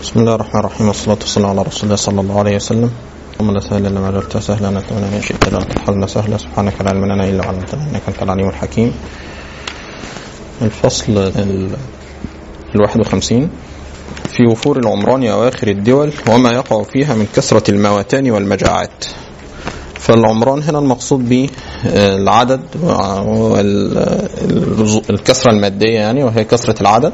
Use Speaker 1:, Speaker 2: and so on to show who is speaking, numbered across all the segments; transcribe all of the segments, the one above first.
Speaker 1: بسم الله الرحمن الرحيم والصلاة والسلام على رسول الله صلى الله عليه وسلم اللهم لا سهل الا ما جعلته سهلا نتمنى ما شئت لا تحزن سهلا سبحانك لا علم لنا الا ما علمتنا انك انت العليم الحكيم الفصل ال 51 في وفور العمران اواخر الدول وما يقع فيها من كثرة المواتان والمجاعات فالعمران هنا المقصود به العدد والكثرة المادية يعني وهي كثرة العدد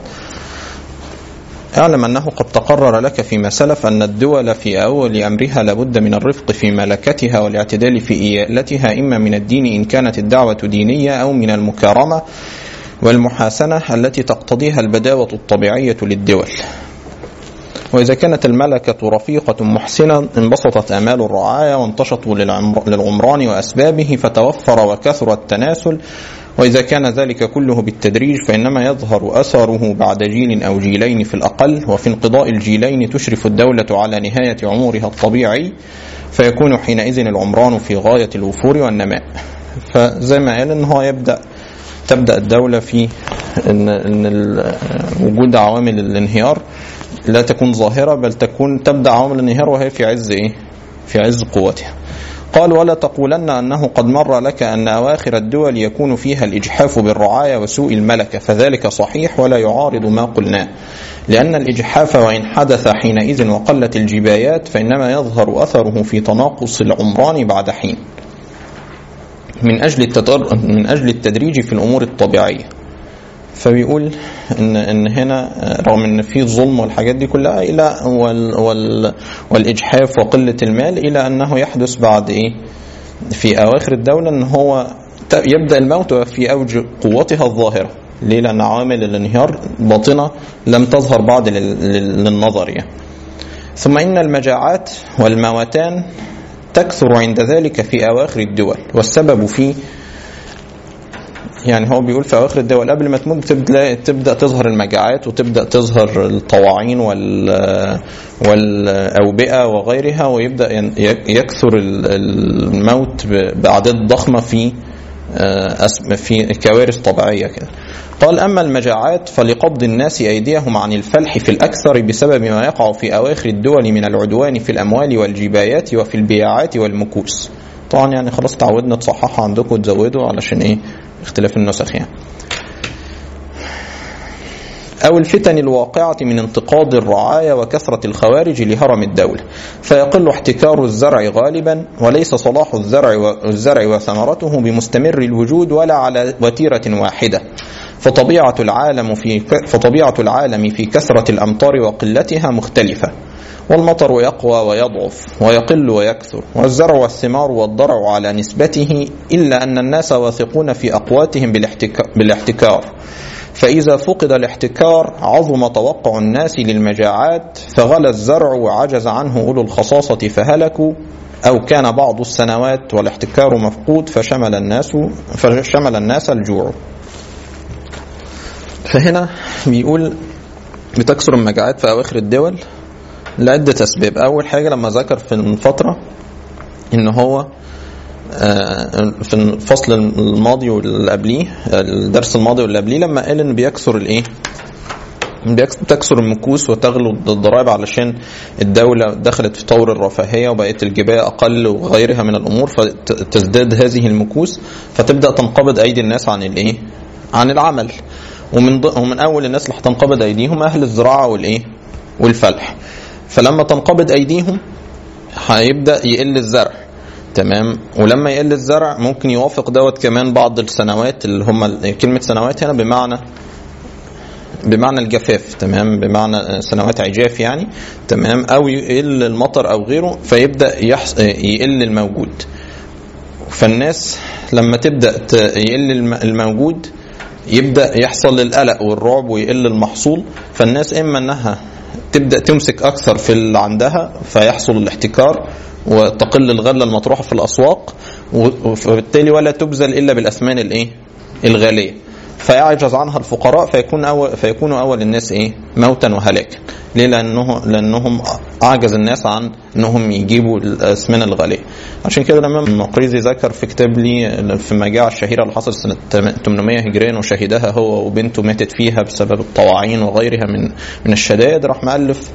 Speaker 1: اعلم أنه قد تقرر لك فيما سلف أن الدول في أول أمرها لابد من الرفق في ملكتها والاعتدال في إيالتها إما من الدين إن كانت الدعوة دينية أو من المكارمة والمحاسنة التي تقتضيها البداوة الطبيعية للدول وإذا كانت الملكة رفيقة محسنة انبسطت آمال الرعاية وانتشطوا للعمران وأسبابه فتوفر وكثر التناسل وإذا كان ذلك كله بالتدريج فإنما يظهر أثره بعد جيل أو جيلين في الأقل وفي انقضاء الجيلين تشرف الدولة على نهاية عمرها الطبيعي فيكون حينئذ العمران في غاية الوفور والنماء فزي ما قال إن هو يبدأ تبدأ الدولة في إن, إن وجود عوامل الانهيار لا تكون ظاهرة بل تكون تبدأ عوامل الانهيار وهي في عز إيه؟ في عز قوتها قال ولا تقولن أنه قد مر لك أن أواخر الدول يكون فيها الإجحاف بالرعاية وسوء الملكة فذلك صحيح ولا يعارض ما قلناه لأن الإجحاف وإن حدث حينئذ وقلت الجبايات فإنما يظهر أثره في تناقص العمران بعد حين من أجل التدر... من أجل التدريج في الأمور الطبيعية فبيقول ان ان هنا رغم ان في الظلم والحاجات دي كلها الى وال وال والاجحاف وقله المال الى انه يحدث بعد ايه؟ في اواخر الدوله ان هو يبدا الموت في اوج قوتها الظاهره. ليه؟ لان عوامل الانهيار باطنه لم تظهر بعد للنظر يعني. ثم ان المجاعات والمواتان تكثر عند ذلك في اواخر الدول والسبب في يعني هو بيقول في اواخر الدول قبل ما تموت بتبدا تبدا تظهر المجاعات وتبدا تظهر الطواعين وال والاوبئه وغيرها ويبدا يكثر الموت باعداد ضخمه في في كوارث طبيعيه كده. قال اما المجاعات فلقبض الناس ايديهم عن الفلح في الاكثر بسبب ما يقع في اواخر الدول من العدوان في الاموال والجبايات وفي البياعات والمكوس. طبعا يعني خلاص تعودنا تصححوا عندكم وتزودوا علشان ايه اختلاف النسخ يعني أو الفتن الواقعة من انتقاض الرعاية وكثرة الخوارج لهرم الدولة فيقل احتكار الزرع غالبا وليس صلاح الزرع والزرع وثمرته بمستمر الوجود ولا على وتيرة واحدة فطبيعة العالم في فطبيعة العالم في كثرة الأمطار وقلتها مختلفة والمطر يقوى ويضعف ويقل ويكثر والزرع والثمار والضرع على نسبته إلا أن الناس واثقون في أقواتهم بالاحتكار فإذا فقد الاحتكار عظم توقع الناس للمجاعات فغلى الزرع وعجز عنه أولو الخصاصة فهلكوا أو كان بعض السنوات والاحتكار مفقود فشمل الناس فشمل الناس الجوع فهنا بيقول بتكثر المجاعات في أواخر الدول لعدة أسباب أول حاجة لما ذكر في الفترة إن هو في الفصل الماضي واللي قبليه الدرس الماضي واللي قبليه لما قال إن بيكثر الإيه؟ بتكثر المكوس وتغلو الضرائب علشان الدولة دخلت في طور الرفاهية وبقت الجباية أقل وغيرها من الأمور فتزداد هذه المكوس فتبدأ تنقبض أيدي الناس عن الإيه؟ عن العمل ومن ومن أول الناس اللي هتنقبض أيديهم أهل الزراعة والإيه؟ والفلح فلما تنقبض ايديهم هيبدا يقل الزرع تمام ولما يقل الزرع ممكن يوافق دوت كمان بعض السنوات اللي هم كلمه سنوات هنا بمعنى بمعنى الجفاف تمام بمعنى سنوات عجاف يعني تمام او يقل المطر او غيره فيبدا يحص... يقل الموجود فالناس لما تبدا يقل الموجود يبدا يحصل القلق والرعب ويقل المحصول فالناس اما انها تبدا تمسك اكثر في اللي عندها فيحصل الاحتكار وتقل الغله المطروحه في الاسواق وبالتالي ولا تبذل الا بالاثمان الايه؟ الغاليه. فيعجز عنها الفقراء فيكون أول فيكونوا اول الناس ايه؟ موتا وهلاكا. ليه؟ لانه لانهم اعجز الناس عن انهم يجيبوا الاثمان الغاليه. عشان كده الامام المقريزي ذكر في كتاب لي في المجاعه الشهيره اللي حصلت سنه 800 هجريا وشهدها هو وبنته ماتت فيها بسبب الطواعين وغيرها من من الشدائد راح مؤلف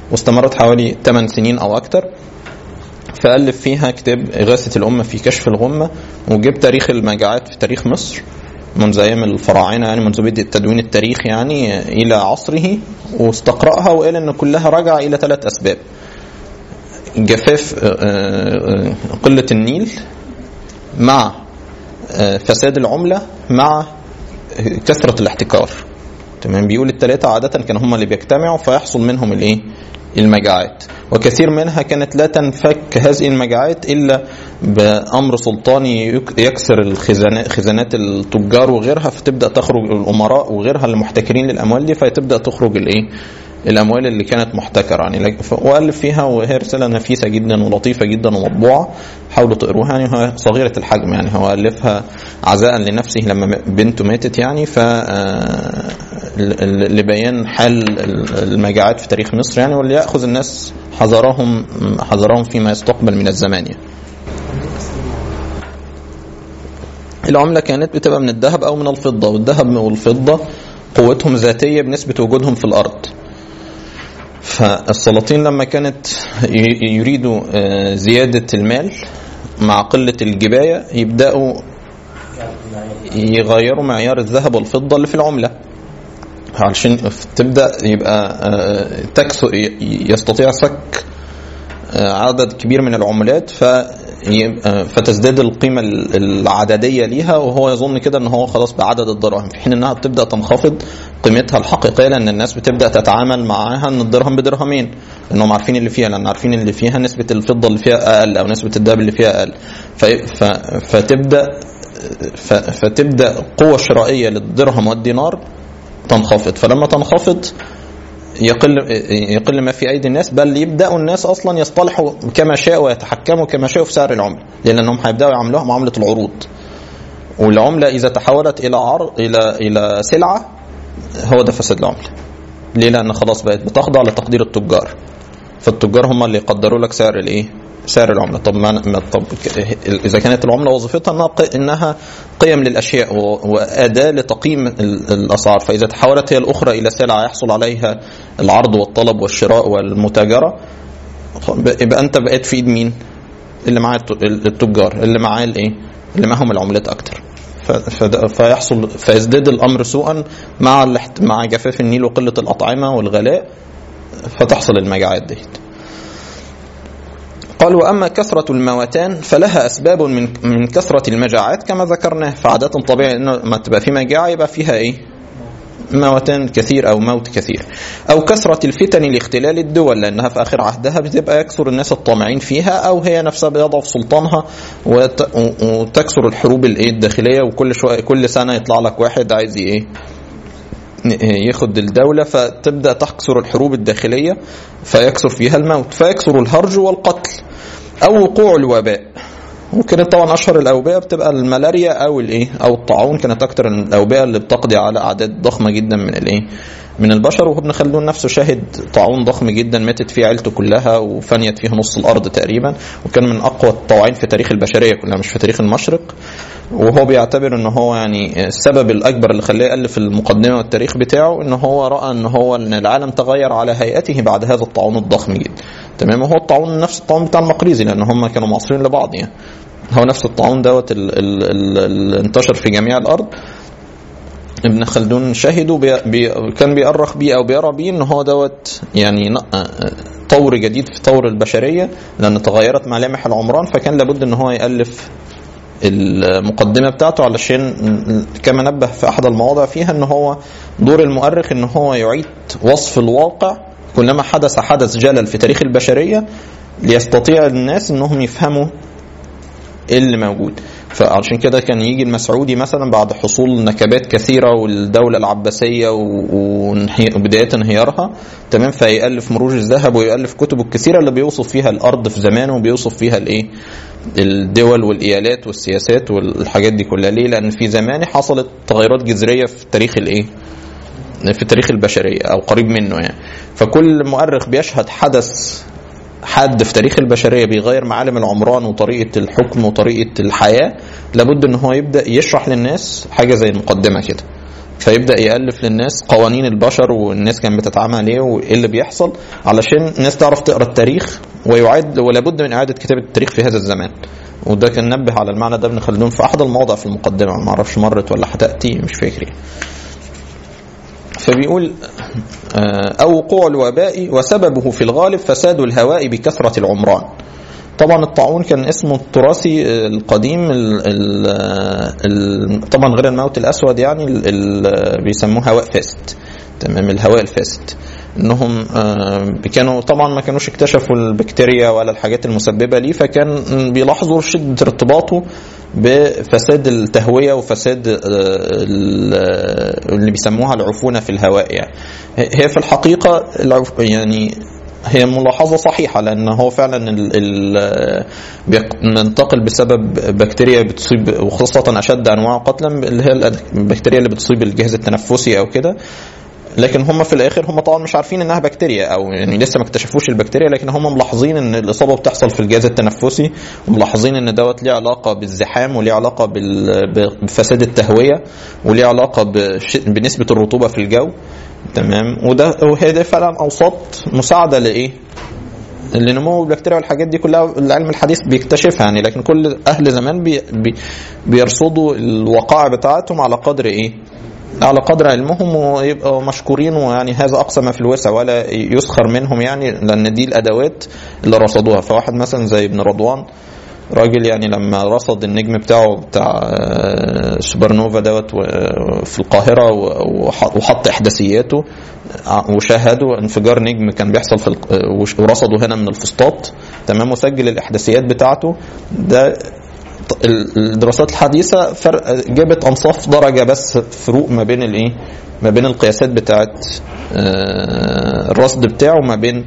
Speaker 1: واستمرت حوالي 8 سنين او اكتر فألف فيها كتاب إغاثة الأمة في كشف الغمة وجاب تاريخ المجاعات في تاريخ مصر منذ أيام الفراعنة يعني منذ بدء تدوين التاريخ يعني إلى عصره واستقرأها وقال إن كلها رجع إلى ثلاث أسباب جفاف آه، آه، قلة النيل مع آه، فساد العملة مع كثرة الاحتكار تمام بيقول الثلاثة عادة كانوا هم اللي بيجتمعوا فيحصل منهم الايه المجاعات وكثير منها كانت لا تنفك هذه المجاعات الا بامر سلطاني يك- يكسر الخزانات خزانات التجار وغيرها فتبدا تخرج الامراء وغيرها اللي محتكرين للاموال دي فتبدا تخرج الايه الاموال اللي كانت محتكره يعني لك- ف- والف فيها وهي رساله نفيسه جدا ولطيفه جدا ومطبوعه حاولوا تقروها يعني هي صغيره الحجم يعني هو الفها عزاء لنفسه لما م- بنته ماتت يعني ف آه، ل- ل- لبيان حال ال- المجاعات في تاريخ مصر يعني وليأخذ الناس حذرهم حذرهم فيما يستقبل من الزمان يعني. العملة كانت بتبقى من الذهب أو من الفضة والذهب والفضة قوتهم ذاتية بنسبة وجودهم في الأرض فالسلاطين لما كانت ي- يريدوا آه، زيادة المال مع قلة الجباية يبدأوا يغيروا معيار الذهب والفضة اللي في العملة علشان تبدأ يبقى آه، تكسو ي- يستطيع سك آه، عدد كبير من العملات فيبقى فتزداد القيمة ال- العددية ليها وهو يظن كده ان هو خلاص بعدد الدراهم في حين انها بتبدأ تنخفض قيمتها الحقيقية لان الناس بتبدأ تتعامل معاها ان الدرهم بدرهمين لانهم عارفين اللي فيها لان عارفين اللي فيها نسبة الفضة اللي فيها اقل او نسبة الذهب اللي فيها اقل ف- ف- فتبدأ ف- فتبدأ قوة شرائية للدرهم والدينار تنخفض فلما تنخفض يقل يقل ما في ايدي الناس بل يبداوا الناس اصلا يصطلحوا كما شاءوا ويتحكموا كما شاءوا في سعر العمله لانهم هيبداوا يعاملوها معامله العروض والعمله اذا تحولت الى عر الى الى سلعه هو ده فساد العمله ليه لان خلاص بقت بتخضع لتقدير التجار فالتجار هم اللي يقدروا لك سعر الايه سعر العمله طب ما ما- طب ك- اذا كانت العمله وظيفتها انها ق- انها قيم للاشياء و- واداه لتقييم ال- الاسعار فاذا تحولت هي الاخرى الى سلعه يحصل عليها العرض والطلب والشراء والمتاجره خ- يبقى انت بقيت في ايد مين اللي معاه الت- التجار اللي معاه الايه اللي معاهم العملات اكتر ف- فد- فيحصل فيزداد الامر سوءا مع الاحت- مع جفاف النيل وقله الاطعمه والغلاء فتحصل المجاعات ديت قال واما كثره المواتان فلها اسباب من من كثره المجاعات كما ذكرناه فعاده طبيعي انه ما تبقى في مجاعه يبقى فيها ايه؟ موتان كثير او موت كثير او كثره الفتن لاختلال الدول لانها في اخر عهدها بتبقى يكثر الناس الطامعين فيها او هي نفسها بيضعف سلطانها وت- وتكثر الحروب الايه الداخليه وكل شويه كل سنه يطلع لك واحد عايز ايه ياخد الدولة فتبدأ تكثر الحروب الداخلية فيكثر فيها الموت فيكثر الهرج والقتل أو وقوع الوباء وكانت طبعا اشهر الاوبئه بتبقى الملاريا او الايه او الطاعون كانت اكتر الاوبئه اللي بتقضي على اعداد ضخمه جدا من الايه من البشر وابن خلدون نفسه شاهد طاعون ضخم جدا ماتت فيه عيلته كلها وفنيت فيه نص الارض تقريبا وكان من اقوى الطواعين في تاريخ البشريه كلها مش في تاريخ المشرق وهو بيعتبر ان هو يعني السبب الاكبر اللي خلاه يالف المقدمه والتاريخ بتاعه ان هو راى ان هو ان العالم تغير على هيئته بعد هذا الطاعون الضخم جدا تمام وهو الطاعون نفس الطاعون بتاع المقريزي لان هم كانوا معاصرين لبعض يعني هو نفس الطاعون دوت اللي انتشر في جميع الارض ابن خلدون شهد بي بي كان بيأرخ بيه او بيرى بيه ان هو دوت يعني طور جديد في طور البشريه لان تغيرت ملامح العمران فكان لابد ان هو يالف المقدمه بتاعته علشان كما نبه في احد المواضع فيها ان هو دور المؤرخ ان هو يعيد وصف الواقع كلما حدث حدث جلل في تاريخ البشريه ليستطيع الناس انهم يفهموا ايه اللي موجود فعشان كده كان يجي المسعودي مثلا بعد حصول نكبات كثيره والدوله العباسيه وبدايه انهيارها تمام فيالف مروج الذهب ويالف كتبه الكثيره اللي بيوصف فيها الارض في زمانه وبيوصف فيها الايه الدول والايالات والسياسات والحاجات دي كلها ليه لان في زمانه حصلت تغيرات جذريه في تاريخ الايه في تاريخ البشريه او قريب منه يعني فكل مؤرخ بيشهد حدث حد في تاريخ البشريه بيغير معالم العمران وطريقه الحكم وطريقه الحياه لابد ان هو يبدا يشرح للناس حاجه زي المقدمه كده فيبدا يالف للناس قوانين البشر والناس كانت بتتعامل ايه وايه اللي بيحصل علشان الناس تعرف تقرا التاريخ ويعاد ولا بد من اعاده كتابه التاريخ في هذا الزمان وده كان نبه على المعنى ده ابن خلدون في احد المواضع في المقدمه ما اعرفش مرت ولا هتاتي مش فاكر يعني. فبيقول آه، أو وقوع الوباء وسببه في الغالب فساد الهواء بكثرة العمران طبعا الطاعون كان اسمه التراثي آه، القديم ال ال ال طبعا غير الموت الأسود يعني ال ال بيسموه هواء فاسد تمام الهواء الفاسد انهم آه، كانوا طبعا ما كانوش اكتشفوا البكتيريا ولا الحاجات المسببه ليه فكان بيلاحظوا شده ارتباطه بفساد التهويه وفساد آه، ال- اللي بيسموها العفونه في الهواء يعني هي في الحقيقه العف- يعني هي ملاحظة صحيحة لأن هو فعلا ال ال بيق- ننتقل بسبب بكتيريا بتصيب وخاصة أشد أنواع قتلا اللي هي البكتيريا اللي بتصيب الجهاز التنفسي أو كده لكن هم في الاخر هم طبعا مش عارفين انها بكتيريا او يعني لسه ما اكتشفوش البكتيريا لكن هم ملاحظين ان الاصابه بتحصل في الجهاز التنفسي وملاحظين ان دوت ليه علاقه بالزحام وليه علاقه بال- بفساد التهويه وليه علاقه بش- بنسبه الرطوبه في الجو تمام وده وهي ده فعلا اوساط مساعده لايه؟ لنمو البكتيريا والحاجات دي كلها العلم الحديث بيكتشفها يعني لكن كل اهل زمان بي بي بيرصدوا الوقائع بتاعتهم على قدر ايه؟ على قدر علمهم ويبقوا مشكورين ويعني هذا اقصى ما في الوسع ولا يسخر منهم يعني لان دي الادوات اللي رصدوها فواحد مثلا زي ابن رضوان راجل يعني لما رصد النجم بتاعه بتاع آه، سوبر نوفا دوت و- في القاهره و- وح- وحط احداثياته ع- وشاهدوا انفجار نجم كان بيحصل في الق- آه، وش- ورصدوا هنا من الفسطاط تمام وسجل الاحداثيات بتاعته ده ط- ال- الدراسات الحديثه فرق جابت انصاف درجه بس فروق ما بين الايه ما بين القياسات بتاعت آه، الرصد بتاعه ما بين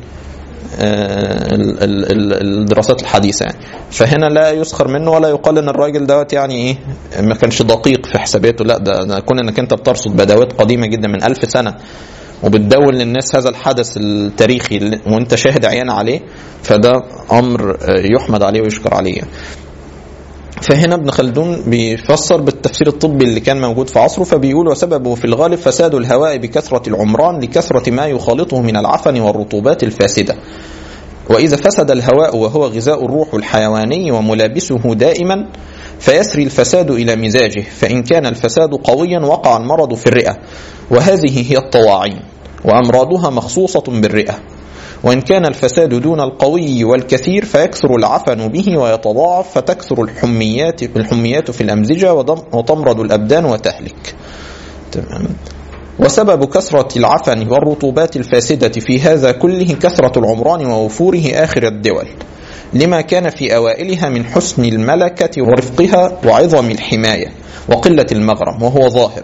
Speaker 1: آه، ال- ال- ال- الدراسات الحديثه يعني فهنا لا يسخر منه ولا يقال ان الراجل دوت يعني ايه ما كانش دقيق في حساباته لا ده, ده كون انك انت بترصد بدوات قديمه جدا من ألف سنه وبتدون للناس هذا الحدث التاريخي اللي- وانت شاهد عيان عليه فده امر آه، يحمد عليه ويشكر عليه يعني. فهنا ابن خلدون بيفسر بالتفسير الطبي اللي كان موجود في عصره فبيقول وسببه في الغالب فساد الهواء بكثرة العمران لكثرة ما يخالطه من العفن والرطوبات الفاسدة وإذا فسد الهواء وهو غذاء الروح الحيواني وملابسه دائما فيسري الفساد إلى مزاجه فإن كان الفساد قويا وقع المرض في الرئة وهذه هي الطواعين وأمراضها مخصوصة بالرئة وإن كان الفساد دون القوي والكثير فيكثر العفن به ويتضاعف فتكثر الحميات الحميات في الأمزجة وضم- وتمرض الأبدان وتهلك تمام وسبب كثرة العفن والرطوبات الفاسدة في هذا كله كثرة العمران ووفوره آخر الدول لما كان في أوائلها من حسن الملكة ورفقها وعظم الحماية وقلة المغرم وهو ظاهر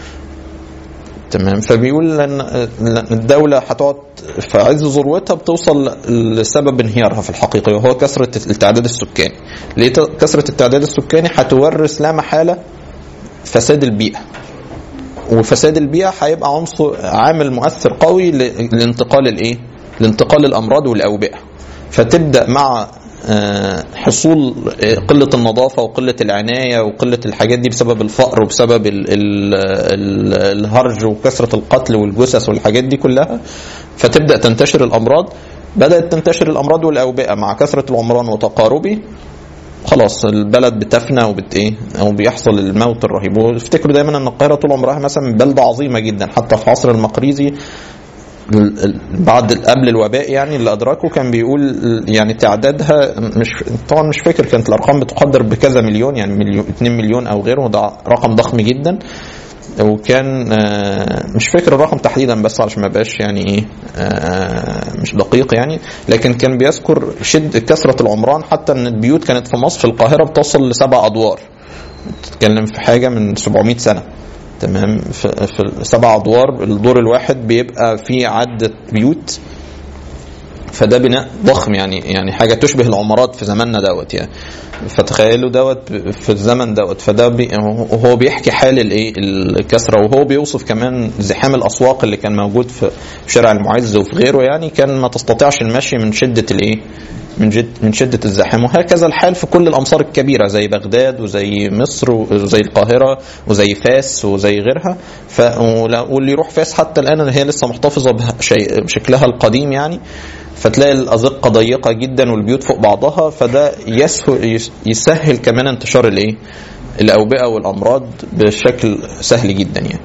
Speaker 1: تمام فبيقول لأن لأن الدولة هتقعد في عز ذروتها بتوصل لسبب انهيارها في الحقيقة وهو كثرة التعداد السكاني ليه ت- كثرة التعداد السكاني هتورث لا محالة فساد البيئة وفساد البيئة هيبقى عنصر عامل مؤثر قوي ل- لانتقال الايه؟ لانتقال الامراض والاوبئة فتبدا مع آه، حصول آه، قلة النظافة وقلة العناية وقلة الحاجات دي بسبب الفقر وبسبب ال ال ال الهرج وكثرة القتل والجثث والحاجات دي كلها فتبدأ تنتشر الأمراض بدأت تنتشر الأمراض والأوبئة مع كثرة العمران وتقاربه خلاص البلد بتفنى وبت ايه او بيحصل الموت الرهيب وافتكروا دايما ان القاهره طول عمرها مثلا بلده عظيمه جدا حتى في عصر المقريزي ال- ال- بعد قبل الوباء يعني اللي ادركه كان بيقول يعني تعدادها مش طبعا مش فاكر كانت الارقام بتقدر بكذا مليون يعني مليون 2 مليون او غيره ده رقم ضخم جدا وكان آه، مش فاكر الرقم تحديدا بس علشان ما بقاش يعني ايه آه، مش دقيق يعني لكن كان بيذكر شد كثره العمران حتى ان البيوت كانت في مصر في القاهره بتصل لسبع ادوار تتكلم في حاجه من 700 سنه تمام في, في سبع ادوار الدور الواحد بيبقى فيه عدة بيوت فده بناء ضخم يعني يعني حاجه تشبه العمارات في زماننا دوت يعني فتخيلوا دوت في الزمن دوت فده بي وهو بيحكي حال الايه الكسره وهو بيوصف كمان زحام الاسواق اللي كان موجود في شارع المعز وفي غيره يعني كان ما تستطيعش المشي من شده الايه من جد من شده الزحام وهكذا الحال في كل الامصار الكبيره زي بغداد وزي مصر وزي القاهره وزي فاس وزي غيرها ف واللي يروح فاس حتى الان هي لسه محتفظه بشكلها القديم يعني فتلاقي الازقه ضيقه جدا والبيوت فوق بعضها فده يسهل يسهل كمان انتشار الايه الاوبئه والامراض بشكل سهل جدا يعني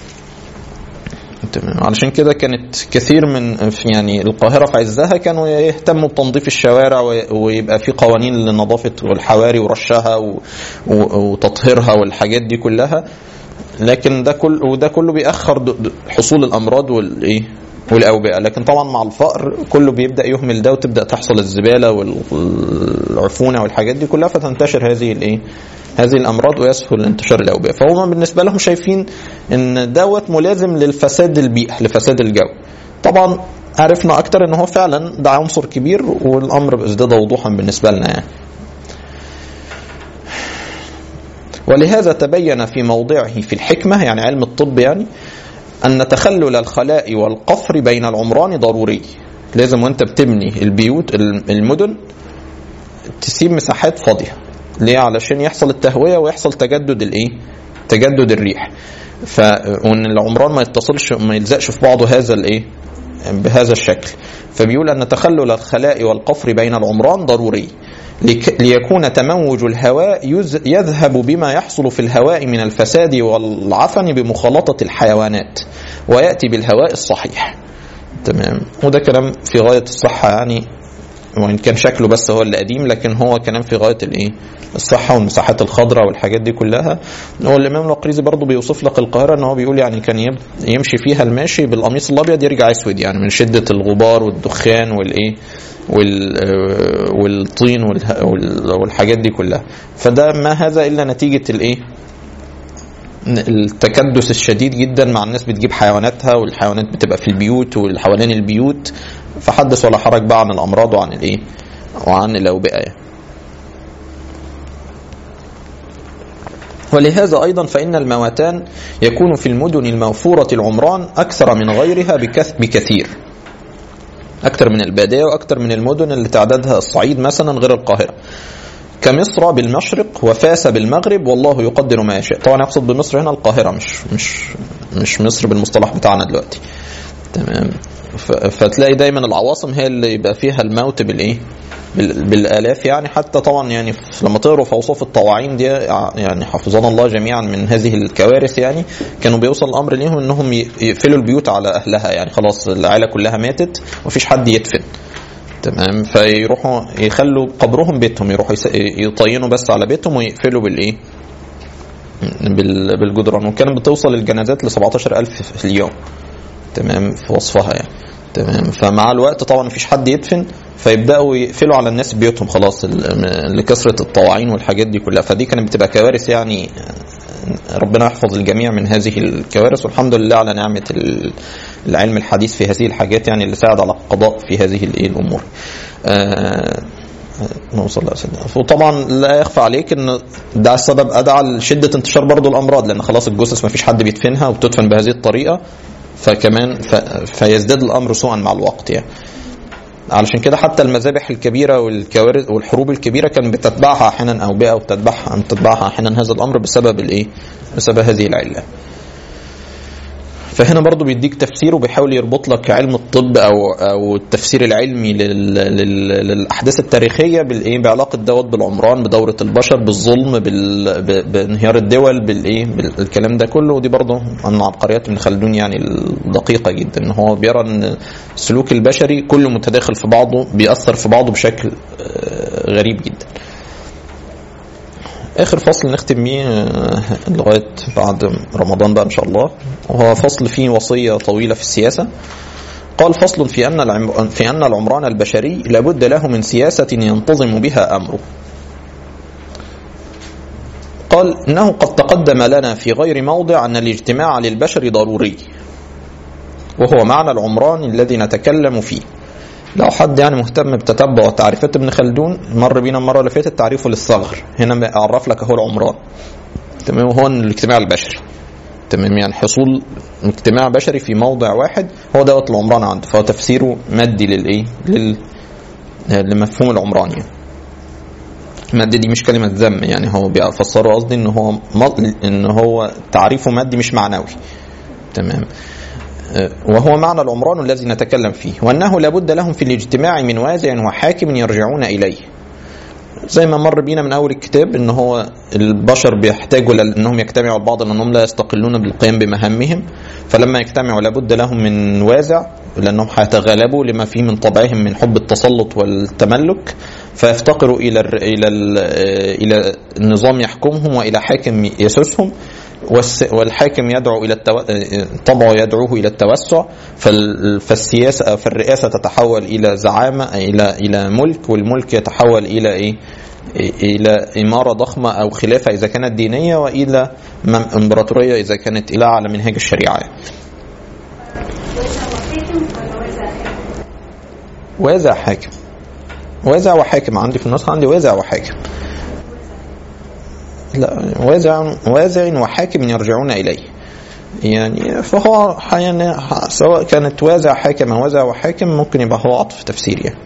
Speaker 1: تمام علشان كده كانت كثير من يعني القاهره في عزها كانوا يهتموا بتنظيف الشوارع ويبقى في قوانين لنظافه الحواري ورشها وتطهيرها والحاجات دي كلها لكن ده كل وده كله بيأخر حصول الامراض والايه والاوبئه لكن طبعا مع الفقر كله بيبدا يهمل ده وتبدا تحصل الزباله والعفونه والحاجات دي كلها فتنتشر هذه الايه هذه الامراض ويسهل انتشار الاوبئه فهم بالنسبه لهم شايفين ان دوت ملازم للفساد البيئه لفساد الجو طبعا عرفنا اكتر ان هو فعلا ده عنصر كبير والامر ازداد وضوحا بالنسبه لنا يعني ولهذا تبين في موضعه في الحكمه يعني علم الطب يعني أن تخلل الخلاء والقفر بين العمران ضروري لازم وانت بتبني البيوت المدن تسيب مساحات فاضية ليه علشان يحصل التهوية ويحصل تجدد الايه تجدد الريح ف وان العمران ما يتصلش ما يلزقش في بعضه هذا الايه بهذا الشكل فبيقول ان تخلل الخلاء والقفر بين العمران ضروري ليكون تموج الهواء يذهب بما يحصل في الهواء من الفساد والعفن بمخالطة الحيوانات ويأتي بالهواء الصحيح تمام وده كلام في غاية الصحة يعني وإن كان شكله بس هو اللي قديم لكن هو كلام في غاية الإيه الصحة والمساحات الخضراء والحاجات دي كلها هو الإمام القريزي برضه بيوصف لك القاهرة إن هو بيقول يعني كان يمشي فيها الماشي بالقميص الأبيض يرجع أسود يعني من شدة الغبار والدخان والإيه والطين والحاجات دي كلها فده ما هذا الا نتيجه الايه التكدس الشديد جدا مع الناس بتجيب حيواناتها والحيوانات بتبقى في البيوت وحوالين البيوت فحدث ولا حرج بقى عن الامراض وعن الايه وعن الاوبئه ولهذا ايضا فان المواتان يكون في المدن الموفوره العمران اكثر من غيرها بكثير أكثر من البادية وأكثر من المدن اللي تعدادها الصعيد مثلا غير القاهرة كمصر بالمشرق وفاس بالمغرب والله يقدر ما يشاء طبعا يقصد بمصر هنا القاهرة مش مش مش مصر بالمصطلح بتاعنا دلوقتي تمام فتلاقي دايما العواصم هي اللي يبقى فيها الموت بالايه بالالاف يعني حتى طبعا يعني لما تقروا في اوصاف الطواعين دي يعني حفظنا الله جميعا من هذه الكوارث يعني كانوا بيوصل الامر ليهم انهم يقفلوا البيوت على اهلها يعني خلاص العائله كلها ماتت ومفيش حد يدفن تمام فيروحوا يخلوا قبرهم بيتهم يروحوا يطينوا بس على بيتهم ويقفلوا بالايه بالجدران وكانت بتوصل الجنازات ل 17000 في اليوم تمام في وصفها يعني تمام فمع الوقت طبعا مفيش حد يدفن فيبداوا يقفلوا على الناس بيوتهم خلاص لكثره الطواعين والحاجات دي كلها فدي كانت بتبقى كوارث يعني ربنا يحفظ الجميع من هذه الكوارث والحمد لله على نعمه العلم الحديث في هذه الحاجات يعني اللي ساعد على القضاء في هذه الامور. آه نوصل وطبعا لا يخفى عليك ان ده السبب ادعى لشده انتشار برضه الامراض لان خلاص الجثث ما فيش حد بيدفنها وبتدفن بهذه الطريقه فكمان ف... فيزداد الامر سوءا مع الوقت يعني علشان كده حتى المذابح الكبيره والكوارث والحروب الكبيره كان بتتبعها احيانا اوبئه وبتتبعها بتتبعها احيانا هذا الامر بسبب الايه؟ بسبب هذه العله. فهنا برضو بيديك تفسير وبيحاول يربط لك علم الطب او او التفسير العلمي لل لل للاحداث التاريخيه بالايه بعلاقه دوت بالعمران بدوره البشر بالظلم بال بانهيار الدول بالايه بالكلام ده كله ودي برضو من عبقريات ابن خلدون يعني الدقيقه جدا ان هو بيرى ان السلوك البشري كله متداخل في بعضه بيأثر في بعضه بشكل غريب جدا اخر فصل نختم بيه لغايه بعد رمضان بقى ان شاء الله وهو فصل فيه وصيه طويله في السياسه قال فصل في ان في ان العمران البشري لابد له من سياسه ينتظم بها امره قال انه قد تقدم لنا في غير موضع ان الاجتماع للبشر ضروري وهو معنى العمران الذي نتكلم فيه لو حد يعني مهتم بتتبع تعريفات ابن خلدون مر بينا المره اللي فاتت تعريفه للثغر هنا اعرف لك اهو العمران تمام وهو الاجتماع البشري تمام يعني حصول اجتماع بشري في موضع واحد هو دوت العمران عنده فهو تفسيره مادي للايه لل لمفهوم العمران يعني مادي دي مش كلمة ذم يعني هو بيفسره قصدي ان هو ان هو تعريفه مادي مش معنوي تمام وهو معنى العمران الذي نتكلم فيه وانه لابد لهم في الاجتماع من وازع وحاكم يرجعون اليه زي ما مر بينا من اول الكتاب ان هو البشر بيحتاجوا لانهم يجتمعوا البعض لانهم لا يستقلون بالقيام بمهامهم فلما يجتمعوا لابد لهم من وازع لانهم هيتغلبوا لما فيه من طبعهم من حب التسلط والتملك فيفتقروا الى ال الى ال الى النظام يحكمهم والى حاكم يسوسهم والحاكم يدعو الى التو... طبعه يدعوه الى التوسع فالسياسه فالرئاسه تتحول الى زعامه الى الى ملك والملك يتحول الى ايه؟ الى اماره ضخمه او خلافه اذا كانت دينيه والى امبراطوريه اذا كانت الى على منهاج الشريعه. وازع حاكم وازع وحاكم عندي في النسخه عندي وازع وحاكم لا وازع وازع وحاكم يرجعون اليه يعني فهو يعني سواء كانت وازع حاكم او وازع وحاكم ممكن يبقى هو عطف تفسير يعني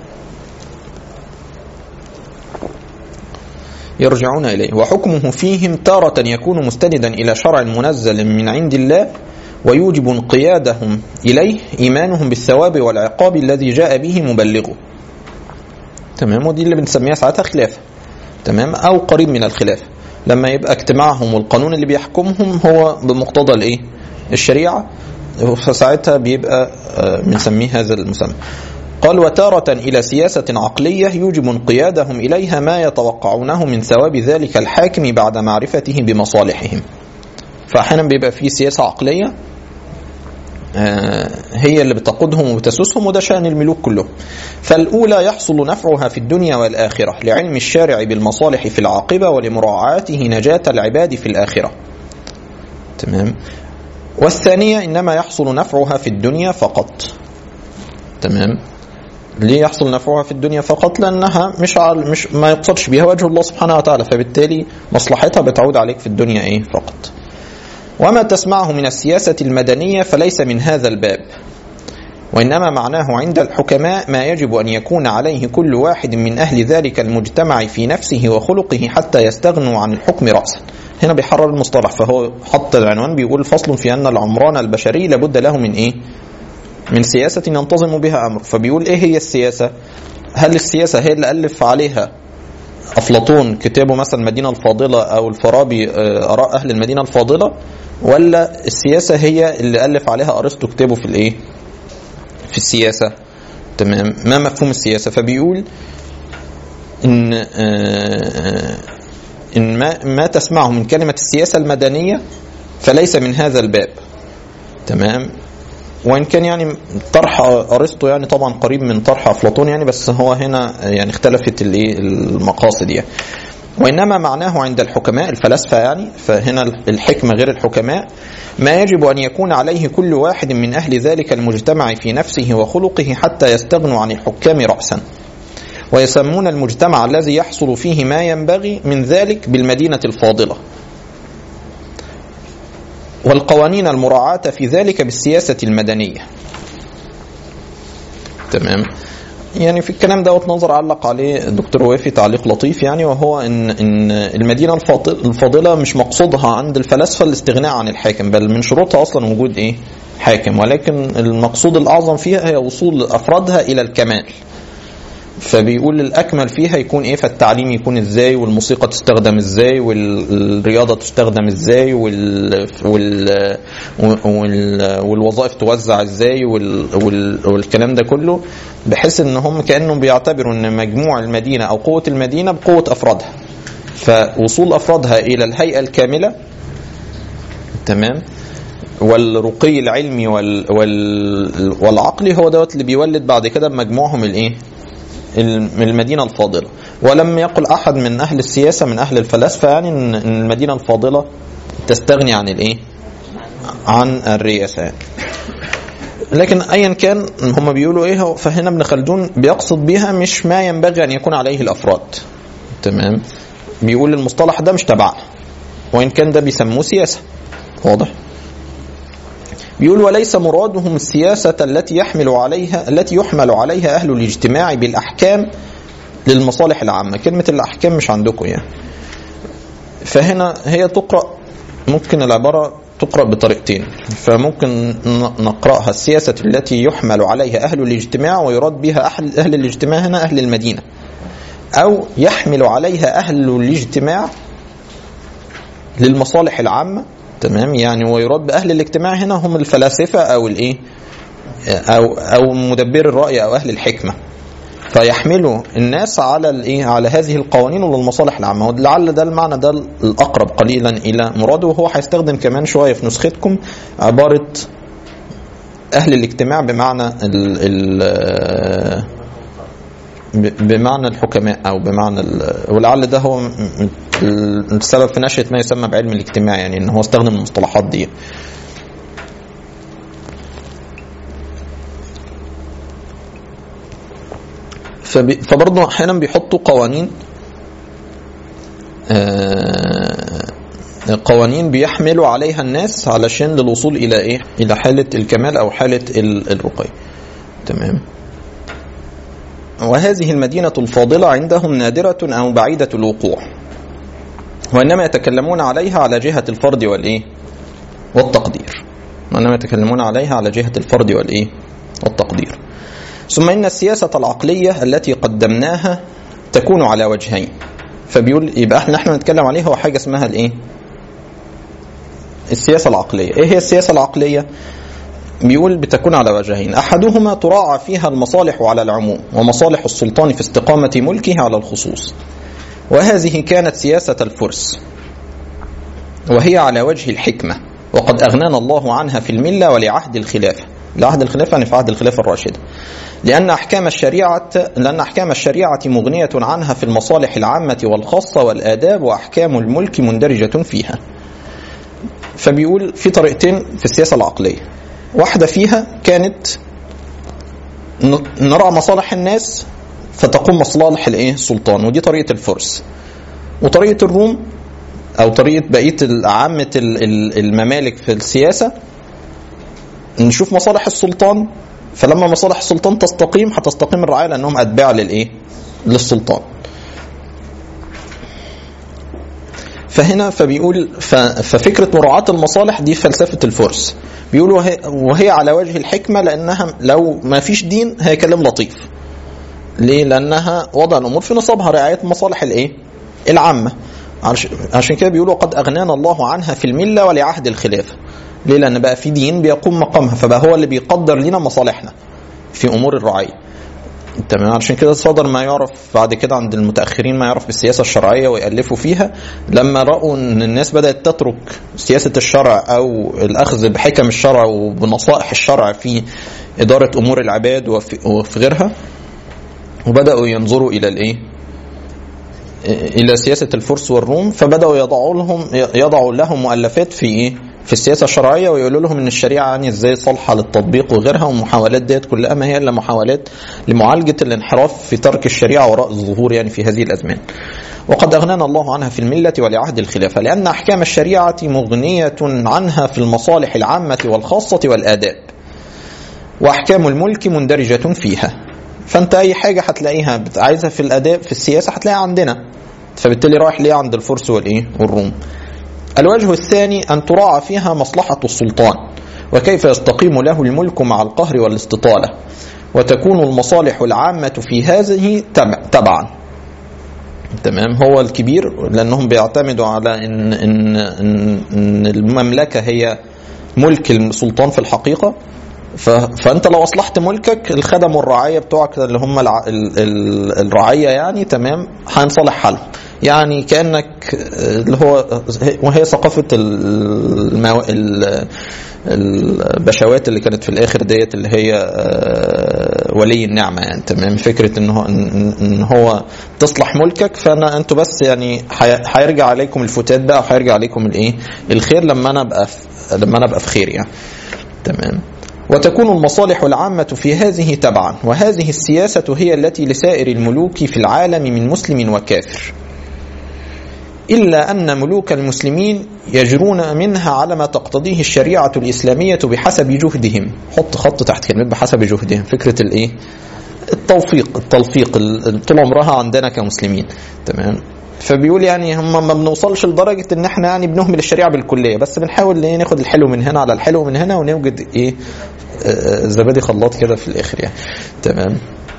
Speaker 1: يرجعون اليه وحكمه فيهم تارة يكون مستندا الى شرع منزل من عند الله ويوجب انقيادهم اليه ايمانهم بالثواب والعقاب الذي جاء به مبلغه تمام ودي اللي بنسميها ساعتها خلافه تمام او قريب من الخلافه لما يبقى اجتماعهم والقانون اللي بيحكمهم هو بمقتضى الايه الشريعه فساعتها بيبقى بنسميه هذا المسمى قال وتارة إلى سياسة عقلية يوجب انقيادهم إليها ما يتوقعونه من ثواب ذلك الحاكم بعد معرفته بمصالحهم فأحيانا بيبقى في سياسة عقلية هي اللي بتقودهم وبتسوسهم وده شأن الملوك كلهم فالأولى يحصل نفعها في الدنيا والآخرة لعلم الشارع بالمصالح في العاقبة ولمراعاته نجاة العباد في الآخرة تمام والثانية إنما يحصل نفعها في الدنيا فقط تمام ليه يحصل نفعها في الدنيا فقط لأنها مش على مش ما يقصدش بها وجه الله سبحانه وتعالى فبالتالي مصلحتها بتعود عليك في الدنيا إيه فقط وما تسمعه من السياسة المدنية فليس من هذا الباب وإنما معناه عند الحكماء ما يجب أن يكون عليه كل واحد من أهل ذلك المجتمع في نفسه وخلقه حتى يستغنوا عن الحكم رأسا هنا بيحرر المصطلح فهو حط العنوان بيقول فصل في أن العمران البشري لابد له من إيه من سياسة ينتظم بها أمر فبيقول إيه هي السياسة هل السياسة هي اللي ألف عليها أفلاطون كتابه مثلا المدينة الفاضلة أو الفارابي آراء أهل المدينة الفاضلة ولا السياسة هي اللي ألف عليها أرسطو كتابه في الإيه؟ في السياسة تمام ما مفهوم السياسة فبيقول إن إن ما, ما تسمعه من كلمة السياسة المدنية فليس من هذا الباب تمام وان كان يعني طرح ارسطو يعني طبعا قريب من طرح افلاطون يعني بس هو هنا يعني اختلفت الايه المقاصد يعني وانما معناه عند الحكماء الفلاسفه يعني فهنا الحكمه غير الحكماء ما يجب ان يكون عليه كل واحد من اهل ذلك المجتمع في نفسه وخلقه حتى يستغنوا عن الحكام راسا ويسمون المجتمع الذي يحصل فيه ما ينبغي من ذلك بالمدينه الفاضله والقوانين المراعاة في ذلك بالسياسة المدنية تمام يعني في الكلام دوت نظر علق عليه الدكتور وافي تعليق لطيف يعني وهو ان ان المدينه الفاضله مش مقصودها عند الفلاسفه الاستغناء عن الحاكم بل من شروطها اصلا وجود ايه؟ حاكم ولكن المقصود الاعظم فيها هي وصول افرادها الى الكمال. فبيقول الاكمل فيها يكون ايه فالتعليم يكون ازاي والموسيقى تستخدم ازاي والرياضه تستخدم ازاي وال وال وال والوظائف توزع ازاي وال وال والكلام ده كله بحيث ان هم كانهم بيعتبروا ان مجموع المدينه او قوه المدينه بقوه افرادها فوصول افرادها الى الهيئه الكامله تمام والرقي العلمي وال وال والعقلي هو دوت اللي بيولد بعد كده بمجموعهم الايه المدينة الفاضلة ولم يقل أحد من أهل السياسة من أهل الفلاسفة يعني أن المدينة الفاضلة تستغني عن الإيه؟ عن الرئاسة لكن ايا كان هم بيقولوا ايه فهنا ابن خلدون بيقصد بيها مش ما ينبغي ان يكون عليه الافراد تمام بيقول المصطلح ده مش تبعنا وان كان ده بيسموه سياسه واضح بيقول وليس مرادهم السياسة التي يحمل عليها التي يحمل عليها أهل الاجتماع بالأحكام للمصالح العامة كلمة الأحكام مش عندكم يعني فهنا هي تقرأ ممكن العبارة تقرأ بطريقتين فممكن نقرأها السياسة التي يحمل عليها أهل الاجتماع ويراد بها أهل, أهل الاجتماع هنا أهل المدينة أو يحمل عليها أهل الاجتماع للمصالح العامة تمام يعني ويراد بأهل الاجتماع هنا هم الفلاسفة أو الإيه أو أو مدبر الرأي أو أهل الحكمة فيحملوا الناس على الايه على هذه القوانين وللمصالح العامه ولعل ده المعنى ده الاقرب قليلا الى مراده وهو هيستخدم كمان شويه في نسختكم عباره اهل الاجتماع بمعنى ال ال بمعنى الحكماء او بمعنى ولعل ده هو السبب في نشأة ما يسمى بعلم الاجتماع يعني ان هو استخدم المصطلحات دي فبرضه احيانا بيحطوا قوانين قوانين بيحملوا عليها الناس علشان للوصول الى ايه الى حاله الكمال او حاله الرقي تمام وهذه المدينة الفاضلة عندهم نادرة أو بعيدة الوقوع وإنما يتكلمون عليها على جهة الفرد والإيه والتقدير وإنما يتكلمون عليها على جهة الفرد والإيه والتقدير ثم إن السياسة العقلية التي قدمناها تكون على وجهين فبيقول يبقى احنا احنا نتكلم عليها هو حاجة اسمها الايه السياسة العقلية ايه هي السياسة العقلية بيقول بتكون على وجهين احدهما تراعى فيها المصالح على العموم ومصالح السلطان في استقامة ملكه على الخصوص وهذه كانت سياسة الفرس وهي على وجه الحكمة وقد أغنانا الله عنها في الملة ولعهد الخلافة لعهد الخلافة يعني في عهد الخلافة الراشدة لأن أحكام الشريعة لأن أحكام الشريعة مغنية عنها في المصالح العامة والخاصة والآداب وأحكام الملك مندرجة فيها فبيقول في طريقتين في السياسة العقلية واحدة فيها كانت نرى مصالح الناس فتقوم مصالح الايه السلطان ودي طريقة الفرس وطريقة الروم او طريقة بقية عامة الممالك في السياسة نشوف مصالح السلطان فلما مصالح السلطان تستقيم هتستقيم الرعاية لانهم اتباع للايه للسلطان فهنا فبيقول ففكرة مراعاة المصالح دي فلسفة الفرس بيقولوا وهي, وهي على وجه الحكمة لأنها لو ما فيش دين هي كلام لطيف ليه؟ لأنها وضع الأمور في نصابها رعاية مصالح الإيه؟ العامة عشان كده بيقولوا قد أغنانا الله عنها في الملة ولعهد الخلافة ليه؟ لأن بقى في دين بيقوم مقامها فبقى هو اللي بيقدر لنا مصالحنا في أمور الرعاية تمام عشان كده صدر ما يعرف بعد كده عند المتاخرين ما يعرف بالسياسه الشرعيه ويالفوا فيها لما راوا ان الناس بدات تترك سياسه الشرع او الاخذ بحكم الشرع وبنصائح الشرع في اداره امور العباد وفي غيرها وبداوا ينظروا الى الايه الى سياسه الفرس والروم فبداوا يضعوا لهم يضعوا لهم مؤلفات في ايه في السياسه الشرعيه ويقولوا لهم ان الشريعه يعني ازاي صالحه للتطبيق وغيرها والمحاولات ديت كلها ما هي الا محاولات لمعالجه الانحراف في ترك الشريعه وراء الظهور يعني في هذه الازمان. وقد اغنانا الله عنها في المله ولعهد الخلافه لان احكام الشريعه مغنيه عنها في المصالح العامه والخاصه والاداب. واحكام الملك مندرجه فيها. فانت اي حاجه هتلاقيها عايزها في الاداب في السياسه هتلاقيها عندنا. فبالتالي رايح ليه عند الفرس والايه والروم. الوجه الثاني أن تراعى فيها مصلحة السلطان وكيف يستقيم له الملك مع القهر والاستطالة وتكون المصالح العامة في هذه تبعا تمام هو الكبير لأنهم بيعتمدوا على إن, إن, إن, إن المملكة هي ملك السلطان في الحقيقة فانت لو اصلحت ملكك الخدم والرعايه بتوعك اللي هم الع... ال... ال... الرعيه يعني تمام هينصلح حالهم يعني كانك اللي هو وهي ثقافه المو... البشوات اللي كانت في الاخر ديت اللي هي ولي النعمه يعني تمام فكره ان هو ان هو تصلح ملكك فانا انتوا بس يعني هيرجع عليكم الفتات بقى وهيرجع عليكم الايه الخير لما انا ابقى في... لما انا ابقى في خير يعني تمام وتكون المصالح العامة في هذه تبعا وهذه السياسة هي التي لسائر الملوك في العالم من مسلم وكافر إلا أن ملوك المسلمين يجرون منها على ما تقتضيه الشريعة الإسلامية بحسب جهدهم حط خط تحت كلمة بحسب جهدهم فكرة الإيه التوفيق التلفيق طول عمرها عندنا كمسلمين تمام فبيقول يعني هم ما بنوصلش لدرجه ان احنا يعني بنهمل الشريعه بالكليه بس بنحاول ايه ناخد الحلو من هنا على الحلو من هنا ونوجد ايه زبادي خلاط كده في الاخر يعني تمام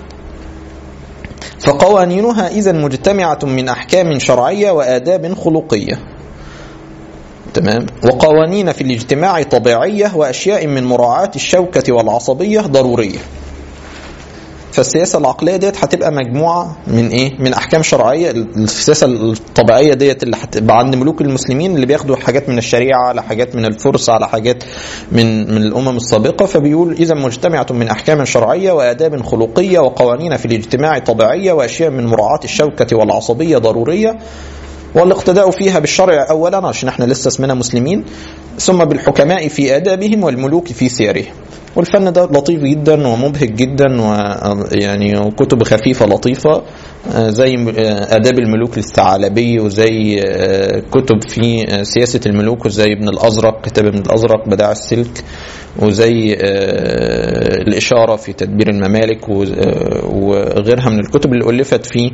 Speaker 1: فقوانينها اذا مجتمعه من احكام شرعيه واداب خلقيه تمام وقوانين في الاجتماع طبيعيه واشياء من مراعاه الشوكه والعصبيه ضروريه فالسياسه العقليه ديت هتبقى مجموعه من ايه؟ من احكام شرعيه السياسه الطبيعيه ديت اللي هتبقى عند ملوك المسلمين اللي بياخدوا حاجات من الشريعه على حاجات من الفرس على حاجات من من الامم السابقه فبيقول اذا مجتمعه من احكام شرعيه واداب خلقيه وقوانين في الاجتماع طبيعيه واشياء من مراعاه الشوكه والعصبيه ضروريه والاقتداء فيها بالشرع اولا عشان احنا لسه اسمنا مسلمين ثم بالحكماء في ادابهم والملوك في سيرهم والفن ده لطيف جدا ومبهج جدا ويعني كتب خفيفة لطيفة زي آداب الملوك للثعلبي وزي كتب في سياسة الملوك وزي ابن الأزرق كتاب ابن الأزرق بداع السلك وزي الإشارة في تدبير الممالك وغيرها من الكتب اللي ألفت في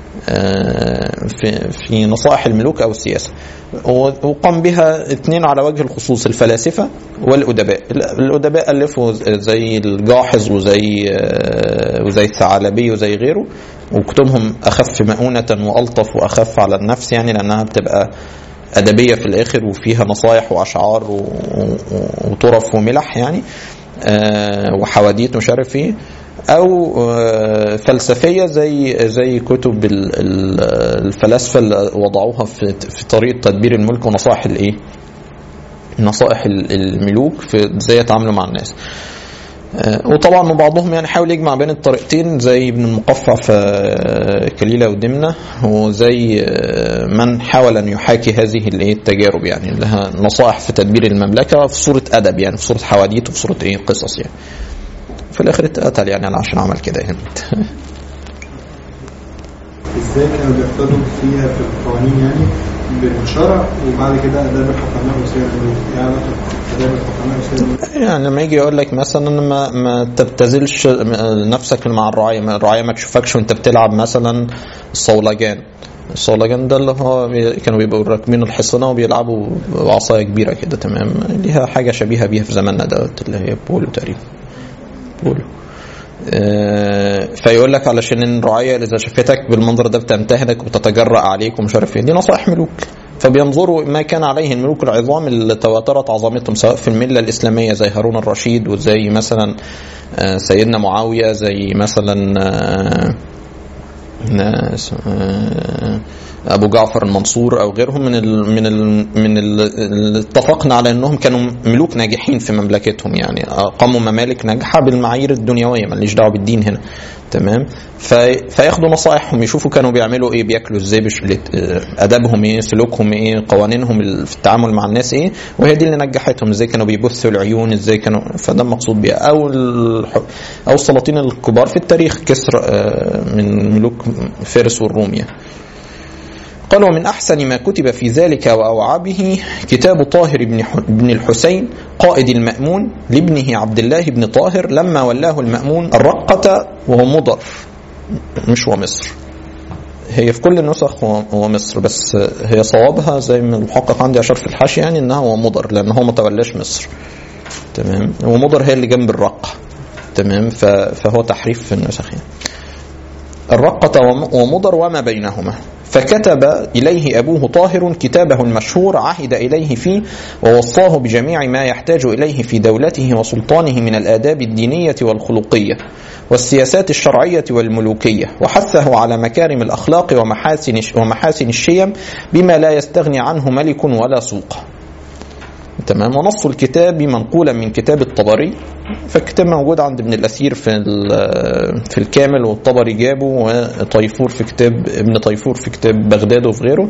Speaker 1: في في نصائح الملوك او السياسه وقام بها اثنين على وجه الخصوص الفلاسفه والادباء الادباء الفوا زي الجاحظ وزي وزي الثعلبي وزي غيره وكتبهم اخف مؤونه والطف واخف على النفس يعني لانها بتبقى ادبيه في الاخر وفيها نصايح واشعار وطرف وملح يعني وحواديت ومش عارف ايه او فلسفيه زي زي كتب الفلاسفه اللي وضعوها في في طريقه تدبير الملك ونصائح الايه؟ نصائح الملوك في ازاي يتعاملوا مع الناس. وطبعا بعضهم يعني حاول يجمع بين الطريقتين زي ابن المقفع في كليله ودمنه وزي من حاول ان يحاكي هذه الايه التجارب يعني لها نصائح في تدبير المملكه في صوره ادب يعني في صوره حواديت وفي صوره ايه قصص يعني. في الاخر اتقتل يعني عشان عمل كده يعني
Speaker 2: ازاي كانوا بيقتدوا فيها في القوانين يعني بالشرع وبعد كده اداب الحكماء وسير الملوك يعني اداب الحكماء وسير الملوك
Speaker 1: يعني لما يجي يقول لك مثلا ما ما تبتذلش نفسك مع الرعايه الرعايه ما تشوفكش وانت بتلعب مثلا الصولجان الصولجان ده اللي هو كانوا بيبقوا راكبين الحصنه وبيلعبوا بعصايه كبيره كده تمام ليها حاجه شبيهه بيها في زماننا ده اللي هي بولو تقريبا بولو آه فيقول لك علشان الرعايه اذا شافتك بالمنظر ده بتمتهنك وبتتجرأ عليك ومش عارف ايه دي نصائح ملوك فبينظروا ما كان عليه الملوك العظام اللي تواترت عظمتهم سواء في المله الاسلاميه زي هارون الرشيد وزي مثلا آه سيدنا معاويه زي مثلا آه ابو جعفر المنصور او غيرهم من ال من ال من اللي اتفقنا على انهم كانوا ملوك ناجحين في مملكتهم يعني اقاموا ممالك ناجحه بالمعايير الدنيويه ماليش دعوه بالدين هنا تمام فياخدوا نصائحهم يشوفوا كانوا بيعملوا ايه بياكلوا ازاي ادابهم ايه سلوكهم ايه قوانينهم في التعامل مع الناس ايه وهي دي اللي نجحتهم ازاي كانوا بيبثوا العيون ازاي كانوا فده المقصود بيها او او السلاطين الكبار في التاريخ كسر من ملوك فارس والروم يعني قال ومن أحسن ما كتب في ذلك وأوعبه كتاب طاهر بن, بن الحسين قائد المأمون لابنه عبد الله بن طاهر لما ولاه المأمون الرقة وهو مضر مش هو مصر هي في كل النسخ هو مصر بس هي صوابها زي ما المحقق عندي أشار في الحاشية يعني إنها هو مضر لأن هو ما تولاش مصر تمام ومضر هي اللي جنب الرقة تمام فهو تحريف في النسخ يعني. الرقة ومضر وما بينهما فكتب إليه أبوه طاهر كتابه المشهور عهد إليه فيه ووصاه بجميع ما يحتاج إليه في دولته وسلطانه من الآداب الدينية والخلقية والسياسات الشرعية والملوكية وحثه على مكارم الأخلاق ومحاسن, ومحاسن الشيم بما لا يستغني عنه ملك ولا سوق تمام ونص الكتاب منقولا من كتاب الطبري فالكتاب موجود عند ابن الاثير في في الكامل والطبري جابه وطيفور في كتاب ابن طيفور في كتاب بغداد وفي غيره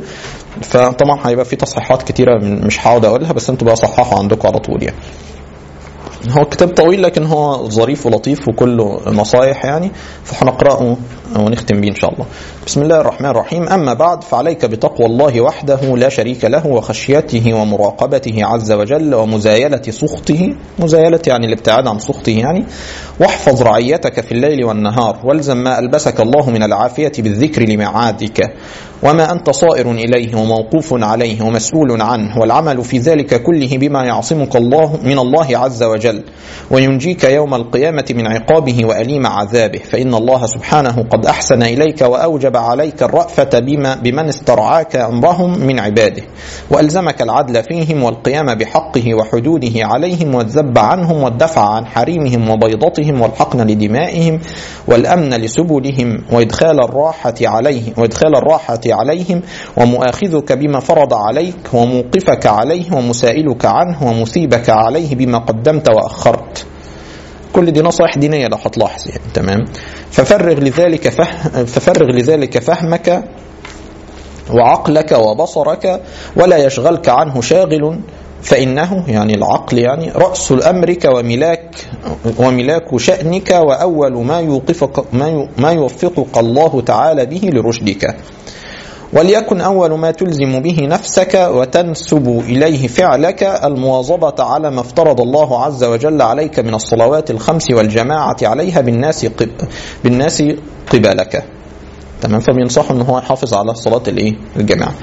Speaker 1: فطبعا هيبقى في تصحيحات كتيره مش هقعد اقولها بس انتوا بقى صححوا عندكم على طول يعني هو كتاب طويل لكن هو ظريف ولطيف وكله نصايح يعني فهنقرأه ونختم به إن شاء الله بسم الله الرحمن الرحيم أما بعد فعليك بتقوى الله وحده لا شريك له وخشيته ومراقبته عز وجل ومزايلة سخطه مزايلة يعني الابتعاد عن سخطه يعني واحفظ رعيتك في الليل والنهار والزم ما ألبسك الله من العافية بالذكر لمعادك وما أنت صائر إليه وموقوف عليه ومسؤول عنه والعمل في ذلك كله بما يعصمك الله من الله عز وجل وينجيك يوم القيامة من عقابه وأليم عذابه فإن الله سبحانه قد أحسن إليك وأوجب عليك الرأفة بما بمن استرعاك أمرهم من عباده وألزمك العدل فيهم والقيام بحقه وحدوده عليهم والذب عنهم والدفع عن حريمهم وبيضتهم والحقن لدمائهم والأمن لسبلهم وإدخال الراحة عليه وإدخال الراحة عليهم ومؤاخذك بما فرض عليك وموقفك عليه ومسائلك عنه ومثيبك عليه بما قدمت وأخرت كل دي نصائح دينية لو هتلاحظ يعني تمام ففرغ لذلك فهم ففرغ لذلك فهمك وعقلك وبصرك ولا يشغلك عنه شاغل فإنه يعني العقل يعني رأس أمرك وملاك وملاك شأنك وأول ما يوقفك ما ما يوفقك الله تعالى به لرشدك وليكن أول ما تلزم به نفسك وتنسب إليه فعلك المواظبة على ما افترض الله عز وجل عليك من الصلوات الخمس والجماعة عليها بالناس قب بالناس قبلك تمام فبينصحه ان هو يحافظ على صلاه الايه الجماعه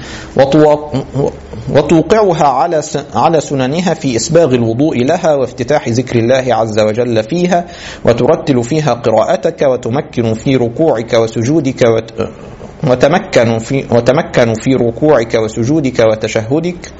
Speaker 1: وتوقعها على على سننها في اسباغ الوضوء لها وافتتاح ذكر الله عز وجل فيها وترتل فيها قراءتك وتمكن في ركوعك وسجودك وت وتمكن في وتمكن في ركوعك وسجودك وتشهدك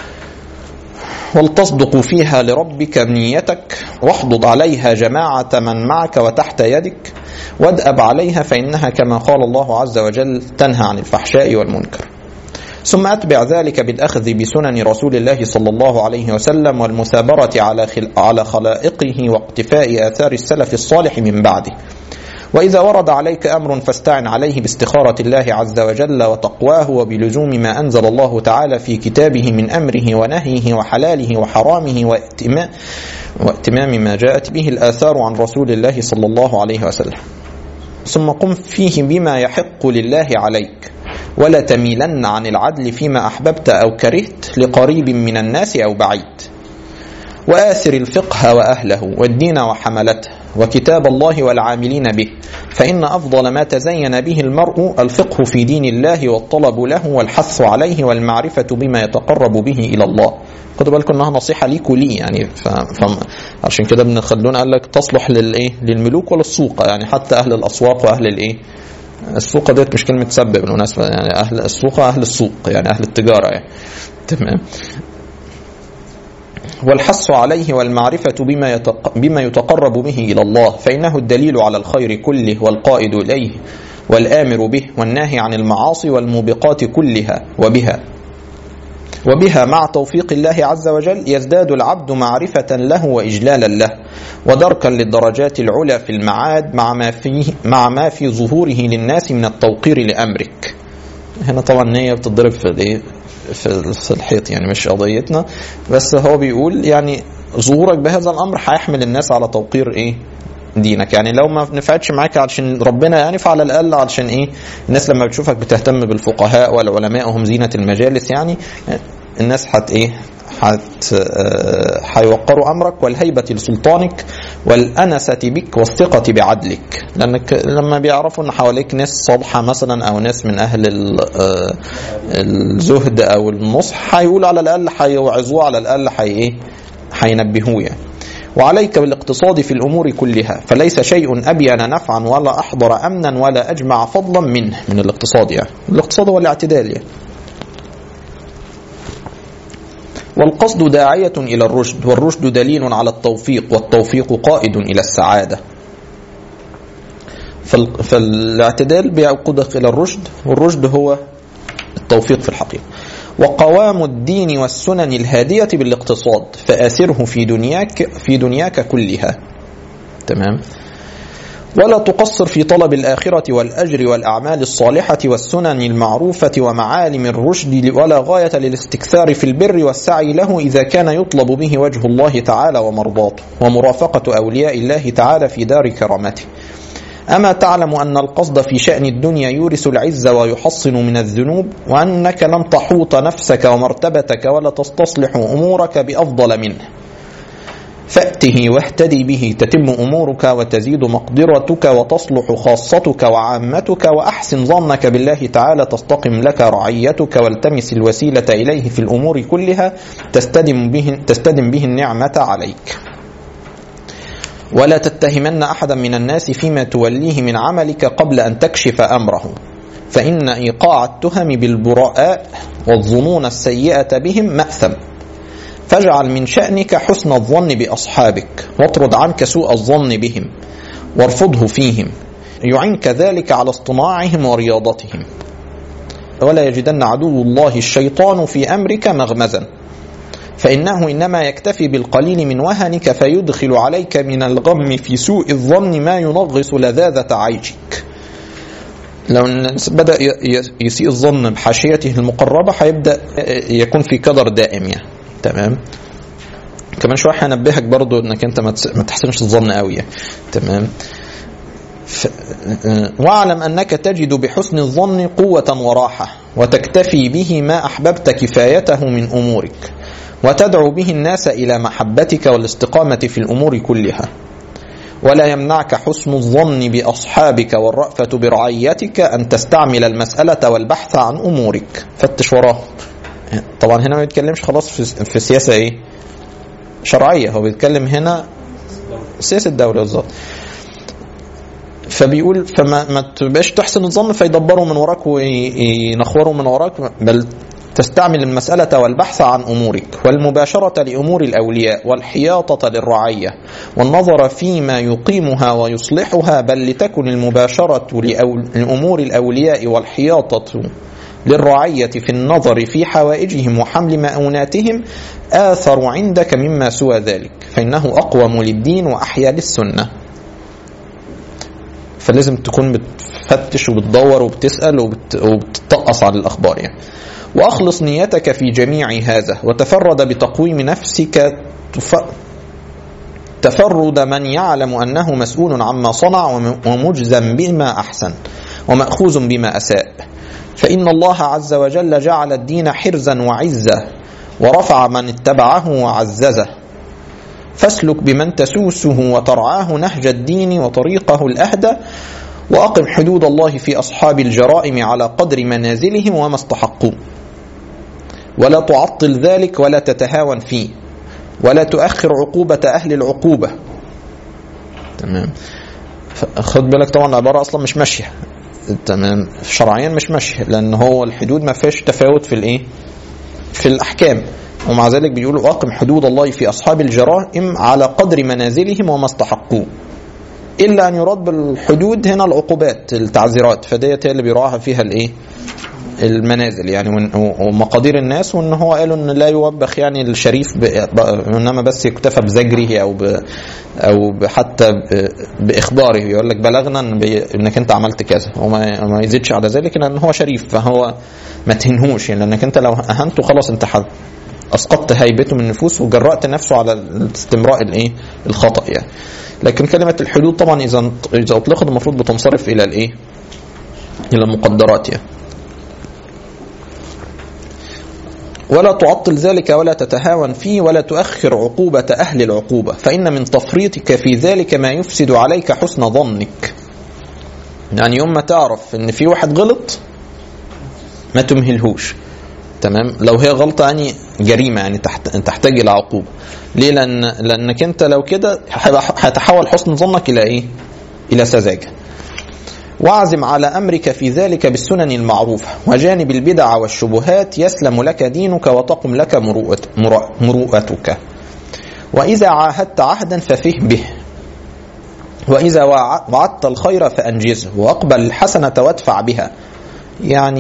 Speaker 1: ولتصدق فيها لربك نيتك واحضض عليها جماعة من معك وتحت يدك وادأب عليها فإنها كما قال الله عز وجل تنهى عن الفحشاء والمنكر ثم أتبع ذلك بالأخذ بسنن رسول الله صلى الله عليه وسلم والمثابرة على على خلائقه واقتفاء آثار السلف الصالح من بعده وإذا ورد عليك أمر فاستعن عليه باستخارة الله عز وجل وتقواه وبلزوم ما أنزل الله تعالى في كتابه من أمره ونهيه وحلاله وحرامه واتمام, واتمام ما جاءت به الآثار عن رسول الله صلى الله عليه وسلم ثم قم فيه بما يحق لله عليك ولا تميلن عن العدل فيما أحببت أو كرهت لقريب من الناس أو بعيد وآثر الفقه وأهله والدين وحملته وكتاب الله والعاملين به فإن أفضل ما تزين به المرء الفقه في دين الله والطلب له والحث عليه والمعرفة بما يتقرب به إلى الله خدوا بالكم انها نصيحه ليك ولي يعني ف... ف... عشان كده ابن خلدون قال لك تصلح للايه للملوك وللسوق يعني حتى اهل الاسواق واهل الايه السوق ديت مش كلمه سب بالمناسبه يعني اهل السوق اهل السوق يعني اهل التجاره يعني تمام والحث عليه والمعرفة بما, يتق... بما يتقرب به إلى الله فإنه الدليل على الخير كله والقائد إليه والآمر به والناهي عن المعاصي والموبقات كلها وبها وبها مع توفيق الله عز وجل يزداد العبد معرفة له وإجلالا له ودركا للدرجات العلى في المعاد مع ما فيه مع ما في ظهوره للناس من التوقير لأمرك هنا طبعا هي بتضرب في الايه في الحيط يعني مش قضيتنا بس هو بيقول يعني ظهورك بهذا الامر هيحمل الناس على توقير ايه دينك يعني لو ما نفعتش معاك علشان ربنا يعني فعلى الاقل علشان ايه الناس لما بتشوفك بتهتم بالفقهاء والعلماء وهم زينه المجالس يعني الناس هت ايه حت هيوقروا امرك والهيبه لسلطانك والانسه بك والثقه بعدلك لانك لما بيعرفوا ان حواليك ناس صالحه مثلا او ناس من اهل الزهد او النصح هيقولوا على الاقل هيوعظوه على الاقل هي ايه هينبهوه يعني وعليك بالاقتصاد في الامور كلها فليس شيء ابين نفعا ولا احضر امنا ولا اجمع فضلا منه من الاقتصاد يعني الاقتصاد هو الاعتدال يعني والقصد داعية إلى الرشد والرشد دليل على التوفيق والتوفيق قائد إلى السعادة فالاعتدال بيقودك إلى الرشد والرشد هو التوفيق في الحقيقة وقوام الدين والسنن الهادية بالاقتصاد فآثره في دنياك في دنياك كلها تمام ولا تقصر في طلب الآخرة والأجر والأعمال الصالحة والسنن المعروفة ومعالم الرشد ولا غاية للاستكثار في البر والسعي له إذا كان يطلب به وجه الله تعالى ومرضاته ومرافقة أولياء الله تعالى في دار كرامته أما تعلم أن القصد في شأن الدنيا يورث العز ويحصن من الذنوب وأنك لن تحوط نفسك ومرتبتك ولا تستصلح أمورك بأفضل منه فأته واهتدي به تتم أمورك وتزيد مقدرتك وتصلح خاصتك وعامتك وأحسن ظنك بالله تعالى تستقم لك رعيتك والتمس الوسيلة إليه في الأمور كلها تستدم به, تستدم به النعمة عليك ولا تتهمن أحدا من الناس فيما توليه من عملك قبل أن تكشف أمره فإن إيقاع التهم بالبراء والظنون السيئة بهم مأثم فاجعل من شأنك حسن الظن بأصحابك واطرد عنك سوء الظن بهم وارفضه فيهم يعنك ذلك على اصطناعهم ورياضتهم ولا يجدن عدو الله الشيطان في أمرك مغمزا فإنه إنما يكتفي بالقليل من وهنك فيدخل عليك من الغم في سوء الظن ما ينغص لذاذة عيشك لو الناس بدأ يسيء الظن بحاشيته المقربة هيبدأ يكون في كدر دائم يعني تمام كمان شويه هنبهك برضو انك انت ما تحسنش الظن قوي يعني. تمام ف... واعلم انك تجد بحسن الظن قوه وراحه وتكتفي به ما احببت كفايته من امورك وتدعو به الناس الى محبتك والاستقامه في الامور كلها ولا يمنعك حسن الظن باصحابك والرافه برعيتك ان تستعمل المساله والبحث عن امورك فتش وراهم طبعا هنا ما بيتكلمش خلاص في, في سياسه ايه شرعيه هو بيتكلم هنا سياسه الدوله بالظبط فبيقول فما ما تبقاش تحسن الظن فيدبروا من وراك وينخوروا من وراك بل تستعمل المسألة والبحث عن أمورك والمباشرة لأمور الأولياء والحياطة للرعية والنظر فيما يقيمها ويصلحها بل لتكن المباشرة لأمور الأولياء والحياطة للرعية في النظر في حوائجهم وحمل مؤوناتهم آثر عندك مما سوى ذلك فإنه أقوم للدين وأحيا للسنة فلازم تكون بتفتش وبتدور وبتسأل وبت... وبتطقص على الأخبار يعني وأخلص نيتك في جميع هذا وتفرد بتقويم نفسك تف... تفرد من يعلم أنه مسؤول عما صنع ومجزم بما أحسن ومأخوذ بما أساء فإن الله عز وجل جعل الدين حرزا وعزة ورفع من اتبعه وعززه فاسلك بمن تسوسه وترعاه نهج الدين وطريقه الأهدى وأقم حدود الله في أصحاب الجرائم على قدر منازلهم وما استحقوا ولا تعطل ذلك ولا تتهاون فيه ولا تؤخر عقوبة أهل العقوبة تمام خد بالك طبعا العبارة أصلا مش ماشية تمام شرعيا مش ماشية لأن هو الحدود ما فيهاش تفاوت في الإيه في الأحكام ومع ذلك بيقولوا أقم حدود الله في أصحاب الجرائم على قدر منازلهم وما استحقوه إلا أن يراد بالحدود هنا العقوبات التعزيرات فديت هي اللي بيراعها فيها الإيه المنازل يعني ومقادير الناس وان هو قالوا ان لا يوبخ يعني الشريف انما بس يكتفى بزجره او ب او حتى باخباره يقول لك بلغنا انك انت عملت كذا وما يزيدش على ذلك لان هو شريف فهو ما تهنهوش يعني لانك انت لو اهنته خلاص انت حد اسقطت هيبته من النفوس وجرأت نفسه على استمراء الايه الخطا يعني لكن كلمه الحدود طبعا اذا اذا اطلقت المفروض بتنصرف الى الايه الى المقدرات يعني ولا تعطل ذلك ولا تتهاون فيه ولا تؤخر عقوبة أهل العقوبة فإن من تفريطك في ذلك ما يفسد عليك حسن ظنك يعني يوم ما تعرف ان في واحد غلط ما تمهلهوش تمام لو هي غلطه يعني جريمه يعني تحت... تحتاج الى عقوبه ليه لان لانك انت لو كده هيتحول حسن ظنك الى ايه الى سذاجه واعزم على امرك في ذلك بالسنن المعروفه وجانب البدع والشبهات يسلم لك دينك وتقم لك مروءت مروءتك واذا عاهدت عهدا ففه به واذا وعدت الخير فانجزه واقبل الحسنه وادفع بها يعني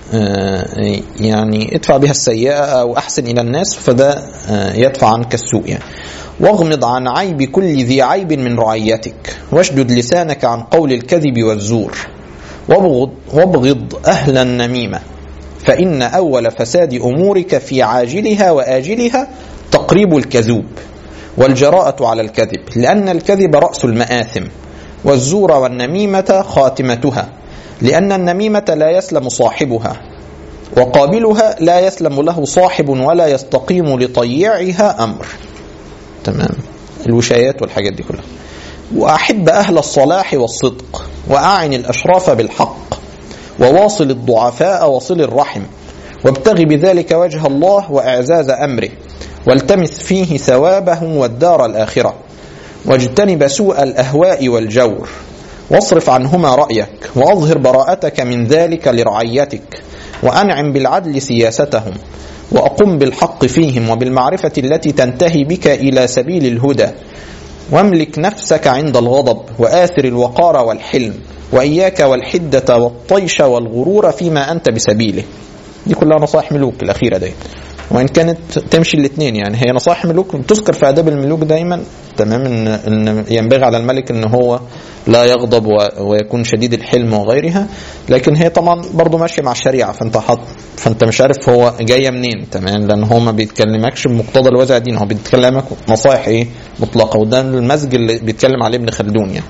Speaker 1: آه، يعني ادفع بها السيئة أو أحسن إلى الناس فده آه، يدفع عنك السوء يعني واغمض عن عيب كل ذي عيب من رعيتك واشدد لسانك عن قول الكذب والزور وابغض, وابغض أهل النميمة فإن أول فساد أمورك في عاجلها وآجلها تقريب الكذوب والجراءة على الكذب لأن الكذب رأس المآثم والزور والنميمة خاتمتها لأن النميمة لا يسلم صاحبها وقابلها لا يسلم له صاحب ولا يستقيم لطيعها أمر تمام الوشايات والحاجات دي كلها وأحب أهل الصلاح والصدق وأعن الأشراف بالحق وواصل الضعفاء وصل الرحم وابتغ بذلك وجه الله وإعزاز أمره والتمس فيه ثوابه والدار الآخرة واجتنب سوء الأهواء والجور واصرف عنهما رأيك وأظهر براءتك من ذلك لرعيتك وأنعم بالعدل سياستهم وأقم بالحق فيهم وبالمعرفة التي تنتهي بك إلى سبيل الهدى واملك نفسك عند الغضب وآثر الوقار والحلم وإياك والحدة والطيش والغرور فيما أنت بسبيله دي كلها نصائح ملوك الأخيرة دي وإن كانت تمشي الاثنين يعني هي نصائح ملوك تذكر في آداب الملوك دايما تمام إن, إن ينبغي على الملك إن هو لا يغضب و- ويكون شديد الحلم وغيرها لكن هي طبعا برضو ماشية مع الشريعة فأنت حط فأنت مش عارف هو جاية منين تمام لأن هو ما بيتكلمكش بمقتضى الوازع دين هو بيتكلمك نصائح إيه مطلقة وده المزج اللي بيتكلم عليه ابن خلدون يعني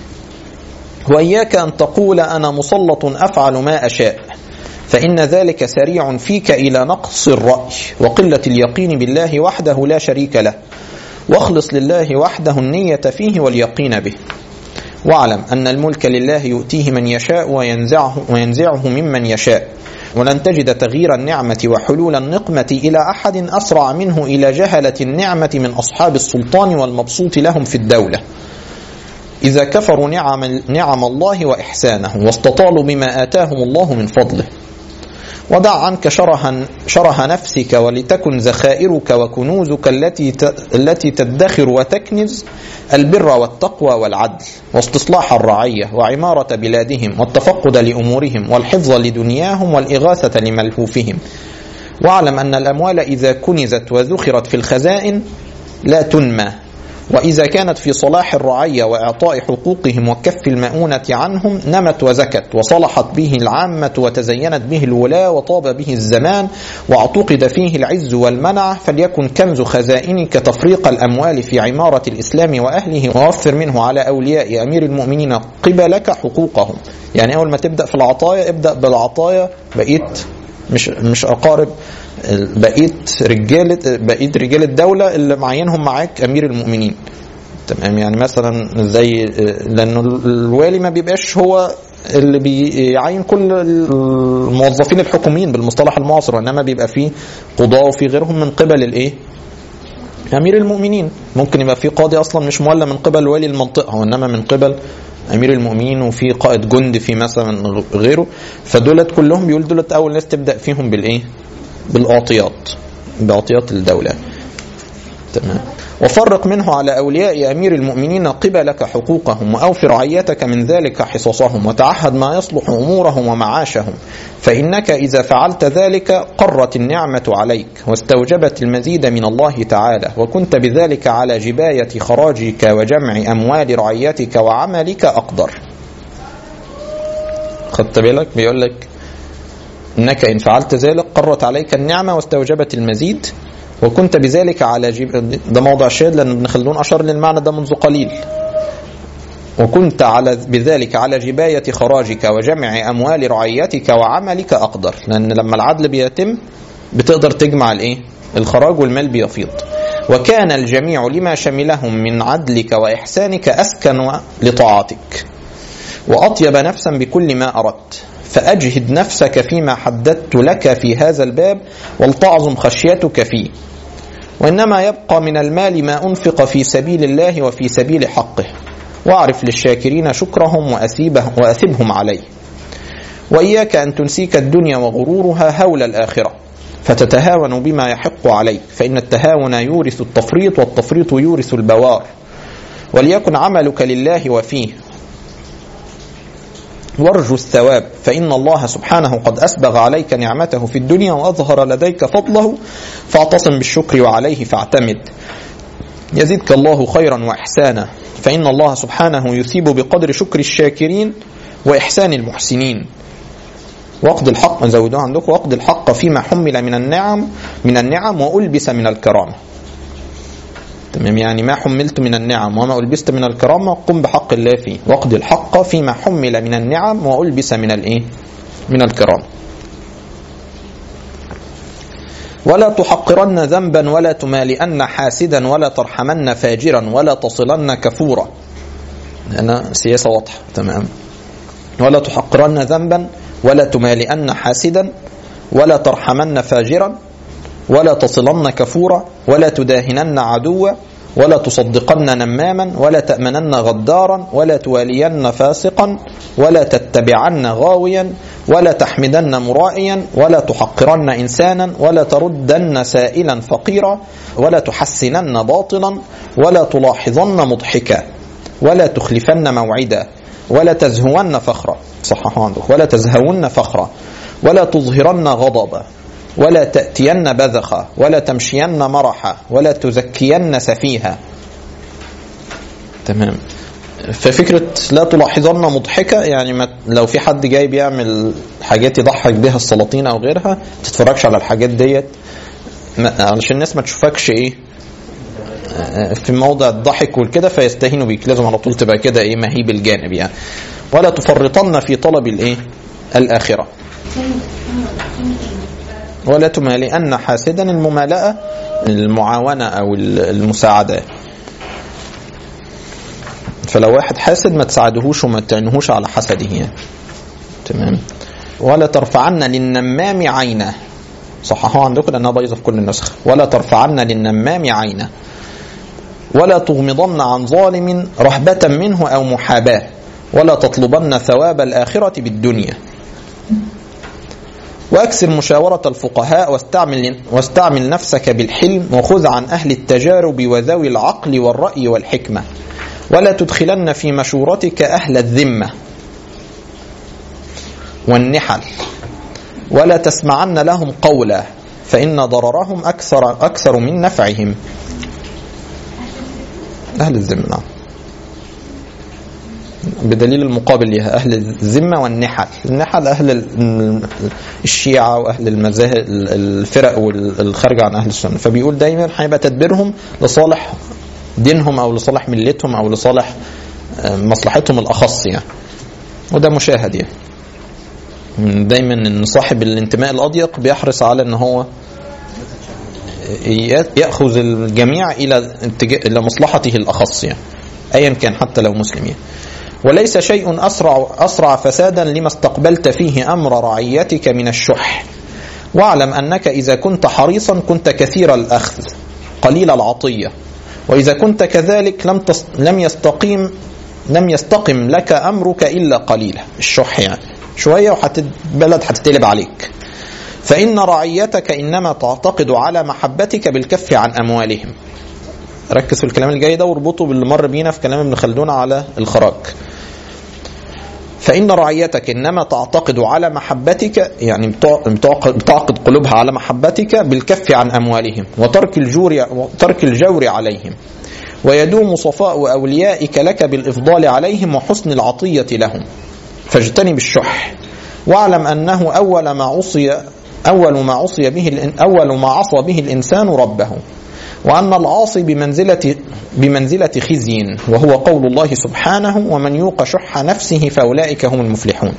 Speaker 1: وإياك أن تقول أنا مسلط أفعل ما أشاء فإن ذلك سريع فيك إلى نقص الرأي وقلة اليقين بالله وحده لا شريك له واخلص لله وحده النية فيه واليقين به واعلم أن الملك لله يؤتيه من يشاء وينزعه, وينزعه ممن يشاء ولن تجد تغيير النعمة وحلول النقمة إلى أحد أسرع منه إلى جهلة النعمة من أصحاب السلطان والمبسوط لهم في الدولة إذا كفروا نعم, نعم الله وإحسانه واستطالوا بما آتاهم الله من فضله ودع عنك شره, شره نفسك ولتكن ذخائرك وكنوزك التي التي تدخر وتكنز البر والتقوى والعدل واستصلاح الرعية وعمارة بلادهم والتفقد لأمورهم والحفظ لدنياهم والإغاثة لملهوفهم واعلم أن الأموال إذا كنزت وذخرت في الخزائن لا تنمى وإذا كانت في صلاح الرعية وإعطاء حقوقهم وكف المؤونة عنهم نمت وزكت وصلحت به العامة وتزينت به الولاة وطاب به الزمان واعتقد فيه العز والمنع فليكن كنز خزائنك تفريق الأموال في عمارة الإسلام وأهله ووفر منه على أولياء أمير المؤمنين قبلك حقوقهم يعني أول ما تبدأ في العطايا ابدأ بالعطايا بقيت مش مش أقارب بقيت رجاله بقيت رجال الدوله اللي معينهم معاك امير المؤمنين تمام يعني مثلا زي لانه الوالي ما بيبقاش هو اللي بيعين كل الموظفين الحكوميين بالمصطلح المعاصر وانما بيبقى فيه قضاه وفي غيرهم من قبل الايه امير المؤمنين ممكن يبقى في قاضي اصلا مش مولى من قبل والي المنطقه وانما من قبل امير المؤمنين وفي قائد جند في مثلا غيره فدولت كلهم بيقول دولت اول ناس تبدا فيهم بالايه بالاعطيات باعطيات الدوله تمام وفرق منه على أولياء أمير المؤمنين قبلك حقوقهم وأوفر رعيتك من ذلك حصصهم وتعهد ما يصلح أمورهم ومعاشهم فإنك إذا فعلت ذلك قرت النعمة عليك واستوجبت المزيد من الله تعالى وكنت بذلك على جباية خراجك وجمع أموال رعيتك وعملك أقدر خدت بالك بيقول لك انك ان فعلت ذلك قرت عليك النعمه واستوجبت المزيد وكنت بذلك على جب... ده موضع شاهد لان ابن خلدون اشار للمعنى ده منذ قليل وكنت على بذلك على جباية خراجك وجمع أموال رعيتك وعملك أقدر لأن لما العدل بيتم بتقدر تجمع الإيه؟ الخراج والمال بيفيض وكان الجميع لما شملهم من عدلك وإحسانك أسكن لطاعتك وأطيب نفسا بكل ما أردت فأجهد نفسك فيما حددت لك في هذا الباب ولتعظم خشيتك فيه وإنما يبقى من المال ما أنفق في سبيل الله وفي سبيل حقه واعرف للشاكرين شكرهم وأثيبه وأثبهم عليه وإياك أن تنسيك الدنيا وغرورها هول الآخرة فتتهاون بما يحق عليك فإن التهاون يورث التفريط والتفريط يورث البوار وليكن عملك لله وفيه وارجو الثواب فإن الله سبحانه قد أسبغ عليك نعمته في الدنيا وأظهر لديك فضله فاعتصم بالشكر وعليه فاعتمد يزدك الله خيرا وإحسانا فإن الله سبحانه يثيب بقدر شكر الشاكرين وإحسان المحسنين وقد الحق زودوها عندكم وقد الحق فيما حمل من النعم من النعم وألبس من الكرامة تمام يعني ما حملت من النعم وما ألبست من الكرامة قم بحق الله فيه وقد الحق فيما حمل من النعم وألبس من الإيه من الكرامة ولا تحقرن ذنبا ولا تمالئن حاسدا ولا ترحمن فاجرا ولا تصلن كفورا أنا سياسة واضحة تمام ولا تحقرن ذنبا ولا تمالئن حاسدا ولا ترحمن فاجرا ولا تصلن كفورا ولا تداهنن عدوا ولا تصدقن نماما ولا تأمنن غدارا ولا توالين فاسقا ولا تتبعن غاويا ولا تحمدن مرائيا ولا تحقرن إنسانا ولا تردن سائلا فقيرا ولا تحسنن باطلا ولا تلاحظن مضحكا ولا تخلفن موعدا ولا تزهون فخرا صححوا عندك ولا تزهون فخرا ولا تظهرن غضبا ولا تأتين بذخا ولا تمشين مرحا ولا تزكين سفيها تمام ففكرة لا تلاحظن مضحكة يعني ما لو في حد جاي بيعمل حاجات يضحك بها السلاطين أو غيرها تتفرجش على الحاجات ديت علشان الناس ما تشوفكش إيه في موضع الضحك والكده فيستهينوا بيك لازم على طول تبقى كده ايه مهيب الجانب يعني ولا تفرطن في طلب الايه الاخره ولا تمالئن حاسدا الممالأة المعاونة أو المساعدة فلو واحد حاسد ما تساعدهوش وما تعينهوش على حسده يعني تمام ولا ترفعن للنمام عينه صححوها عندكم لانها بايظه في كل النسخ ولا ترفعن للنمام عينه ولا تغمضن عن ظالم رهبة منه أو محاباة ولا تطلبن ثواب الآخرة بالدنيا واكثر مشاورة الفقهاء واستعمل واستعمل نفسك بالحلم وخذ عن أهل التجارب وذوي العقل والرأي والحكمة ولا تدخلن في مشورتك أهل الذمة والنحل ولا تسمعن لهم قولا فإن ضررهم أكثر أكثر من نفعهم أهل الذمة بدليل المقابل لها أهل الذمة والنحل النحل أهل الشيعة وأهل المذاهب الفرق والخارجة عن أهل السنة فبيقول دايما هيبقى تدبيرهم لصالح دينهم أو لصالح ملتهم أو لصالح مصلحتهم الأخص يعني وده مشاهد يعني دايما ان صاحب الانتماء الاضيق بيحرص على ان هو ياخذ الجميع الى الى مصلحته الاخص يعني ايا كان حتى لو مسلم يعني. وليس شيء اسرع اسرع فسادا لما استقبلت فيه امر رعيتك من الشح واعلم انك اذا كنت حريصا كنت كثير الاخذ قليل العطيه واذا كنت كذلك لم تس... لم يستقيم لم يستقم لك امرك الا قليلا الشح يعني شويه وبلد هتتقلب عليك فإن رعيتك إنما تعتقد على محبتك بالكف عن أموالهم ركز في الكلام الجاي ده واربطه باللي مر بينا في كلام ابن خلدون على الخراج فإن رعيتك إنما تعتقد على محبتك يعني بتعقد قلوبها على محبتك بالكف عن أموالهم وترك الجور وترك الجور عليهم ويدوم صفاء أوليائك لك بالإفضال عليهم وحسن العطية لهم فاجتنب الشح واعلم أنه أول ما عصي أول ما عصي به أول ما عصى به الإنسان ربه وأن العاصي بمنزلة بمنزلة خزي وهو قول الله سبحانه ومن يوق شح نفسه فأولئك هم المفلحون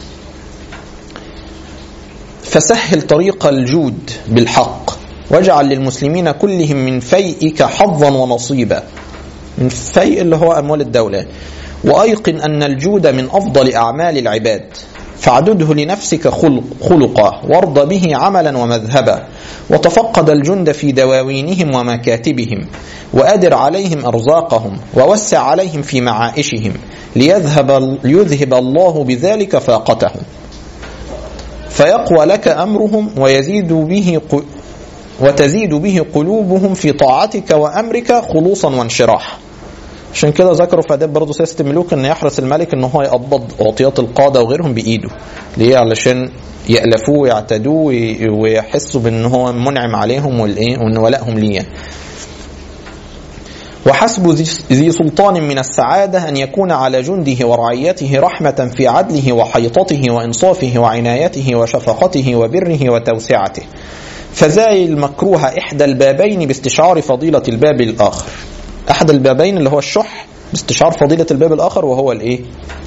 Speaker 1: فسهل طريق الجود بالحق واجعل للمسلمين كلهم من فيئك حظا ونصيبا من فيء اللي هو أموال الدولة وأيقن أن الجود من أفضل أعمال العباد فاعدده لنفسك خلق خلقا وارض به عملا ومذهبا وتفقد الجند في دواوينهم ومكاتبهم وأدر عليهم أرزاقهم ووسع عليهم في معائشهم ليذهب, ليذهب الله بذلك فاقتهم فيقوى لك أمرهم ويزيد به وتزيد به قلوبهم في طاعتك وأمرك خلوصا وانشراحا عشان كده ذكروا في اداب برضه سياسه الملوك ان يحرص الملك ان هو يقبض اعطيات القاده وغيرهم بايده ليه علشان يألفوه ويعتدوه وي- ويحسوا بان هو منعم عليهم والايه وان ولائهم ليه وحسب ذي- ذي سلطان من السعادة أن يكون على جنده ورعيته رحمة في عدله وحيطته وإنصافه وعنايته وشفقته وبره وتوسعته فزاي المكروه إحدى البابين باستشعار فضيلة الباب الآخر أحد البابين اللي هو الشح باستشعار فضيلة الباب الآخر وهو الإيه؟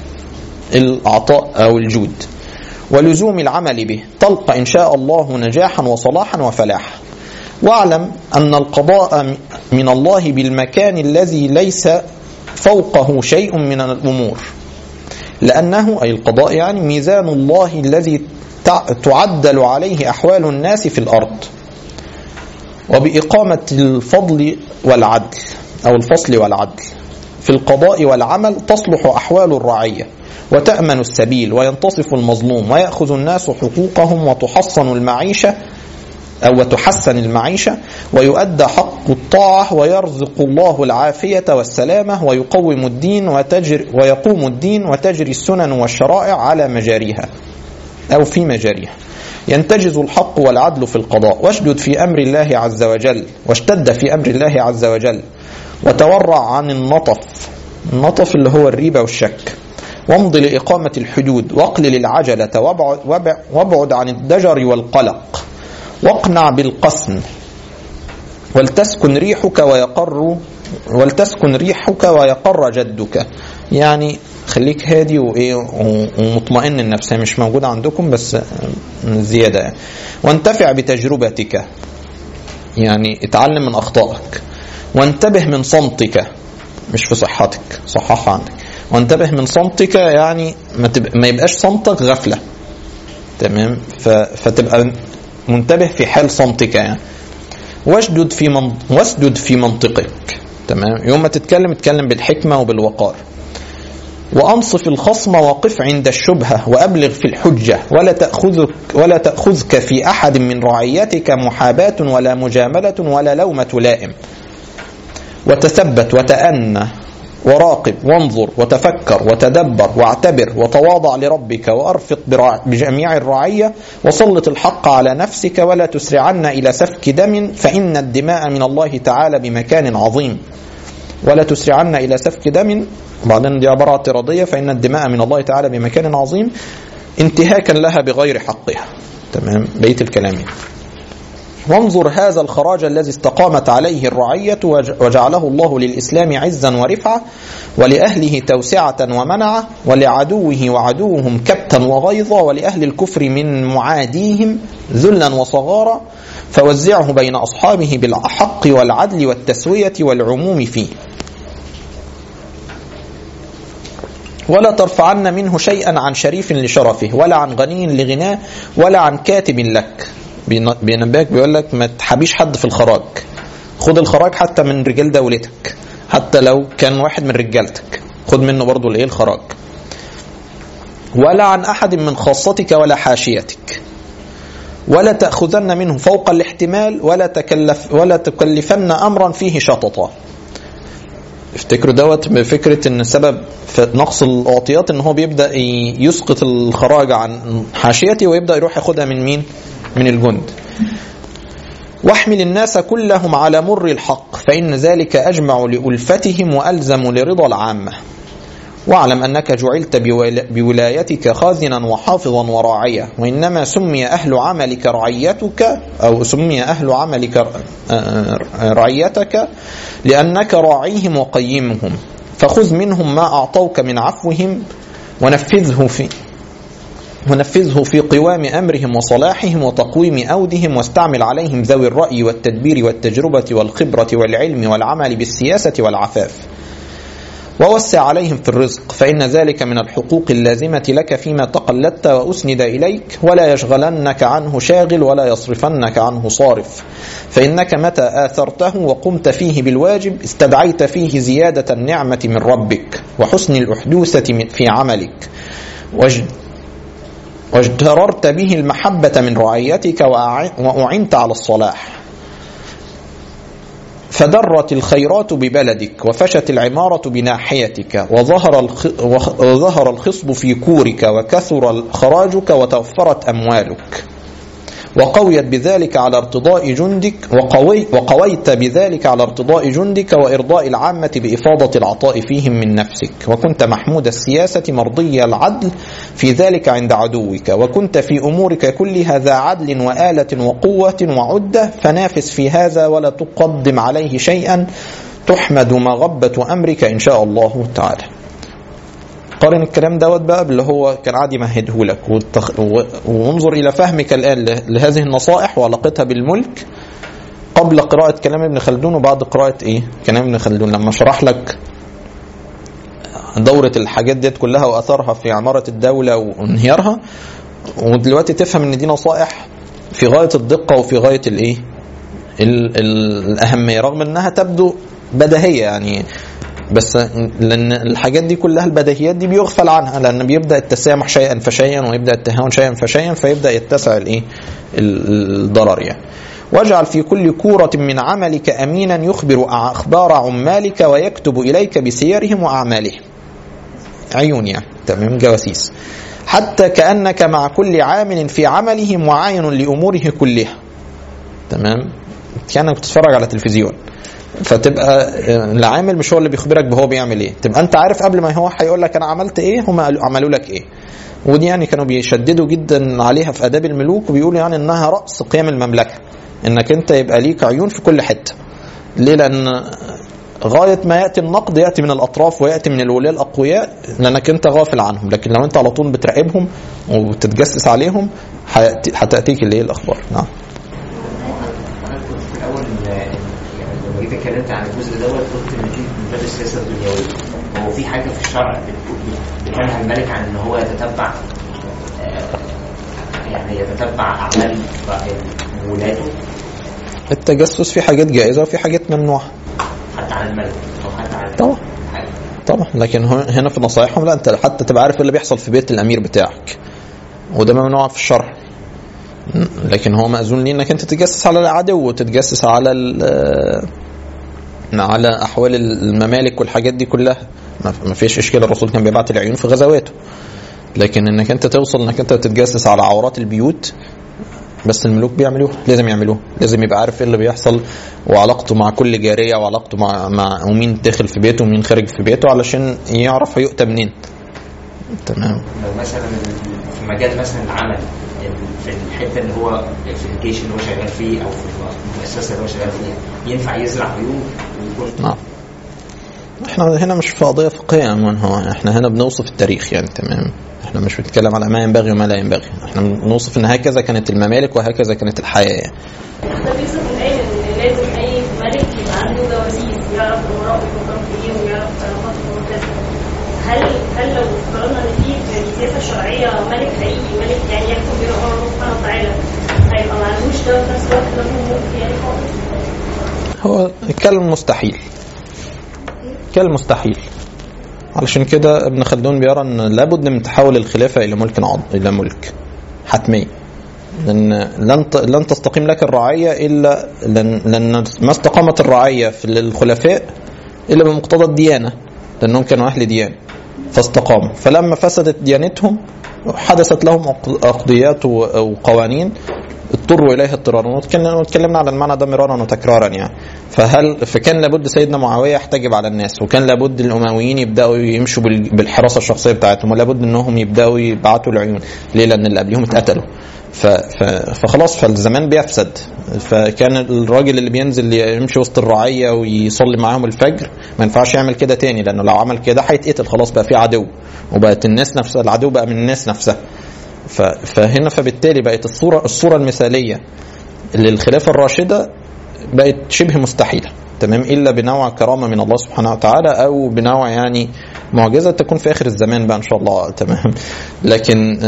Speaker 1: العطاء أو الجود ولزوم العمل به تلقى إن شاء الله نجاحا وصلاحا وفلاحا واعلم أن القضاء من الله بالمكان الذي ليس فوقه شيء من الأمور لأنه أي القضاء يعني ميزان الله الذي تع- تعدل عليه أحوال الناس في الأرض وبإقامة الفضل والعدل أو الفصل والعدل في القضاء والعمل تصلح أحوال الرعية وتأمن السبيل وينتصف المظلوم ويأخذ الناس حقوقهم وتحصن المعيشة أو وتحسن المعيشة ويؤدى حق الطاعة ويرزق الله العافية والسلامة ويقوم الدين وتجري ويقوم الدين وتجري السنن والشرائع على مجاريها أو في مجاريها ينتجز الحق والعدل في القضاء واشدد في أمر الله عز وجل واشتد في أمر الله عز وجل وتورع عن النطف النطف اللي هو الريبة والشك وامض لإقامة الحدود واقلل العجلة وابعد, وابع- وابعد عن الدجر والقلق واقنع بالقسم ولتسكن ريحك ويقر ولتسكن ريحك ويقر جدك يعني خليك هادي وايه ومطمئن النفس هي مش موجوده عندكم بس زياده يعني. وانتفع بتجربتك يعني اتعلم من اخطائك وانتبه من صمتك مش في صحتك صححها عندك وانتبه من صمتك يعني ما, تب... ما يبقاش صمتك غفله تمام ف... فتبقى منتبه في حال صمتك يعني واشدد في من... واسدد في منطقك تمام يوم ما تتكلم اتكلم بالحكمه وبالوقار وانصف الخصم وقف عند الشبهه وابلغ في الحجه ولا تاخذك ولا تاخذك في احد من رعيتك محاباه ولا مجامله ولا لومه لائم وتثبت وتأنى وراقب وانظر وتفكر وتدبر واعتبر وتواضع لربك وارفق برع- بجميع الرعيه وسلط الحق على نفسك ولا تسرعن الى سفك دم فان الدماء من الله تعالى بمكان عظيم ولا تسرعن الى سفك دم وبعدين دي عباره اعتراضيه فان الدماء من الله تعالى بمكان عظيم انتهاكا لها بغير حقها تمام بيت الكلام يعني. وانظر هذا الخراج الذي استقامت عليه الرعية وج- وجعله الله للإسلام عزا ورفعة ولأهله توسعة ومنعة ولعدوه وعدوهم كبتا وغيظا ولأهل الكفر من معاديهم ذلا وصغارا فوزعه بين أصحابه بالحق والعدل والتسوية والعموم فيه ولا ترفعن منه شيئا عن شريف لشرفه ولا عن غني لغناه ولا عن كاتب لك بين- بينبهك بيقول لك ما تحبيش حد في الخراج خد الخراج حتى من رجال دولتك حتى لو كان واحد من رجالتك خد منه برضو الايه الخراج ولا عن احد من خاصتك ولا حاشيتك ولا تأخذن منه فوق الاحتمال ولا تكلف ولا تكلفن امرا فيه شططا افتكروا دوت بفكره ان سبب في نقص الاعطيات ان هو بيبدا ي- يسقط الخراج عن حاشيته ويبدا يروح ياخدها من مين؟ من الجند. واحمل الناس كلهم على مر الحق فان ذلك اجمع لالفتهم والزم لرضا العامه. واعلم انك جعلت بولا- بولايتك خازنا وحافظا وراعيا وانما سمي اهل عملك رعيتك او سمي اهل عملك آه، رعيتك لانك راعيهم وقيمهم فخذ منهم ما اعطوك من عفوهم ونفذه في ونفذه في قوام امرهم وصلاحهم وتقويم اودهم واستعمل عليهم ذوي الراي والتدبير والتجربه والخبره والعلم والعمل بالسياسه والعفاف ووسع عليهم في الرزق فإن ذلك من الحقوق اللازمة لك فيما تقلدت وأسند إليك ولا يشغلنك عنه شاغل ولا يصرفنك عنه صارف فإنك متى آثرته وقمت فيه بالواجب استدعيت فيه زيادة النعمة من ربك وحسن الأحدوثة من- في عملك واج- واجتررت به المحبة من رعيتك وأع- وأعنت على الصلاح فدرت الخيرات ببلدك وفشت العمارة بناحيتك وظهر الخ... وظهر الخصب في كورك وكثر خراجك وتوفرت أموالك وقويت بذلك على ارتضاء جندك وقوي وقويت بذلك على ارتضاء جندك وإرضاء العامة بإفاضة العطاء فيهم من نفسك وكنت محمود السياسة مرضي العدل في ذلك عند عدوك وكنت في أمورك كلها ذا عدل وآلة وقوة وعدة فنافس في هذا ولا تقدم عليه شيئا تحمد مغبة أمرك إن شاء الله تعالى قارن الكلام دوت بقى باللي هو كان قاعد يمهده لك والتخ... و... وانظر الى فهمك الان ل... لهذه النصائح وعلاقتها بالملك قبل قراءة كلام ابن خلدون وبعد قراءة ايه؟ كلام ابن خلدون لما شرح لك دورة الحاجات ديت كلها واثرها في عمارة الدولة وانهيارها ودلوقتي تفهم ان دي نصائح في غاية الدقة وفي غاية الايه؟ ال... ال... الاهمية رغم انها تبدو بديهية يعني بس لان الحاجات دي كلها البديهيات دي بيغفل عنها لان بيبدا التسامح شيئا فشيئا ويبدا التهاون شيئا فشيئا فيبدا يتسع الايه الضرر يعني واجعل في كل كورة من عملك أمينا يخبر أخبار عمالك ويكتب إليك بسيرهم وأعمالهم عيون يعني تمام جواسيس حتى كأنك مع كل عامل في عمله معاين لأموره كلها تمام كأنك بتتفرج على تلفزيون فتبقى العامل مش هو اللي بيخبرك بهو بيعمل ايه تبقى انت عارف قبل ما هو هيقول لك انا عملت ايه هم عملوا لك ايه ودي يعني كانوا بيشددوا جدا عليها في اداب الملوك وبيقولوا يعني انها راس قيام المملكه انك انت يبقى ليك عيون في كل حته ليه لان غاية ما يأتي النقد يأتي من الأطراف ويأتي من الولاة الأقوياء لأنك أنت غافل عنهم لكن لو أنت على طول بتراقبهم وبتتجسس عليهم هتأتيك اللي هي الأخبار نعم
Speaker 3: جيت اتكلمت عن الجزء دوت قلت ان في من باب السياسه الدنيويه هو في حاجه في الشرع بتنهى الملك عن ان هو يتتبع يعني يتتبع اعمال ولاده
Speaker 1: التجسس في حاجات جائزه وفي حاجات ممنوعه
Speaker 3: حتى عن الملك او حتى عن
Speaker 1: طبعا طبعا لكن هنا في نصايحهم لا انت حتى تبقى عارف اللي بيحصل في بيت الامير بتاعك وده ممنوع في الشرع لكن هو مأذون ليه انك انت تتجسس على العدو وتتجسس على على احوال الممالك والحاجات دي كلها ما فيش اشكال الرسول كان بيبعت العيون في غزواته لكن انك انت توصل انك انت تتجسس على عورات البيوت بس الملوك بيعملوها لازم يعملوها لازم يبقى عارف ايه اللي بيحصل وعلاقته مع كل جاريه وعلاقته مع مع ومين داخل في بيته ومين خارج في بيته علشان يعرف هيؤتى منين تمام
Speaker 3: لو مثلا في مجال مثلا العمل في الحته اللي هو في الجيش اللي هو شغال فيه او في المؤسسه اللي هو شغال فيها ينفع يزرع عيون ويكون
Speaker 1: نعم احنا هنا مش في قضيه فقهيه عموما هو احنا هنا بنوصف التاريخ يعني تمام احنا مش بنتكلم على ما ينبغي وما لا ينبغي احنا بنوصف ان هكذا كانت الممالك وهكذا كانت الحياه يعني.
Speaker 4: ده بيوصف الآية إن لازم أي ملك يبقى عنده جواسيس يعرف أمراء بيفكر في إيه ويعرف علاقاتهم وكذا. هل هل لو افترضنا إن في في السياسة الشرعية ملك حقيقي ملك يعني يحكم بين الله سبحانه وتعالى هيبقى ما عندوش ده في نفس الوقت ده ممكن يعني خالص؟
Speaker 1: هو كلام مستحيل كلام مستحيل علشان كده ابن خلدون بيرى ان لابد من تحول الخلافه الى ملك عض... الى ملك حتميا لان لن ت... لن تستقيم لك الرعيه الا لان, لأن ما استقامت الرعيه في الخلفاء الا بمقتضى الديانه لانهم كانوا اهل ديانه فاستقاموا فلما فسدت ديانتهم حدثت لهم اقضيات وقوانين اضطروا اليه اضطرارا واتكلمنا على المعنى ده مرارا وتكرارا يعني فهل فكان لابد سيدنا معاويه يحتجب على الناس وكان لابد الامويين يبداوا يمشوا بالحراسه الشخصيه بتاعتهم ولابد انهم يبداوا يبعتوا العيون ليه لان اللي قبلهم اتقتلوا ف... ف... فخلاص فالزمان بيفسد فكان الراجل اللي بينزل يمشي وسط الرعيه ويصلي معاهم الفجر ما ينفعش يعمل كده تاني لانه لو عمل كده هيتقتل خلاص بقى في عدو وبقت الناس نفسها العدو بقى من الناس نفسها ف... فهنا فبالتالي بقت الصوره الصوره المثاليه للخلافه الراشده بقت شبه مستحيله تمام الا بنوع كرامه من الله سبحانه وتعالى او بنوع يعني معجزه تكون في اخر الزمان بقى ان شاء الله تمام لكن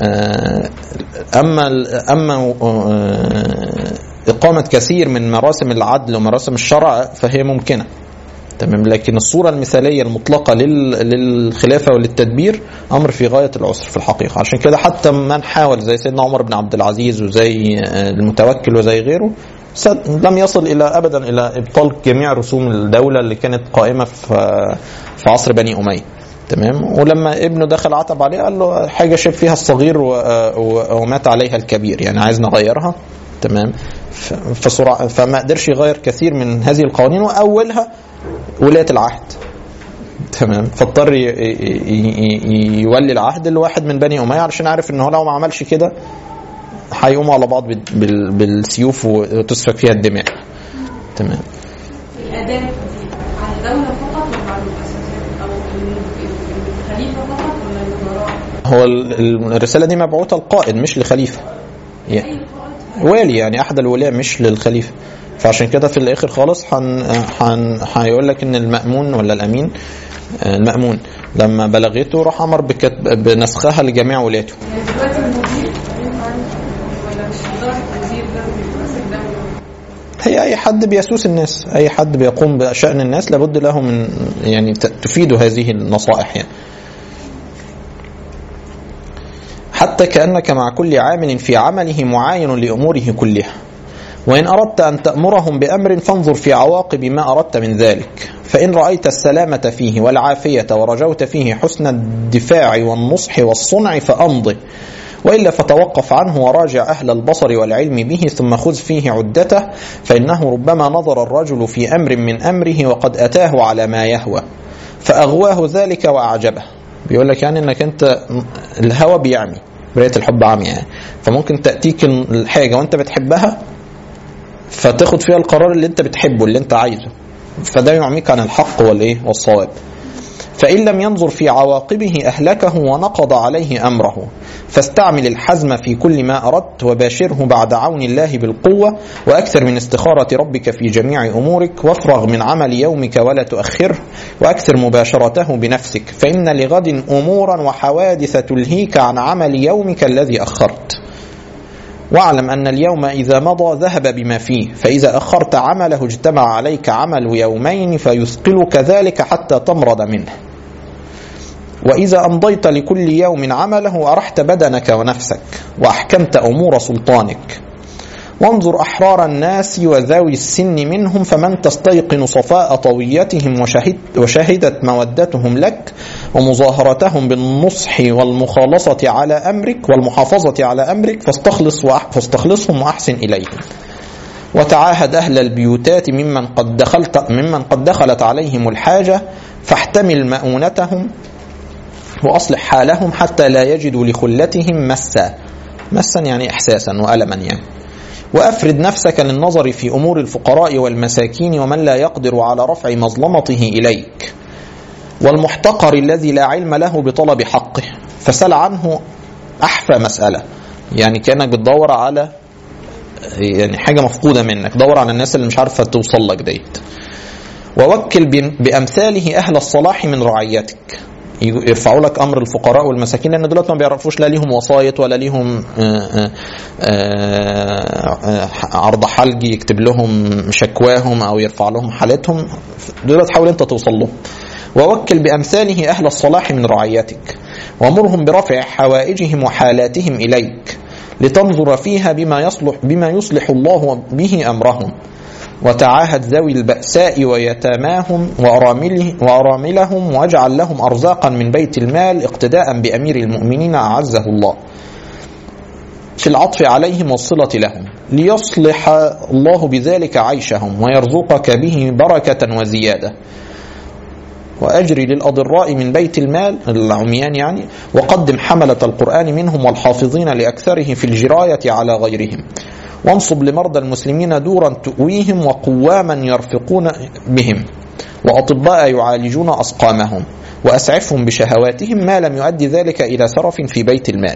Speaker 1: اما اما اقامه كثير من مراسم العدل ومراسم الشرع فهي ممكنه تمام لكن الصورة المثالية المطلقة للخلافة وللتدبير أمر في غاية العسر في الحقيقة عشان كده حتى من حاول زي سيدنا عمر بن عبد العزيز وزي المتوكل وزي غيره سد- لم يصل الى ابدا الى ابطال جميع رسوم الدوله اللي كانت قائمه في في عصر بني اميه تمام ولما ابنه دخل عتب عليه قال له حاجه شاب فيها الصغير و- و- ومات عليها الكبير يعني عايز نغيرها تمام ف- فسرعة فما قدرش يغير كثير من هذه القوانين واولها ولايه العهد تمام فاضطر ي- ي- ي- يولي العهد لواحد من بني اميه علشان عارف ان هو لو ما عملش كده هيقوموا على بعض بال- بال- بالسيوف وتسفك فيها الدماء تمام
Speaker 5: الأداة دي على الدولة فقط ولا على المؤسسات أو الخليفة فقط ولا الوزراء؟
Speaker 1: هو ال- ال- الرساله دي مبعوثه القائد مش لخليفه يعني
Speaker 5: أي قائد
Speaker 1: والي يعني احد الولاة مش للخليفه فعشان كده في الاخر خالص هن هن هيقول لك ان المأمون ولا الامين آه، المأمون لما بلغته راح امر بكتب بنسخها لجميع ولاته
Speaker 5: يعني دلوقتي المدير ينفع ولا مش إدارة الوزير ده بيمسك دولة؟
Speaker 1: هي اي حد بيسوس الناس اي حد بيقوم بشأن الناس لابد له من يعني ت- تفيد هذه النصائح يعني حتى كأنك مع كل عامل في عمله معاين لأموره كلها وإن أردت أن تأمرهم بأمر فانظر في عواقب ما أردت من ذلك فإن رأيت السلامة فيه والعافية ورجوت فيه حسن الدفاع والنصح والصنع فأمضه وإلا فتوقف عنه وراجع أهل البصر والعلم به ثم خذ فيه عدته فإنه ربما نظر الرجل في أمر من أمره وقد أتاه على ما يهوى فأغواه ذلك وأعجبه بيقول لك يعني انك انت الهوى بيعمي برايه الحب عمي يعني فممكن تاتيك الحاجه وانت بتحبها فتاخد فيها القرار اللي انت بتحبه اللي انت عايزه فده يعميك عن الحق والايه والصواب فإن لم ينظر في عواقبه أهلكه ونقض عليه أمره فاستعمل الحزم في كل ما أردت وباشره بعد عون الله بالقوة وأكثر من استخارة ربك في جميع أمورك وافرغ من عمل يومك ولا تؤخره وأكثر مباشرته بنفسك فإن لغد أمورا وحوادث تلهيك عن عمل يومك الذي أخرت واعلم أن اليوم إذا مضى ذهب بما فيه فإذا أخرت عمله اجتمع عليك عمل يومين فيثقلك ذلك حتى تمرض منه وإذا أمضيت لكل يوم عمله أرحت بدنك ونفسك وأحكمت أمور سلطانك وانظر أحرار الناس وذوي السن منهم فمن تستيقن صفاء طويتهم وشهد وشهدت مودتهم لك ومظاهرتهم بالنصح والمخالصة على أمرك والمحافظة على أمرك فاستخلص وأح فاستخلصهم وأحسن إليهم وتعاهد أهل البيوتات ممن قد دخلت ممن قد دخلت عليهم الحاجة فاحتمل مؤونتهم وأصلح حالهم حتى لا يجدوا لخلتهم مسا مسا يعني إحساسا وألما يعني وأفرد نفسك للنظر في أمور الفقراء والمساكين ومن لا يقدر على رفع مظلمته إليك والمحتقر الذي لا علم له بطلب حقه فسل عنه أحفى مسألة يعني كأنك بتدور على يعني حاجة مفقودة منك دور على الناس اللي مش عارفة توصل لك ديت ووكل بأمثاله أهل الصلاح من رعيتك يرفعوا لك امر الفقراء والمساكين لان دولت ما بيعرفوش لا ليهم وصايت ولا ليهم آآ آآ عرض حلج يكتب لهم شكواهم او يرفع لهم حالتهم دولت حاول انت توصل لهم ووكل بامثاله اهل الصلاح من رعيتك وامرهم برفع حوائجهم وحالاتهم اليك لتنظر فيها بما يصلح بما يصلح الله به امرهم وتعاهد ذوي البأساء ويتاماهم وأرامله وأراملهم واجعل لهم أرزاقا من بيت المال اقتداء بأمير المؤمنين أعزه الله في العطف عليهم والصلة لهم ليصلح الله بذلك عيشهم ويرزقك به بركة وزيادة وأجري للأضراء من بيت المال العميان يعني وقدم حملة القرآن منهم والحافظين لأكثره في الجراية على غيرهم وانصب لمرضى المسلمين دورا تؤويهم وقواما يرفقون بهم وأطباء يعالجون أسقامهم وأسعفهم بشهواتهم ما لم يؤدي ذلك إلى سرف في بيت المال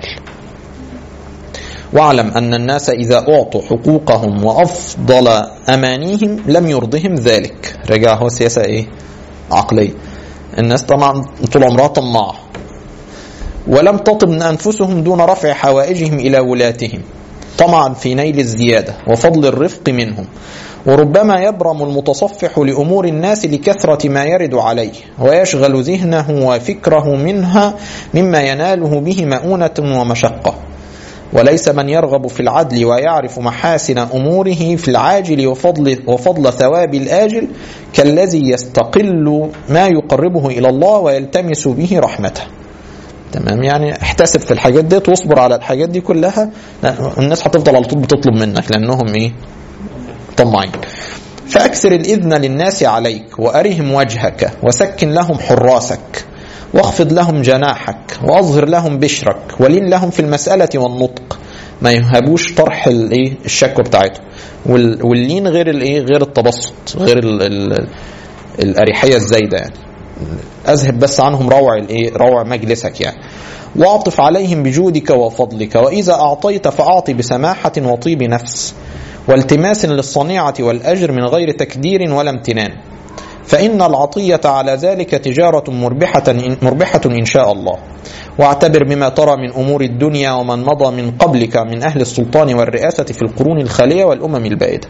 Speaker 1: واعلم أن الناس إذا أعطوا حقوقهم وأفضل أمانيهم لم يرضهم ذلك رجع هو سياسة إيه عقلية الناس طبعا طول عمرها طماعة ولم تطب أنفسهم دون رفع حوائجهم إلى ولاتهم طمعا في نيل الزيادة وفضل الرفق منهم وربما يبرم المتصفح لأمور الناس لكثرة ما يرد عليه ويشغل ذهنه وفكره منها مما يناله به مؤونة ومشقة وليس من يرغب في العدل ويعرف محاسن أموره في العاجل وفضل, وفضل ثواب الآجل كالذي يستقل ما يقربه إلى الله ويلتمس به رحمته تمام يعني احتسب في الحاجات دي واصبر على الحاجات دي كلها لا، الناس هتفضل على طول بتطلب منك لأنهم إيه طماعين فأكثر الإذن للناس عليك وأرهم وجهك وسكن لهم حراسك واخفض لهم جناحك وأظهر لهم بشرك ولين لهم في المسألة والنطق ما يهبوش طرح الايه الشكوى بتاعته وال- واللين غير الايه غير التبسط غير ال ال الأريحية الزايدة يعني أذهب بس عنهم روع الايه روع مجلسك يعني واعطف عليهم بجودك وفضلك وإذا أعطيت فأعطي بسماحة وطيب نفس والتماس للصنيعة والأجر من غير تكدير ولا امتنان فإن العطية على ذلك تجارة مربحة مربحة إن شاء الله واعتبر بما ترى من أمور الدنيا ومن مضى من قبلك من أهل السلطان والرئاسة في القرون الخالية والأمم البائدة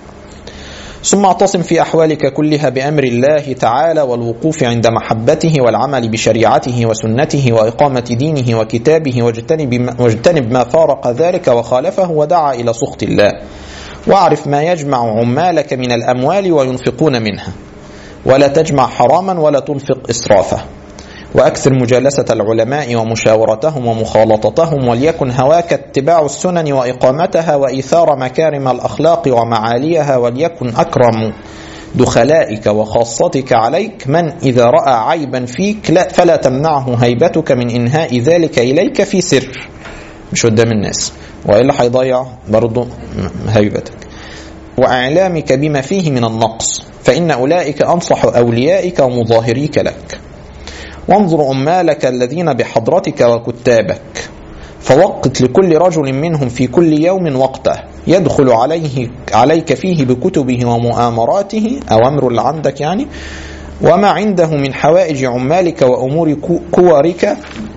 Speaker 1: ثم اعتصم في أحوالك كلها بأمر الله تعالى والوقوف عند محبته والعمل بشريعته وسنته وإقامة دينه وكتابه واجتنب ما, واجتنب ما فارق ذلك وخالفه ودعا إلى سخط الله واعرف ما يجمع عمالك من الأموال وينفقون منها ولا تجمع حراما ولا تنفق إسرافا وأكثر مجالسة العلماء ومشاورتهم ومخالطتهم وليكن هواك اتباع السنن وإقامتها وإيثار مكارم الأخلاق ومعاليها وليكن أكرم دخلائك وخاصتك عليك من إذا رأى عيبا فيك لا فلا تمنعه هيبتك من إنهاء ذلك إليك في سر مش قدام الناس وإلا هيضيع برضه هيبتك وإعلامك بما فيه من النقص فإن أولئك أنصح أوليائك ومظاهريك لك وانظر عمالك الذين بحضرتك وكتابك فوقت لكل رجل منهم في كل يوم وقته يدخل عليه عليك فيه بكتبه ومؤامراته أوامر اللي عندك يعني وما عنده من حوائج عمالك وأمور كورك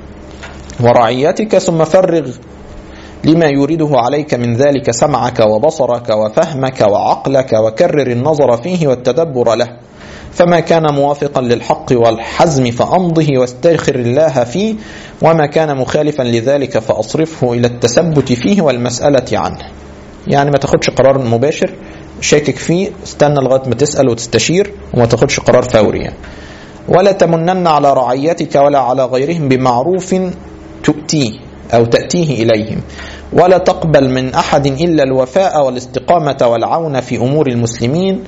Speaker 1: ورعيتك ثم فرغ لما يريده عليك من ذلك سمعك وبصرك وفهمك وعقلك وكرر النظر فيه والتدبر له فما كان موافقا للحق والحزم فأمضه واستغفر الله فيه وما كان مخالفا لذلك فأصرفه إلى التثبت فيه والمسألة عنه يعني ما تاخدش قرار مباشر شاكك فيه استنى لغاية ما تسأل وتستشير وما تاخدش قرار فوري يعني. ولا تمنن على رعيتك ولا على غيرهم بمعروف تؤتيه أو تأتيه إليهم ولا تقبل من أحد إلا الوفاء والاستقامة والعون في أمور المسلمين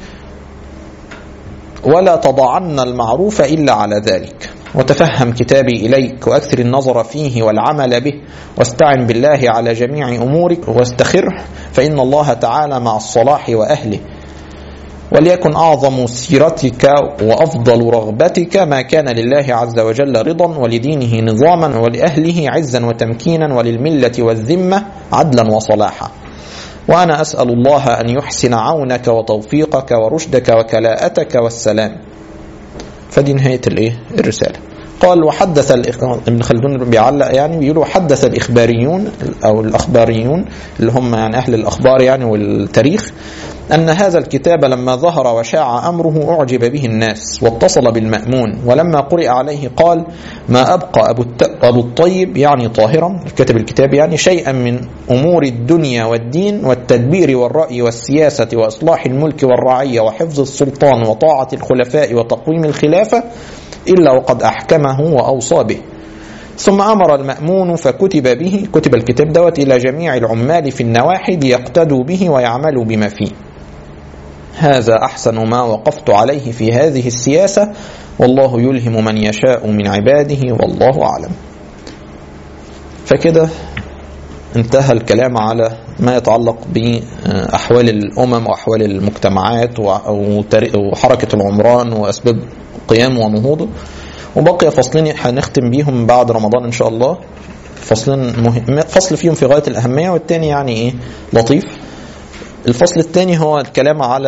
Speaker 1: ولا تضعن المعروف إلا على ذلك وتفهم كتابي إليك وأكثر النظر فيه والعمل به واستعن بالله على جميع أمورك واستخره فإن الله تعالى مع الصلاح وأهله وليكن أعظم سيرتك وأفضل رغبتك ما كان لله عز وجل رضا ولدينه نظاما ولأهله عزا وتمكينا وللملة والذمة عدلا وصلاحا وأنا أسأل الله أن يحسن عونك وتوفيقك ورشدك وكلاءتك والسلام فدي نهاية الإيه؟ الرسالة قال وحدث ابن خلدون بيعلق يعني بيقول وحدث الإخباريون أو الأخباريون اللي هم يعني أهل الأخبار يعني والتاريخ أن هذا الكتاب لما ظهر وشاع أمره أعجب به الناس واتصل بالمأمون ولما قرئ عليه قال ما أبقى أبو, أبو الطيب يعني طاهرا كتب الكتاب يعني شيئا من أمور الدنيا والدين والتدبير والرأي والسياسة وإصلاح الملك والرعية وحفظ السلطان وطاعة الخلفاء وتقويم الخلافة إلا وقد أحكمه وأوصى به ثم أمر المأمون فكتب به كتب الكتاب دوت إلى جميع العمال في النواحي ليقتدوا به ويعملوا بما فيه هذا أحسن ما وقفت عليه في هذه السياسة والله يلهم من يشاء من عباده والله أعلم فكده انتهى الكلام على ما يتعلق بأحوال الأمم وأحوال المجتمعات وحركة العمران وأسباب قيام ونهوضه وبقي فصلين هنختم بيهم بعد رمضان إن شاء الله فصلين مهم فصل فيهم في غاية الأهمية والتاني يعني إيه لطيف الفصل الثاني هو الكلام على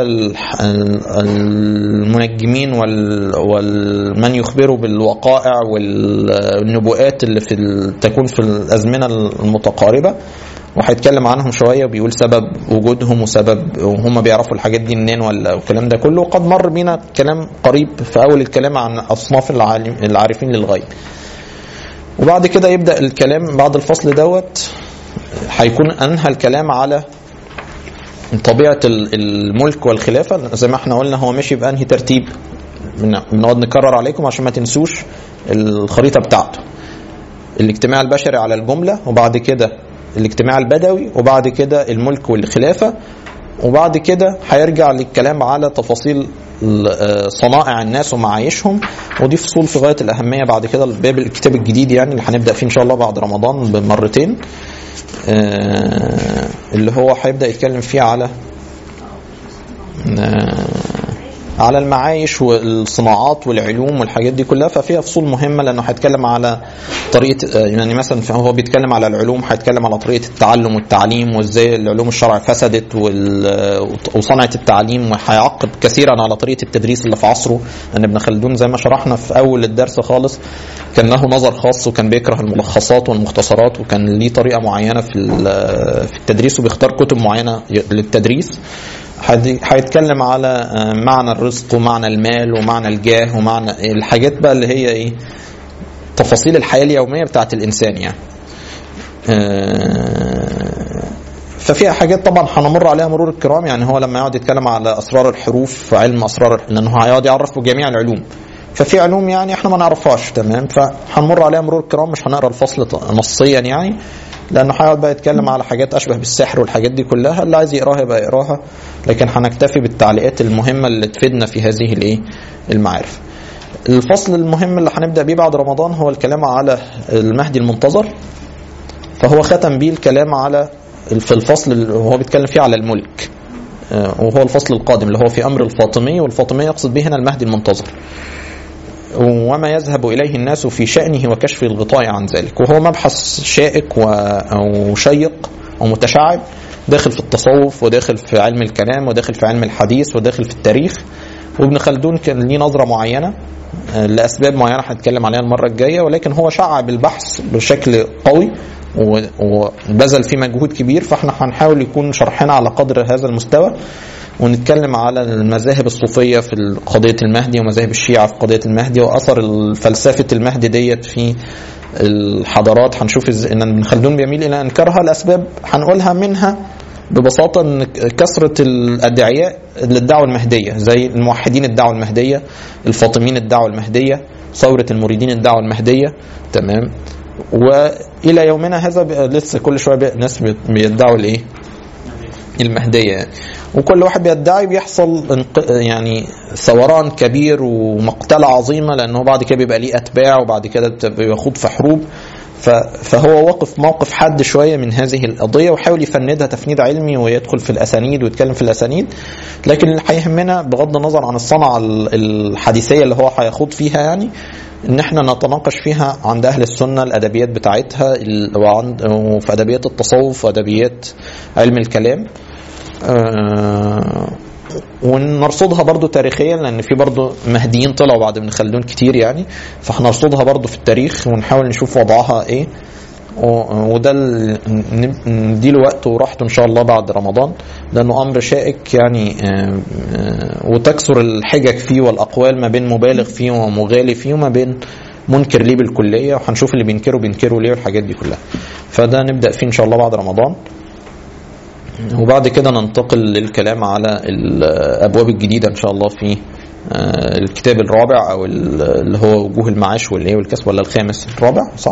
Speaker 1: المنجمين ومن يخبروا بالوقائع والنبوءات اللي في تكون في الأزمنة المتقاربة وهيتكلم عنهم شوية وبيقول سبب وجودهم وسبب وهم بيعرفوا الحاجات دي منين ولا والكلام ده كله وقد مر بينا كلام قريب في أول الكلام عن أصناف العارفين للغيب وبعد كده يبدأ الكلام بعد الفصل دوت هيكون انهى الكلام على طبيعه ال- الملك والخلافه زي ما احنا قلنا هو ماشي بانهي ترتيب بن- بنقعد نكرر عليكم عشان ما تنسوش الخريطه بتاعته الاجتماع البشري على الجمله وبعد كده الاجتماع البدوي وبعد كده الملك والخلافه وبعد كده هيرجع للكلام على تفاصيل ال- آه، صنائع الناس ومعايشهم ودي فصول في غايه الاهميه بعد كده باب الكتاب الجديد يعني اللي هنبدا فيه ان شاء الله بعد رمضان بمرتين آه، اللي هو هيبدا يتكلم فيه على آه، على المعايش والصناعات والعلوم والحاجات دي كلها ففيها فصول مهمه لانه هيتكلم على طريقه آه، يعني مثلا هو بيتكلم على العلوم هيتكلم على طريقه التعلم والتعليم وازاي العلوم الشرع فسدت وال- وصنعه التعليم وهيعقب كثيرا على طريقه التدريس اللي في عصره لان ابن خلدون زي ما شرحنا في اول الدرس خالص كان له نظر خاص وكان بيكره الملخصات والمختصرات وكان ليه طريقه معينه في ال- في التدريس وبيختار كتب معينه للتدريس هدي- هيتكلم على آه، معنى الرزق ومعنى المال ومعنى الجاه ومعنى الحاجات بقى اللي هي ايه تفاصيل الحياه اليوميه بتاعت الانسان يعني آه، ففيها حاجات طبعا هنمر عليها مرور الكرام يعني هو لما يقعد يتكلم على اسرار الحروف علم اسرار لانه هيقعد يعرف بجميع العلوم ففي علوم يعني احنا ما نعرفهاش تمام فهنمر عليها مرور الكرام مش هنقرا الفصل ط- نصيا يعني لانه هيقعد بقى يتكلم على حاجات اشبه بالسحر والحاجات دي كلها اللي عايز يقراها يبقى يقراها لكن هنكتفي بالتعليقات المهمه اللي تفيدنا في هذه الايه المعارف الفصل المهم اللي هنبدا بيه بعد رمضان هو الكلام على المهدي المنتظر فهو ختم بيه الكلام على في الفصل اللي هو بيتكلم فيه على الملك آه، وهو الفصل القادم اللي هو في امر الفاطمي والفاطميه يقصد به هنا المهدي المنتظر وما يذهب اليه الناس في شانه وكشف الغطاء عن ذلك وهو مبحث شائك و- او شيق او متشعب داخل في التصوف وداخل في علم الكلام وداخل في علم الحديث وداخل في التاريخ وابن خلدون كان ليه نظره معينه آه، لاسباب معينه هنتكلم عليها المره الجايه ولكن هو شعب البحث بشكل قوي و- وبذل فيه مجهود كبير فاحنا هنحاول يكون شرحنا على قدر هذا المستوى ونتكلم على المذاهب الصوفية في قضية المهدي ومذاهب الشيعة في قضية المهدي وأثر فلسفة المهدي ديت في الحضارات هنشوف ازاي ان ابن خلدون بيميل الى انكارها لاسباب هنقولها منها ببساطة ان كثرة الادعياء للدعوة المهدية زي الموحدين الدعوة المهدية الفاطميين الدعوة المهدية ثورة المريدين الدعوة المهدية تمام والى يومنا هذا بقى لسه كل شويه بقى ناس بيت- بيدعوا الايه المهديه يعني. وكل واحد بيدعي بيحصل انق- يعني ثوران كبير ومقتله عظيمه لانه بعد كده بيبقى ليه اتباع وبعد كده بت- بيخوض في حروب ف- فهو واقف موقف حد شويه من هذه القضيه وحاول يفندها تفنيد علمي ويدخل في الاسانيد ويتكلم في الاسانيد لكن اللي هيهمنا بغض النظر عن الصنعه ال- الحديثيه اللي هو هيخوض فيها يعني ان احنا نتناقش فيها عند اهل السنه الادبيات بتاعتها ال- وعند وفي ادبيات التصوف وادبيات علم الكلام آه، ونرصدها برضو تاريخيا لان في برضو مهديين طلعوا بعد ابن خلدون كتير يعني فهنرصدها برضو في التاريخ ونحاول نشوف وضعها ايه و- وده ال- ن- نديله وقت وراحته ان شاء الله بعد رمضان لانه امر شائك يعني آه، آه، وتكثر الحجج فيه والاقوال ما بين مبالغ فيه ومغالي فيه وما بين منكر ليه بالكليه وهنشوف اللي بينكره بينكره ليه والحاجات دي كلها فده نبدا فيه ان شاء الله بعد رمضان وبعد كده ننتقل للكلام على الابواب الجديده ان شاء الله في آه، الكتاب الرابع او ال- اللي هو وجوه المعاش والايه والكسب ولا الخامس الرابع صح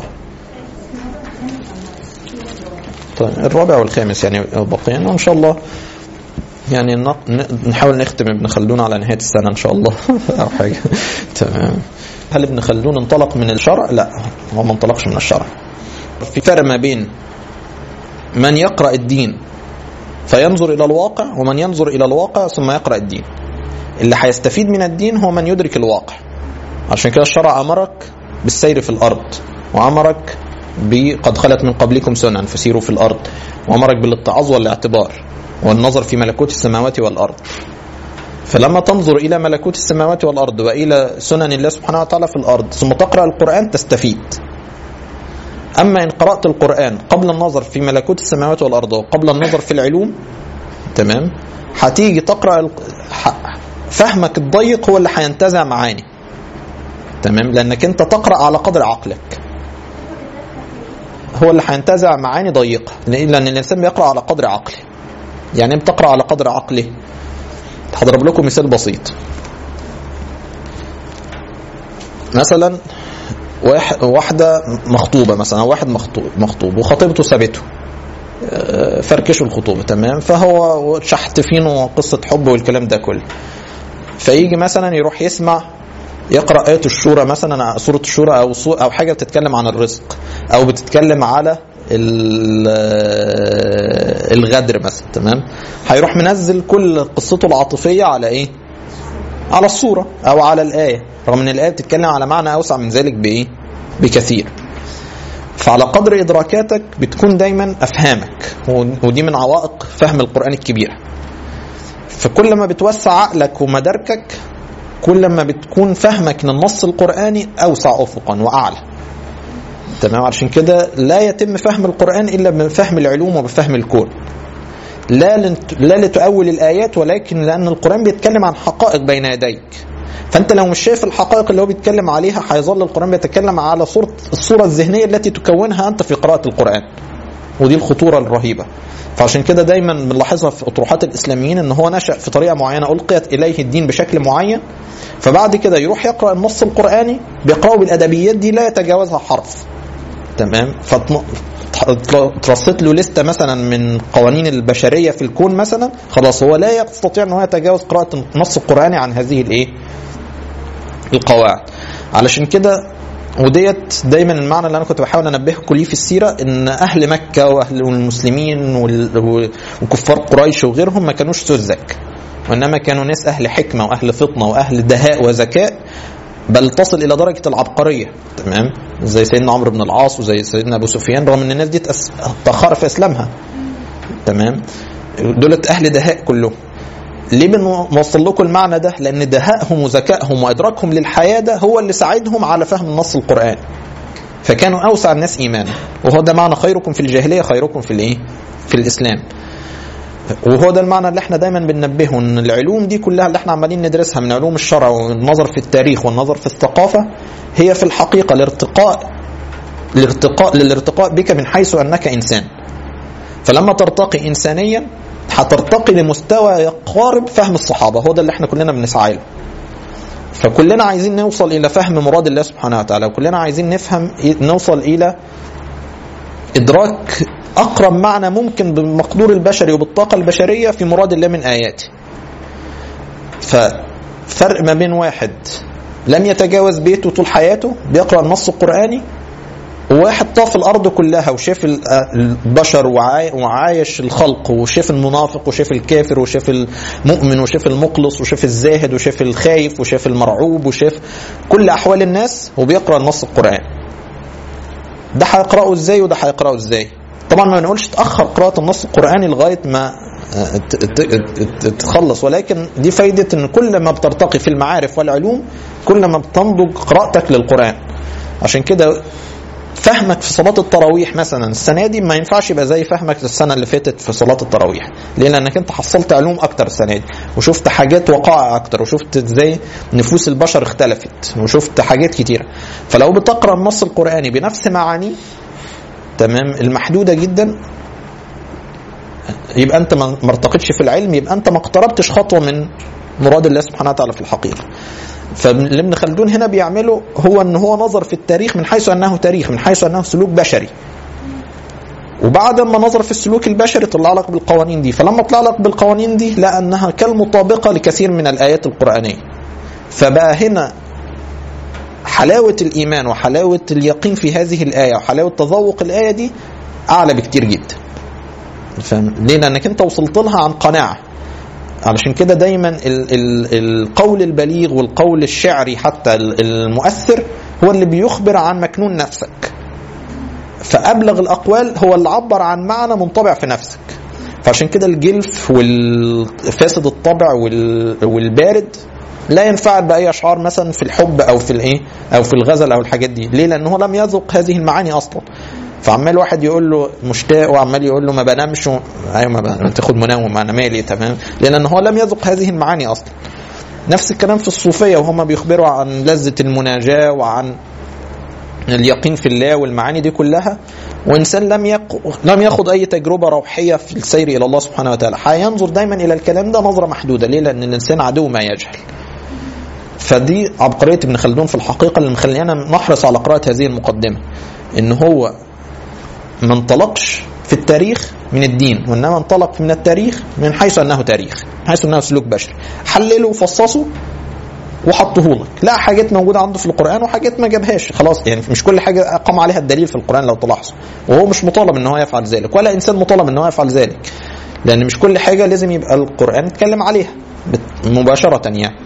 Speaker 1: طيب الرابع والخامس يعني بقينا وان شاء الله يعني نق- ن- نحاول نختم ابن خلدون على نهايه السنه ان شاء الله او حاجه تمام هل ابن خلدون انطلق من الشرع؟ لا هو ما انطلقش من الشرع في فرق ما بين من يقرا الدين فينظر الى الواقع ومن ينظر الى الواقع ثم يقرا الدين اللي هيستفيد من الدين هو من يدرك الواقع عشان كده الشرع امرك بالسير في الارض وامرك بقد خلت من قبلكم سنن فسيروا في الارض وامرك بالاتعاظ والاعتبار والنظر في ملكوت السماوات والارض فلما تنظر الى ملكوت السماوات والارض والى سنن الله سبحانه وتعالى في الارض ثم تقرا القران تستفيد اما ان قرات القران قبل النظر في ملكوت السماوات والارض وقبل النظر في العلوم تمام هتيجي تقرا الق- ح- فهمك الضيق هو اللي هينتزع معاني تمام لانك انت تقرا على قدر عقلك هو اللي هينتزع معاني ضيقه لان لأن الانسان بيقرا على قدر عقله يعني ايه بتقرا على قدر عقله هضرب لكم مثال بسيط مثلا واحد واحده مخطوبه مثلا أو واحد مخطوب مخطوب وخطيبته سابته آه، فركشوا الخطوبه تمام فهو شحت فين وقصه حب والكلام ده كله فيجي مثلا يروح يسمع يقرا ايه الشورى مثلا سوره الشورى او سو- او حاجه بتتكلم عن الرزق او بتتكلم على ال- الغدر مثلا تمام هيروح منزل كل قصته العاطفيه على ايه على الصوره او على الايه رغم ان الايه بتتكلم على معنى اوسع من ذلك بايه بكثير فعلى قدر ادراكاتك بتكون دايما افهامك ودي من عوائق فهم القران الكبيره فكل ما بتوسع عقلك ومداركك كل ما بتكون فهمك للنص القرآني أوسع أفقا وأعلى تمام عشان كده لا يتم فهم القرآن إلا بفهم العلوم وبفهم الكون لا لنت... لا لتؤول الآيات ولكن لأن القرآن بيتكلم عن حقائق بين يديك فأنت لو مش شايف الحقائق اللي هو بيتكلم عليها هيظل القرآن بيتكلم على صورة الصورة الذهنية التي تكونها أنت في قراءة القرآن ودي الخطورة الرهيبة فعشان كده دايما بنلاحظها في اطروحات الاسلاميين ان هو نشا في طريقه معينه القيت اليه الدين بشكل معين فبعد كده يروح يقرا النص القراني بيقراه بالادبيات دي لا يتجاوزها حرف تمام فترصت له لسته مثلا من قوانين البشريه في الكون مثلا خلاص هو لا يستطيع ان هو يتجاوز قراءه النص القراني عن هذه الايه القواعد علشان كده وديت دايما المعنى اللي انا كنت بحاول انبهكم ليه في السيره ان اهل مكه واهل المسلمين وال- وكفار قريش وغيرهم ما كانوش سذج وانما كانوا ناس اهل حكمه واهل فطنه واهل دهاء وذكاء بل تصل الى درجه العبقريه تمام زي سيدنا عمرو بن العاص وزي سيدنا ابو سفيان رغم ان الناس دي تأس- تاخرت في اسلامها تمام دولت اهل دهاء كلهم ليه بنوصل لكم المعنى ده؟ لأن دهائهم وذكائهم وإدراكهم للحياة ده هو اللي ساعدهم على فهم النص القرآني. فكانوا أوسع الناس إيمانا، وهو ده معنى خيركم في الجاهلية خيركم في الإيه؟ في الإسلام. وهو ده المعنى اللي احنا دايما بننبهه ان العلوم دي كلها اللي احنا عمالين ندرسها من علوم الشرع والنظر في التاريخ والنظر في الثقافه هي في الحقيقه الارتقاء الارتقاء للارتقاء بك من حيث انك انسان. فلما ترتقي انسانيا هترتقي لمستوى يقارب فهم الصحابه هو ده اللي احنا كلنا بنسعى له فكلنا عايزين نوصل الى فهم مراد الله سبحانه وتعالى وكلنا عايزين نفهم نوصل الى ادراك اقرب معنى ممكن بالمقدور البشري وبالطاقه البشريه في مراد الله من اياته ففرق ما بين واحد لم يتجاوز بيته طول حياته بيقرا النص القراني وواحد طاف الارض كلها وشاف ال- البشر وعاي- وعايش الخلق وشاف المنافق وشاف الكافر وشاف المؤمن وشاف المخلص وشاف الزاهد وشاف الخايف وشاف المرعوب وشاف كل احوال الناس وبيقرا النص القراني ده هيقراه ازاي وده هيقراه ازاي طبعا ما بنقولش تاخر قراءه النص القراني لغايه ما آه، ت- ت- ت- تخلص ولكن دي فايده ان كل ما بترتقي في المعارف والعلوم كل ما بتنضج قراءتك للقران عشان كده فهمك في صلاة التراويح مثلا السنة دي ما ينفعش يبقى زي فهمك السنة اللي فاتت في صلاة التراويح ليه لأنك أنت حصلت علوم أكتر السنة دي وشفت حاجات وقائع أكتر وشفت إزاي نفوس البشر اختلفت وشفت حاجات كتيرة فلو بتقرأ النص القرآني بنفس معانيه تمام المحدودة جدا يبقى أنت ما ما ارتقيتش في العلم يبقى أنت ما اقتربتش خطوة من مراد الله سبحانه وتعالى في الحقيقة فاللي ابن خلدون هنا بيعمله هو ان هو نظر في التاريخ من حيث انه تاريخ من حيث انه سلوك بشري وبعد ما نظر في السلوك البشري طلع لك بالقوانين دي فلما طلع لك بالقوانين دي لقى انها كالمطابقه لكثير من الايات القرانيه فبقى هنا حلاوه الايمان وحلاوه اليقين في هذه الايه وحلاوه تذوق الايه دي اعلى بكتير جدا فاهم ليه لانك انت وصلت لها عن قناعه علشان كده دايما ال ال القول البليغ والقول الشعري حتى ال- المؤثر هو اللي بيخبر عن مكنون نفسك فأبلغ الأقوال هو اللي عبر عن معنى منطبع في نفسك فعشان كده الجلف والفاسد الطبع وال- والبارد لا ينفعل بأي أشعار مثلا في الحب أو في الإيه أو في الغزل أو الحاجات دي ليه لأنه لم يذق هذه المعاني أصلا فعمال واحد يقول له مشتاق وعمال يقول له ما بنامش و... ايوه ما بنام. تاخد منوم انا مالي تمام لان هو لم يذق هذه المعاني اصلا نفس الكلام في الصوفيه وهم بيخبروا عن لذه المناجاه وعن اليقين في الله والمعاني دي كلها وانسان لم يق... لم ياخذ اي تجربه روحيه في السير الى الله سبحانه وتعالى هينظر دايما الى الكلام ده نظره محدوده ليه لان الانسان عدو ما يجهل فدي عبقريه ابن خلدون في الحقيقه اللي مخلينا نحرص على قراءه هذه المقدمه ان هو ما انطلقش في التاريخ من الدين وانما انطلق من التاريخ من حيث انه تاريخ من حيث انه سلوك بشري حلله وفصصه وحطه لك لا حاجات موجوده عنده في القران وحاجات ما جابهاش خلاص يعني مش كل حاجه اقام عليها الدليل في القران لو تلاحظوا وهو مش مطالب ان هو يفعل ذلك ولا انسان مطالب ان هو يفعل ذلك لان مش كل حاجه لازم يبقى القران يتكلم عليها بت- مباشره يعني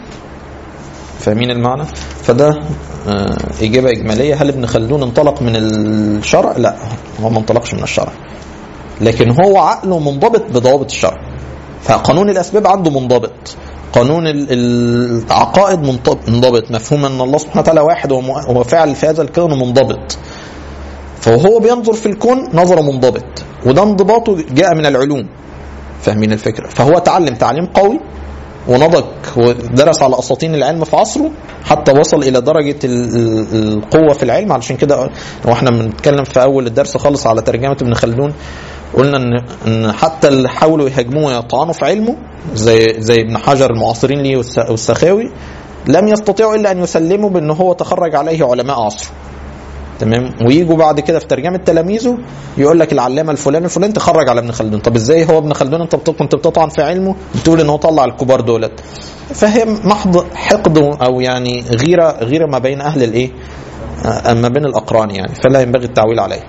Speaker 1: فاهمين المعنى فده آه، اجابه اجماليه هل ابن خلدون انطلق من الشرع لا هو ما انطلقش من الشرع لكن هو عقله منضبط بضوابط الشرع فقانون الاسباب عنده منضبط قانون ال- ال- العقائد منط- منضبط مفهوم ان الله سبحانه وتعالى واحد وهو هو فاعل في هذا الكون منضبط فهو بينظر في الكون نظره منضبط وده انضباطه جاء من العلوم فاهمين الفكره فهو تعلم تعليم قوي ونضج ودرس على اساطين العلم في عصره حتى وصل الى درجه ال- ال- القوه في العلم علشان كده واحنا بنتكلم في اول الدرس خالص على ترجمه ابن خلدون قلنا ان ان حتى اللي حاولوا يهاجموه ويطعنوا في علمه زي زي ابن حجر المعاصرين ليه والس- والسخاوي لم يستطيعوا الا ان يسلموا بان هو تخرج عليه علماء عصره تمام ويجوا بعد كده في ترجمه تلاميذه يقول لك العلامه الفلاني الفلاني تخرج على ابن خلدون طب ازاي هو ابن خلدون انت بت- كنت بتطعن في علمه بتقول ان هو طلع الكبار دولت فهي محض حقد او يعني غيره غيره ما بين اهل الايه آه، ما بين الاقران يعني فلا ينبغي التعويل عليه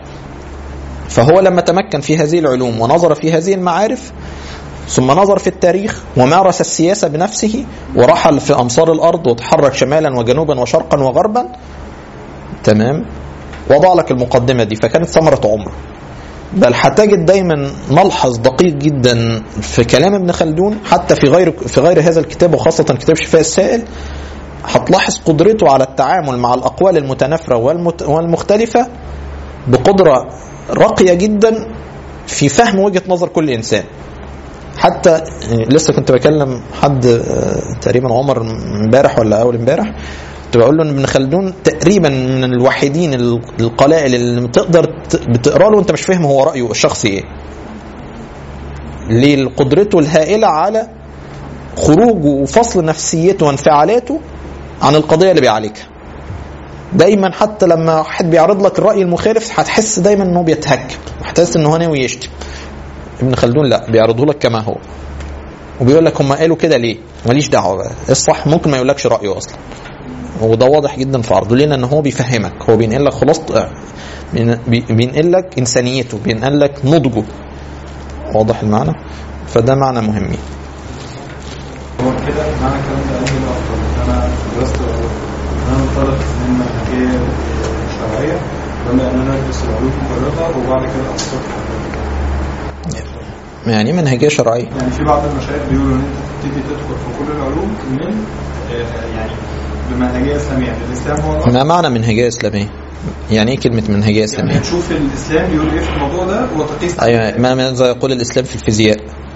Speaker 1: فهو لما تمكن في هذه العلوم ونظر في هذه المعارف ثم نظر في التاريخ ومارس السياسة بنفسه ورحل في أمصار الأرض وتحرك شمالا وجنوبا وشرقا وغربا تمام وضع لك المقدمة دي فكانت ثمرة عمره بل هتجد دايما ملحظ دقيق جدا في كلام ابن خلدون حتى في غير في غير هذا الكتاب وخاصة كتاب شفاء السائل هتلاحظ قدرته على التعامل مع الأقوال المتنافرة والمت والمختلفة بقدرة راقية جدا في فهم وجهة نظر كل إنسان حتى يعني لسه كنت بكلم حد آه، تقريبا عمر امبارح ولا اول امبارح كنت بقول له ان ابن خلدون تقريبا من الوحيدين ال- القلائل اللي تقدر ت- بتقرا له وانت مش فاهم هو رايه الشخصي ايه ليه قدرته الهائله على خروجه وفصل نفسيته وانفعالاته عن القضيه اللي بيعالجها دايما حتى لما واحد بيعرض لك الراي المخالف هتحس دايما انه بيتهكم هتحس ان هو ناوي يشتم ابن خلدون لا بيعرضه لك كما هو وبيقول لك هم قالوا كده ليه ماليش دعوه بقى الصح ممكن ما يقولكش رايه اصلا وده واضح جدا في عرضه ليه لان هو بيفهمك هو بينقل لك خلاصه آه، بين- بي- بينقل لك انسانيته بينقل لك نضجه واضح المعنى فده معنى مهم
Speaker 2: هو كده معنى الكلام ده انهي الافضل ان انا درست ان انا منطلق من منهجيه شرعيه ولا ان انا ادرس العلوم مجردة وبعد كده اتصفح
Speaker 1: يعني منهجيه شرعيه
Speaker 2: يعني في بعض المشايخ بيقولوا ان انت تبتدي تدخل في كل العلوم من آه، يعني بمنهجيه اسلاميه يعني الاسلام هو
Speaker 1: ما معنى منهجيه اسلاميه يعني ايه كلمه منهجيه
Speaker 2: يعني
Speaker 1: اسلاميه
Speaker 2: تشوف الاسلام بيقول ايه في الموضوع ده وتقيس
Speaker 1: ايوه ما ماذا يقول الاسلام في الفيزياء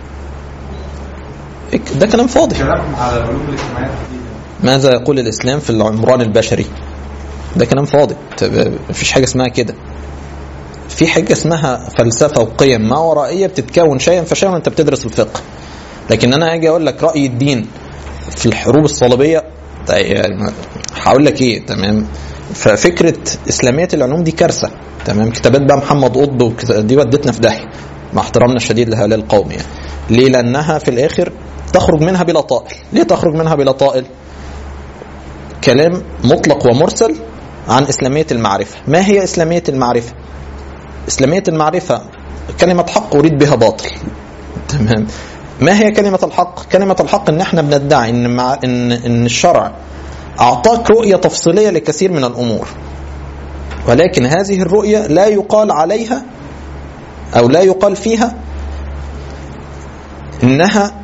Speaker 1: ده كلام فاضي
Speaker 2: كلام على العلوم الاجتماعيه تحديدا
Speaker 1: ماذا يقول الاسلام في العمران البشري ده كلام فاضي طب مفيش حاجه اسمها كده في حاجه اسمها فلسفه وقيم ما ورائيه بتتكون شيئا فشيئا وانت بتدرس الفقه لكن انا اجي اقول لك راي الدين في الحروب الصليبيه ده يعني هقول لك ايه تمام ففكره اسلاميه العلوم دي كارثه تمام كتابات بقى محمد قطب وكت- دي ودتنا في داهيه مع احترامنا الشديد لهؤلاء القوم يعني ليه لانها في الاخر تخرج منها بلا طائل ليه تخرج منها بلا طائل كلام مطلق ومرسل عن إسلامية المعرفة ما هي إسلامية المعرفة إسلامية المعرفة كلمة حق أريد بها باطل تمام ما هي كلمة الحق كلمة الحق إن إحنا بندعي إن, مع إن, إن الشرع أعطاك رؤية تفصيلية لكثير من الأمور ولكن هذه الرؤية لا يقال عليها أو لا يقال فيها إنها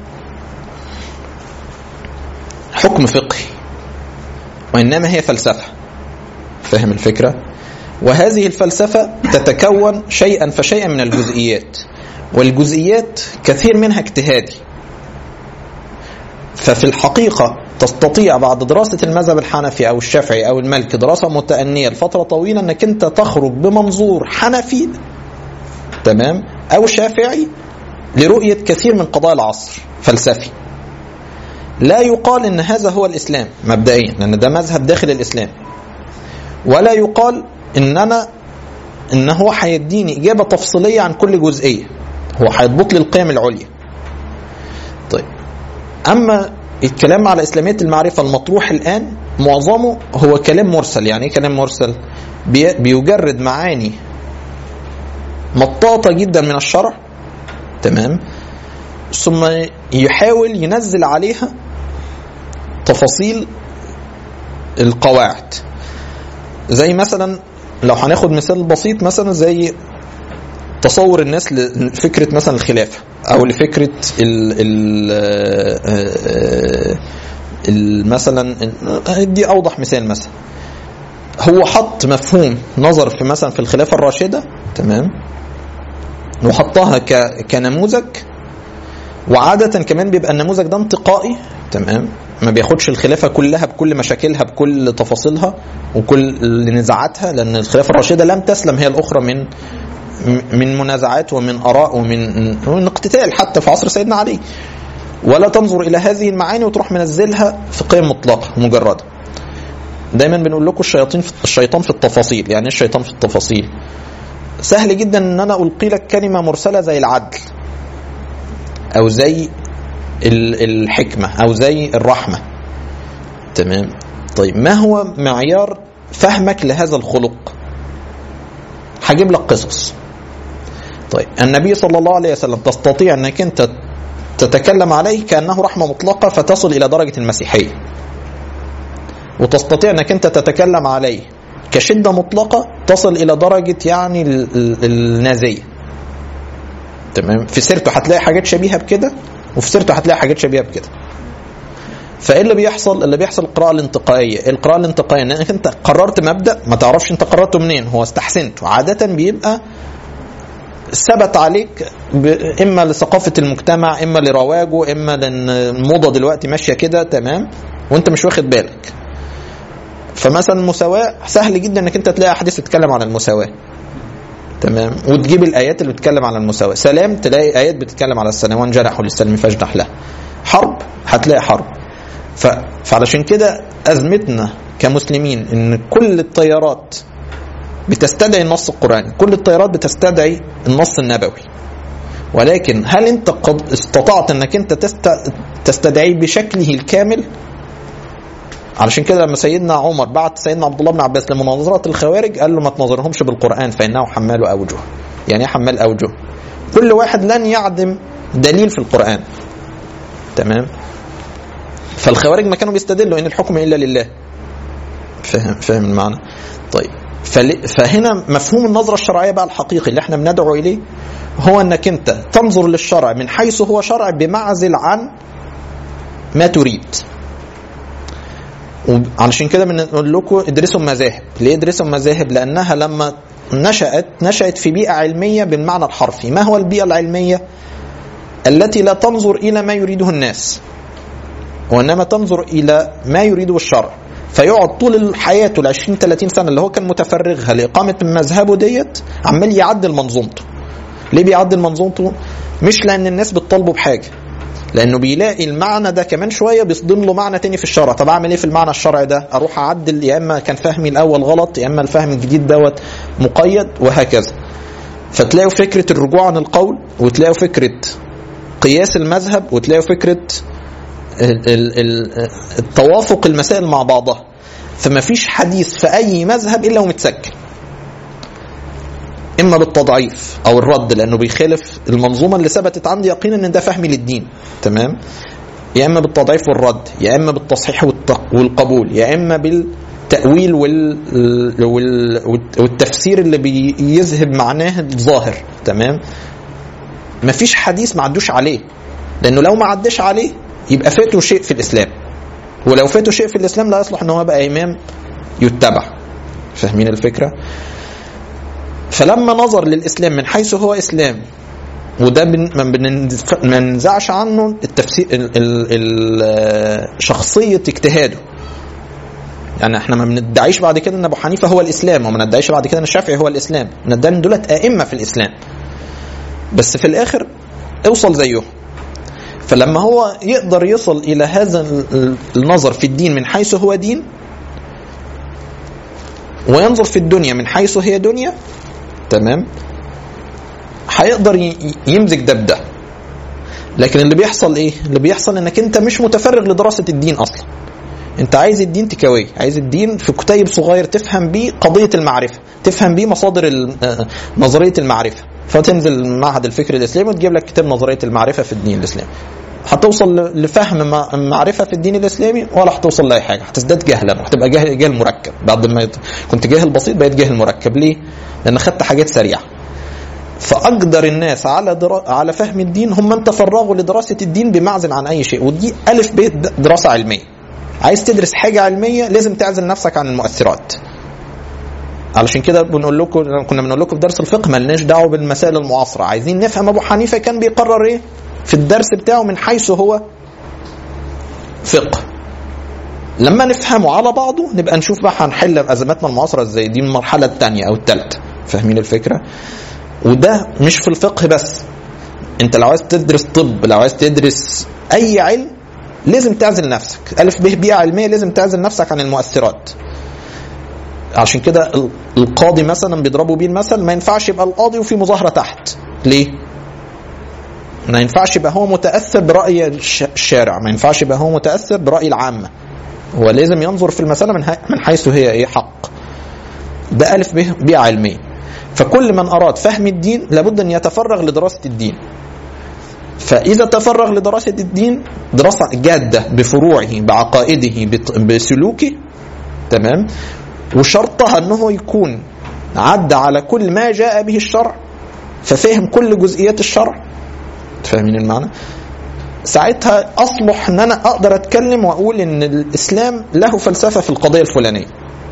Speaker 1: حكم فقهي وإنما هي فلسفة فاهم الفكرة وهذه الفلسفة تتكون شيئا فشيئا من الجزئيات والجزئيات كثير منها اجتهادي ففي الحقيقة تستطيع بعد دراسة المذهب الحنفي أو الشافعي أو المالكي دراسة متأنية لفترة طويلة أنك أنت تخرج بمنظور حنفي تمام او شافعي لرؤيه كثير من قضايا العصر فلسفي لا يقال ان هذا هو الاسلام مبدئيا لان ده مذهب داخل الاسلام ولا يقال ان انا ان هو هيديني اجابه تفصيليه عن كل جزئيه هو هيضبط لي القيم العليا طيب اما الكلام على اسلاميه المعرفه المطروح الان معظمه هو كلام مرسل يعني ايه كلام مرسل بي- بيجرد معاني مطاطه جدا من الشرع تمام ثم يحاول ينزل عليها تفاصيل القواعد زي مثلا لو هناخد مثال بسيط مثلا زي تصور الناس لفكره مثلا الخلافه او لفكره ال ال ال مثلا دي اوضح مثال مثلا هو حط مفهوم نظر في مثلا في الخلافه الراشده تمام وحطها ك- كنموذج وعادة كمان بيبقى النموذج ده انتقائي تمام ما بياخدش الخلافة كلها بكل مشاكلها بكل تفاصيلها وكل نزاعاتها لأن الخلافة الراشدة لم تسلم هي الأخرى من من منازعات ومن آراء ومن ومن اقتتال حتى في عصر سيدنا علي ولا تنظر إلى هذه المعاني وتروح منزلها في قيم مطلقة مجردة دايما بنقول لكم الشياطين في الشيطان في التفاصيل يعني ايه الشيطان في التفاصيل سهل جدا ان انا القي لك كلمه مرسله زي العدل او زي ال- الحكمه او زي الرحمه تمام طيب ما هو معيار فهمك لهذا الخلق هجيب لك قصص طيب النبي صلى الله عليه وسلم تستطيع انك انت تتكلم عليه كانه رحمه مطلقه فتصل الى درجه المسيحيه وتستطيع انك انت تتكلم عليه كشده مطلقه تصل الى درجه يعني ال- ال- النازيه تمام في سيرته هتلاقي حاجات شبيهه بكده وفي سيرته هتلاقي حاجات شبيهه بكده فايه اللي بيحصل اللي بيحصل القراءه الانتقائيه القراءه الانتقائيه انك انت قررت مبدا ما تعرفش انت قررته منين هو استحسنته عاده بيبقى ثبت عليك ب... اما لثقافه المجتمع اما لرواجه اما لان الموضه دلوقتي ماشيه كده تمام وانت مش واخد بالك فمثلا المساواه سهل جدا انك انت تلاقي احاديث تتكلم عن المساواه تمام وتجيب الايات اللي بتتكلم على المساواه سلام تلاقي ايات بتتكلم على السلام وان جرحوا للسلم فاجنح له حرب هتلاقي حرب ف... فعلشان كده ازمتنا كمسلمين ان كل التيارات بتستدعي النص القراني كل التيارات بتستدعي النص النبوي ولكن هل انت قد استطعت انك انت تست... تستدعيه بشكله الكامل علشان كده لما سيدنا عمر بعت سيدنا عبد الله بن عباس لمناظرة الخوارج قال له ما تناظرهمش بالقرآن فإنه حمال أوجه يعني ايه حمال أوجه كل واحد لن يعدم دليل في القرآن تمام فالخوارج ما كانوا بيستدلوا ان الحكم الا لله فاهم فاهم المعنى طيب فل- فهنا مفهوم النظرة الشرعية بقى الحقيقي اللي احنا بندعو إليه هو أنك أنت تنظر للشرع من حيث هو شرع بمعزل عن ما تريد علشان كده بنقول لكم ادرسوا المذاهب ليه ادرسوا المذاهب لأنها لما نشأت نشأت في بيئة علمية بالمعنى الحرفي ما هو البيئة العلمية التي لا تنظر إلى ما يريده الناس وإنما تنظر إلى ما يريده الشرع فيقعد طول حياته ال 20 30 سنه اللي هو كان متفرغها لاقامه مذهبه ديت عمال يعدل منظومته. ليه بيعدل منظومته؟ مش لان الناس بتطالبه بحاجه. لانه بيلاقي المعنى ده كمان شويه بيصدم له معنى تاني في الشرع، طب اعمل ايه في المعنى الشرعي ده؟ اروح اعدل يا اما كان فهمي الاول غلط يا اما الفهم الجديد دوت مقيد وهكذا. فتلاقوا فكره الرجوع عن القول وتلاقوا فكره قياس المذهب وتلاقوا فكره ال- ال- ال- التوافق المسائل مع بعضها فما فيش حديث في اي مذهب الا ومتسجل اما بالتضعيف او الرد لانه بيخالف المنظومه اللي ثبتت عندي يقينا ان ده فهمي للدين تمام يا اما بالتضعيف والرد يا اما بالتصحيح والت- والقبول يا اما بالتاويل وال... وال... والتفسير اللي بيذهب معناه الظاهر تمام مفيش حديث ما عدوش عليه لانه لو ما عداش عليه يبقى فاته شيء في الاسلام ولو فاته شيء في الاسلام لا يصلح ان هو بقى امام يتبع فاهمين الفكره فلما نظر للاسلام من حيث هو اسلام وده بن- ما بننز- ما ننزعش عنه التفسير ال ال ال شخصيه اجتهاده يعني احنا ما بندعيش بعد كده ان ابو حنيفه هو الاسلام وما ندعيش بعد كده ان الشافعي هو الاسلام ندعي ان دولت ائمه في الاسلام بس في الاخر اوصل زيهم فلما هو يقدر يصل الى هذا ال- ال- النظر في الدين من حيث هو دين وينظر في الدنيا من حيث هي دنيا تمام هيقدر ي- ي- يمزج ده بده لكن اللي بيحصل ايه اللي بيحصل انك انت مش متفرغ لدراسه الدين اصلا انت عايز الدين تكاوي عايز الدين في كتيب صغير تفهم بيه قضيه المعرفه تفهم بيه مصادر ال- آه، نظريه المعرفه فتنزل معهد الفكر الاسلامي وتجيب لك كتاب نظريه المعرفه في الدين الاسلامي هتوصل ل- لفهم مع- معرفه في الدين الاسلامي ولا هتوصل لاي حاجه هتزداد جهلا وهتبقى جاهل جاهل مركب بعد ما يت- كنت جاهل بسيط بقيت جاهل مركب ليه؟ لان خدت حاجات سريعه فاقدر الناس على درا... على فهم الدين هم من تفرغوا لدراسه الدين بمعزل عن اي شيء ودي الف ب د- دراسه علميه عايز تدرس حاجه علميه لازم تعزل نفسك عن المؤثرات علشان كده بنقول لكم كنا بنقول لكم في درس الفقه مالناش دعوه بالمسائل المعاصره عايزين نفهم ابو حنيفه كان بيقرر ايه في الدرس بتاعه من حيث هو فقه لما نفهمه على بعضه نبقى نشوف بقى هنحل ازماتنا المعاصره ازاي دي المرحله الثانيه او الثالثه فاهمين الفكره وده مش في الفقه بس انت لو عايز تدرس طب لو عايز تدرس اي علم لازم تعزل نفسك الف ب بيئه علميه لازم تعزل نفسك عن المؤثرات عشان كده ال- القاضي مثلا بيضربوا بيه المثل ما ينفعش يبقى القاضي وفي مظاهره تحت ليه ما ينفعش يبقى هو متاثر براي الش- الشارع ما ينفعش يبقى هو متاثر براي العامه هو لازم ينظر في المساله من ه- من حيث هي ايه حق ده الف ب بيئه علميه فكل من اراد فهم الدين لابد ان يتفرغ لدراسه الدين فاذا تفرغ لدراسه الدين دراسه جاده بفروعه بعقائده بط- بسلوكه تمام وشرطها انه يكون عدى على كل ما جاء به الشرع ففهم كل جزئيات الشرع فاهمين المعنى ساعتها اصلح ان انا اقدر اتكلم واقول ان الاسلام له فلسفه في القضيه الفلانيه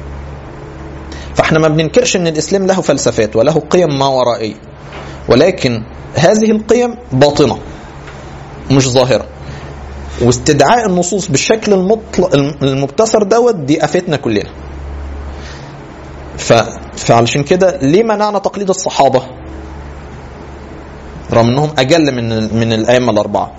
Speaker 1: فاحنا ما بننكرش ان الاسلام له فلسفات وله قيم ما ورائيه ولكن هذه القيم باطنه مش ظاهره واستدعاء النصوص بالشكل المطلق المبتسر دوت دي افتنا كلنا ف... فعلشان كده ليه منعنا تقليد الصحابه رغم انهم اجل من من الائمه الاربعه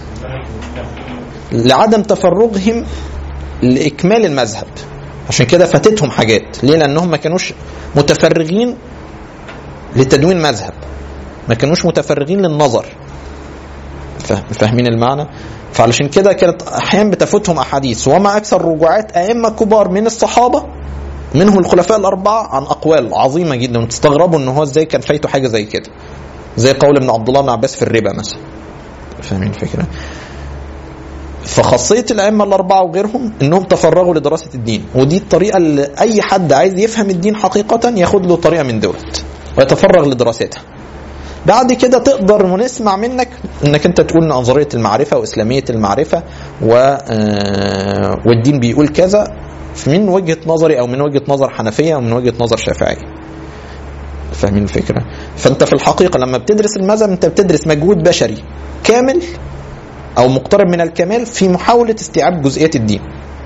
Speaker 1: لعدم تفرغهم لاكمال المذهب عشان كده فاتتهم حاجات ليه لانهم ما كانوش متفرغين لتدوين مذهب ما كانوش متفرغين للنظر فا- فاهمين المعنى فعلشان كده كانت احيانا بتفوتهم احاديث وما اكثر رجوعات ائمه كبار من الصحابه منهم الخلفاء الاربعه عن اقوال عظيمه جدا وتستغربوا ان هو ازاي كان فايته حاجه زي كده زي قول ابن عبد الله بن عباس في الربا مثلا فاهمين الفكره فخاصية الأئمة الأربعة وغيرهم إنهم تفرغوا لدراسة الدين ودي الطريقة اللي أي حد عايز يفهم الدين حقيقة ياخد له طريقة من دولت ويتفرغ لدراستها بعد كده تقدر ونسمع منك انك انت تقول نظريه المعرفه واسلاميه المعرفه و آه، والدين بيقول كذا من وجهه نظري او من وجهه نظر حنفيه او من وجهه نظر شافعيه. فاهمين الفكره؟ فانت في الحقيقه لما بتدرس المذهب انت بتدرس مجهود بشري كامل او مقترب من الكمال في محاوله استيعاب جزئيات الدين.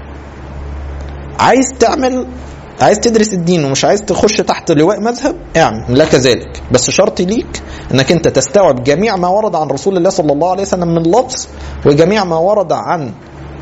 Speaker 1: عايز تعمل عايز تدرس الدين ومش عايز تخش تحت لواء مذهب اعمل لك ذلك بس شرط ليك انك انت تستوعب جميع ما ورد عن رسول الله صلى الله عليه وسلم من لفظ وجميع ما ورد عن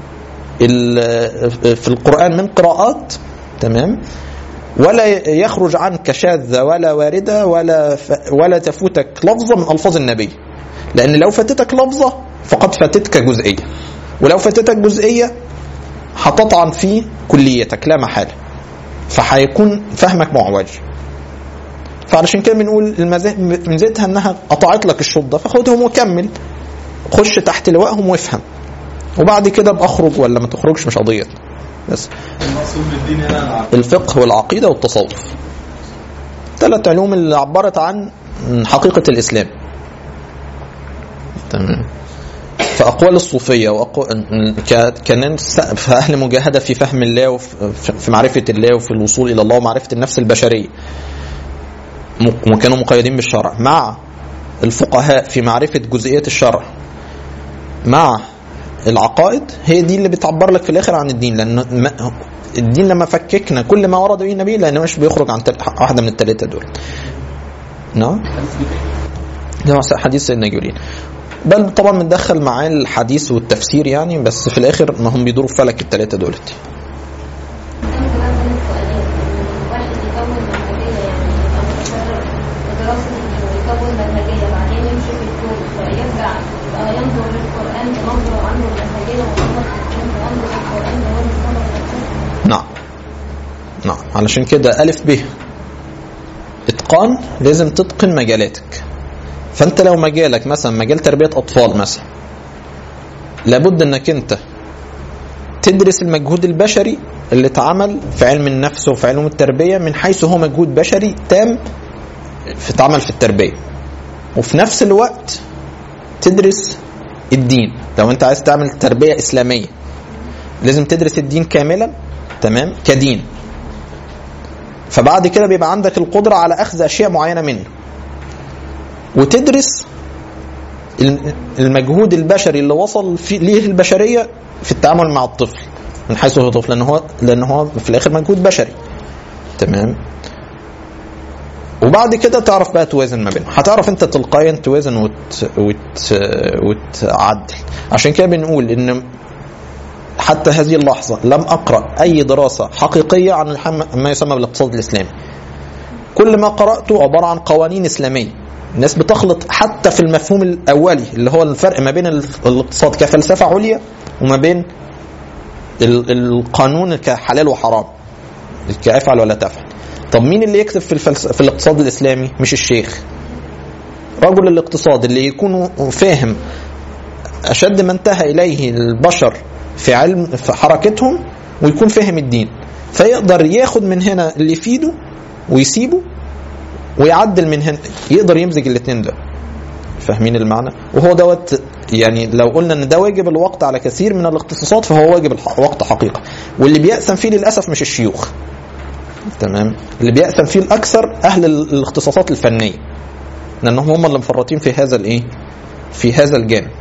Speaker 1: ال- في القرآن من قراءات تمام ولا يخرج عنك شاذة ولا واردة ولا ف- ولا تفوتك لفظة من ألفاظ النبي لأن لو فاتتك لفظة فقد فاتتك جزئية ولو فاتتك جزئية هتطعن في كليتك لا محالة فهيكون فهمك معوج فعلشان كده بنقول المزا- ميزتها انها قطعت لك الشوط ده فخدهم وكمل خش تحت لوائهم وافهم وبعد كده ابقى اخرج ولا ما تخرجش مش قضيه بس
Speaker 2: المقصود بالدين هنا العقل
Speaker 1: الفقه والعقيده والتصوف ثلاث علوم اللي عبرت عن حقيقه الاسلام تمام فأقوال الصوفية وأقو... ك... كناس في أهل مجاهدة في فهم الله وفي في معرفة الله وفي الوصول إلى الله ومعرفة النفس البشرية م- وكانوا مقيدين بالشرع مع الفقهاء في معرفة جزئيات الشرع مع العقائد هي دي اللي بتعبر لك في الآخر عن الدين لأن ما... الدين لما فككنا كل ما ورد به النبي لأنه مش بيخرج عن تل... واحدة من الثلاثة دول نعم اللي هو حديث سيدنا جبريل بل طبعا بندخل معاه الحديث والتفسير يعني بس في الاخر ما هم بيدوروا في فلك الثلاثه دولت
Speaker 6: كان كمان بين السؤالين واحد يكون منهجية يعني يبقى متفرغ لدراسة الدين ويكون منهجية بعدين يمشي في الكون فيرجع يبقى ينظر للقرآن بنظرة عنه المنهجية وينظر ينظر للقرآن بنظرة النفس
Speaker 1: نعم نعم علشان كده ألف ب إتقان لازم تتقن مجالاتك فأنت لو مجالك مثلا مجال تربية أطفال مثلا لابد أنك أنت تدرس المجهود البشري اللي اتعمل في علم النفس وفي علوم التربية من حيث هو مجهود بشري تام في اتعمل في التربية وفي نفس الوقت تدرس الدين لو انت عايز تعمل تربية إسلامية لازم تدرس الدين كاملا تمام كدين فبعد كده بيبقى عندك القدرة على أخذ أشياء معينة منه وتدرس الم- المجهود البشري اللي وصل في ليه البشرية في التعامل مع الطفل من حيث هو طفل لأن هو لأن هو في الآخر مجهود بشري تمام وبعد كده تعرف بقى توازن ما بينهم هتعرف انت تلقائيا توازن وت... وت... وتعدل عشان كده بنقول ان حتى هذه اللحظة لم أقرأ أي دراسة حقيقية عن الحم... ما يسمى بالاقتصاد الإسلامي كل ما قرأته عبارة عن قوانين إسلامية الناس بتخلط حتى في المفهوم الأولي اللي هو الفرق ما بين ال- الاقتصاد كفلسفة عليا وما بين ال- القانون كحلال وحرام كافعل ولا تفعل طب مين اللي يكتب في الفلس... في الاقتصاد الإسلامي مش الشيخ رجل الاقتصاد اللي يكون فاهم أشد ما انتهى إليه البشر في علم في حركتهم ويكون فاهم الدين فيقدر ياخد من هنا اللي يفيده ويسيبه ويعدل من هنا يقدر يمزج الاثنين ده فاهمين المعنى وهو دوت يعني لو قلنا ان ده واجب الوقت على كثير من الاختصاصات فهو واجب الوقت حقيقه واللي بيأثم فيه للاسف مش الشيوخ تمام اللي بيأثم فيه الاكثر اهل الاختصاصات الفنيه لانهم هم اللي مفرطين في هذا الايه في هذا الجانب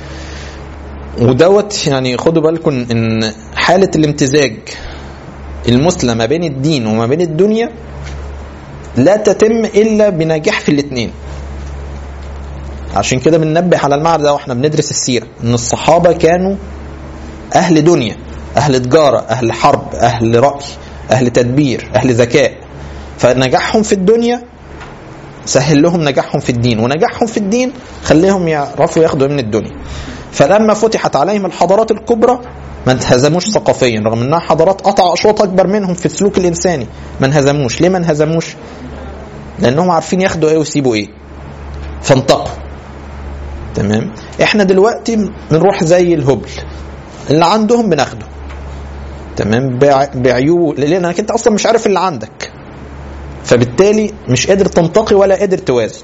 Speaker 1: ودوت يعني خدوا بالكم ان حاله الامتزاج المثلى ما بين الدين وما بين الدنيا لا تتم الا بنجاح في الاثنين عشان كده بننبه على المعنى ده واحنا بندرس السيره ان الصحابه كانوا اهل دنيا اهل تجاره اهل حرب اهل راي اهل تدبير اهل ذكاء فنجاحهم في الدنيا سهل لهم نجاحهم في الدين ونجاحهم في الدين خليهم يعرفوا ياخدوا من الدنيا فلما فتحت عليهم الحضارات الكبرى ما انهزموش ثقافيا رغم انها حضارات قطع اشواط اكبر منهم في السلوك الانساني ما انهزموش ليه ما انهزموش لانهم عارفين ياخدوا ايه ويسيبوا ايه فانتقوا تمام احنا دلوقتي بنروح زي الهبل اللي عندهم بناخده تمام بعيوب بعيوب لانك انت اصلا مش عارف اللي عندك فبالتالي مش قادر تنتقي ولا قادر توازن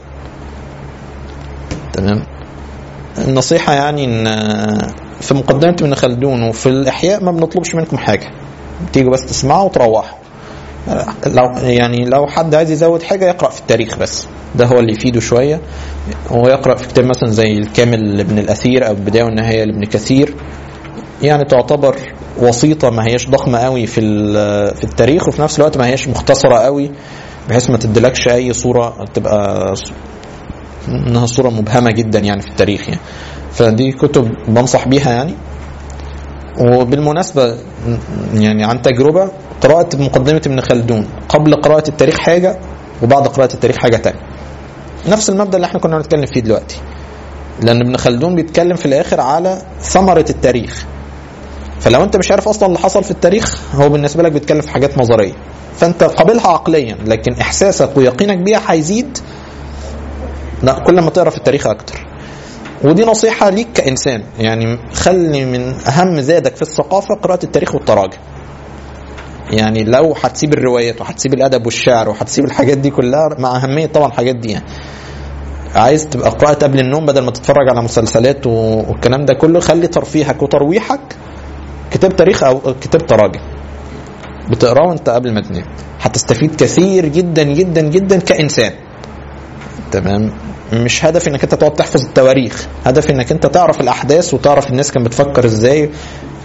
Speaker 1: تمام النصيحة يعني ان في مقدمة ابن خلدون وفي الإحياء ما بنطلبش منكم حاجة تيجوا بس تسمعوا وتروحوا لو يعني لو حد عايز يزود حاجة يقرأ في التاريخ بس ده هو اللي يفيده شوية ويقرأ في كتاب مثلا زي الكامل لابن الأثير أو البداية والنهاية لابن كثير يعني تعتبر وسيطة ما هيش ضخمة قوي في في التاريخ وفي نفس الوقت ما هيش مختصرة قوي بحيث ما تدلكش أي صورة تبقى انها صوره مبهمه جدا يعني في التاريخ يعني فدي كتب بنصح بيها يعني وبالمناسبه يعني عن تجربه قراءه مقدمه ابن خلدون قبل قراءه التاريخ حاجه وبعد قراءه التاريخ حاجه تانية نفس المبدا اللي احنا كنا بنتكلم فيه دلوقتي لان ابن خلدون بيتكلم في الاخر على ثمره التاريخ فلو انت مش عارف اصلا اللي حصل في التاريخ هو بالنسبه لك بيتكلم في حاجات نظريه فانت قابلها عقليا لكن احساسك ويقينك بيها هيزيد لا كل ما تقرا في التاريخ اكتر ودي نصيحة ليك كإنسان يعني خلي من أهم زادك في الثقافة قراءة التاريخ والتراجم يعني لو هتسيب الروايات وهتسيب الأدب والشعر وهتسيب الحاجات دي كلها مع أهمية طبعا الحاجات دي يعني عايز تبقى قراءة قبل النوم بدل ما تتفرج على مسلسلات والكلام ده كله خلي ترفيهك وترويحك كتاب تاريخ أو كتاب تراجم بتقراه وانت قبل ما تنام هتستفيد كثير جدا جدا جدا كإنسان تمام مش هدف انك انت تقعد تحفظ التواريخ هدف انك انت تعرف الاحداث وتعرف الناس كانت بتفكر ازاي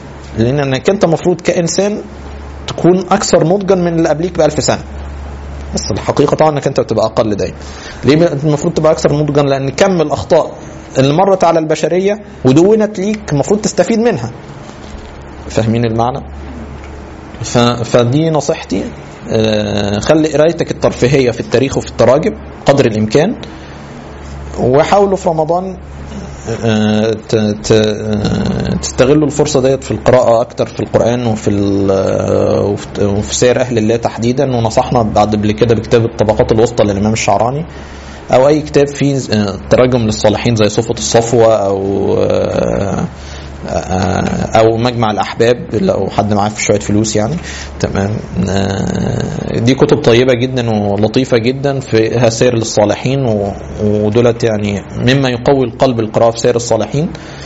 Speaker 1: لان انك انت المفروض كانسان تكون اكثر نضجا من اللي قبليك بألف سنه بس الحقيقه طبعا انك انت بتبقى اقل دايما ليه المفروض تبقى اكثر نضجا لان كم الاخطاء اللي مرت على البشريه ودونت ليك المفروض تستفيد منها فاهمين المعنى ف... فدي نصيحتي آه، خلي قرايتك الترفيهيه في التاريخ وفي التراجم قدر الامكان وحاولوا في رمضان آه، ت- ت- آه، تستغلوا الفرصه ديت في القراءه اكتر في القران وفي ال- آه، وفي- وفي سير اهل الله تحديدا ونصحنا بعد قبل كده بكتاب الطبقات الوسطى للامام الشعراني او اي كتاب فيه آه، تراجم للصالحين زي صفه الصفوه او آه، آه، او مجمع الاحباب لو حد معاه في شويه فلوس يعني تمام آه، دي كتب طيبه جدا ولطيفه جدا فيها سير للصالحين و- ودولت يعني مما يقوي القلب القراءه في سير الصالحين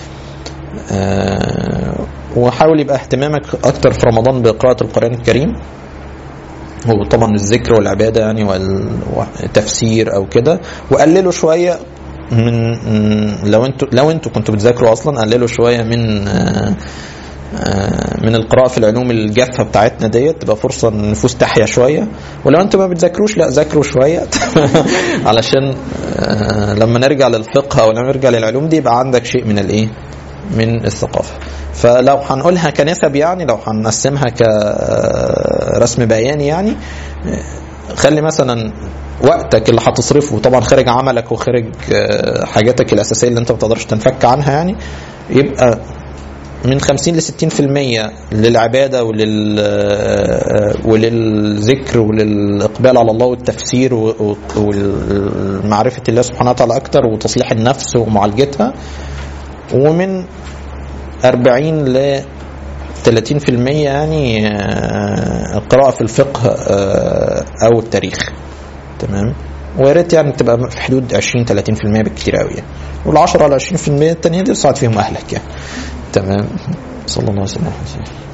Speaker 1: آه، وحاول يبقى اهتمامك اكتر في رمضان بقراءه القران الكريم وطبعا الذكر والعباده يعني والتفسير او كده وقللوا شويه من من- لو انتوا لو انتوا كنتوا بتذاكروا اصلا قللوا شويه من آه، آه، من القراءة في العلوم الجافة بتاعتنا ديت تبقى فرصة ان النفوس تحيا شوية ولو انتوا ما بتذاكروش لا ذاكروا شوية علشان آه، لما نرجع للفقه او لما نرجع للعلوم دي يبقى عندك شيء من الايه من الثقافة فلو هنقولها كنسب يعني لو هنقسمها كرسم بياني يعني آه، خلي مثلا وقتك اللي هتصرفه طبعا خارج عملك وخارج آه، حاجاتك الاساسيه اللي انت ما تقدرش تنفك عنها يعني يبقى من 50 ل 60% للعباده ولل وللذكر وللاقبال على الله والتفسير و- و- ومعرفه الله سبحانه وتعالى اكتر وتصليح النفس ومعالجتها ومن 40 ل 30% يعني آه، القراءة في الفقه آه، أو التاريخ تمام ويا ريت يعني تبقى في حدود 20 30% بالكتير قوي يعني وال 10 على 20% التانية دي تساعد فيهم أهلك يعني تمام صلى الله عليه وسلم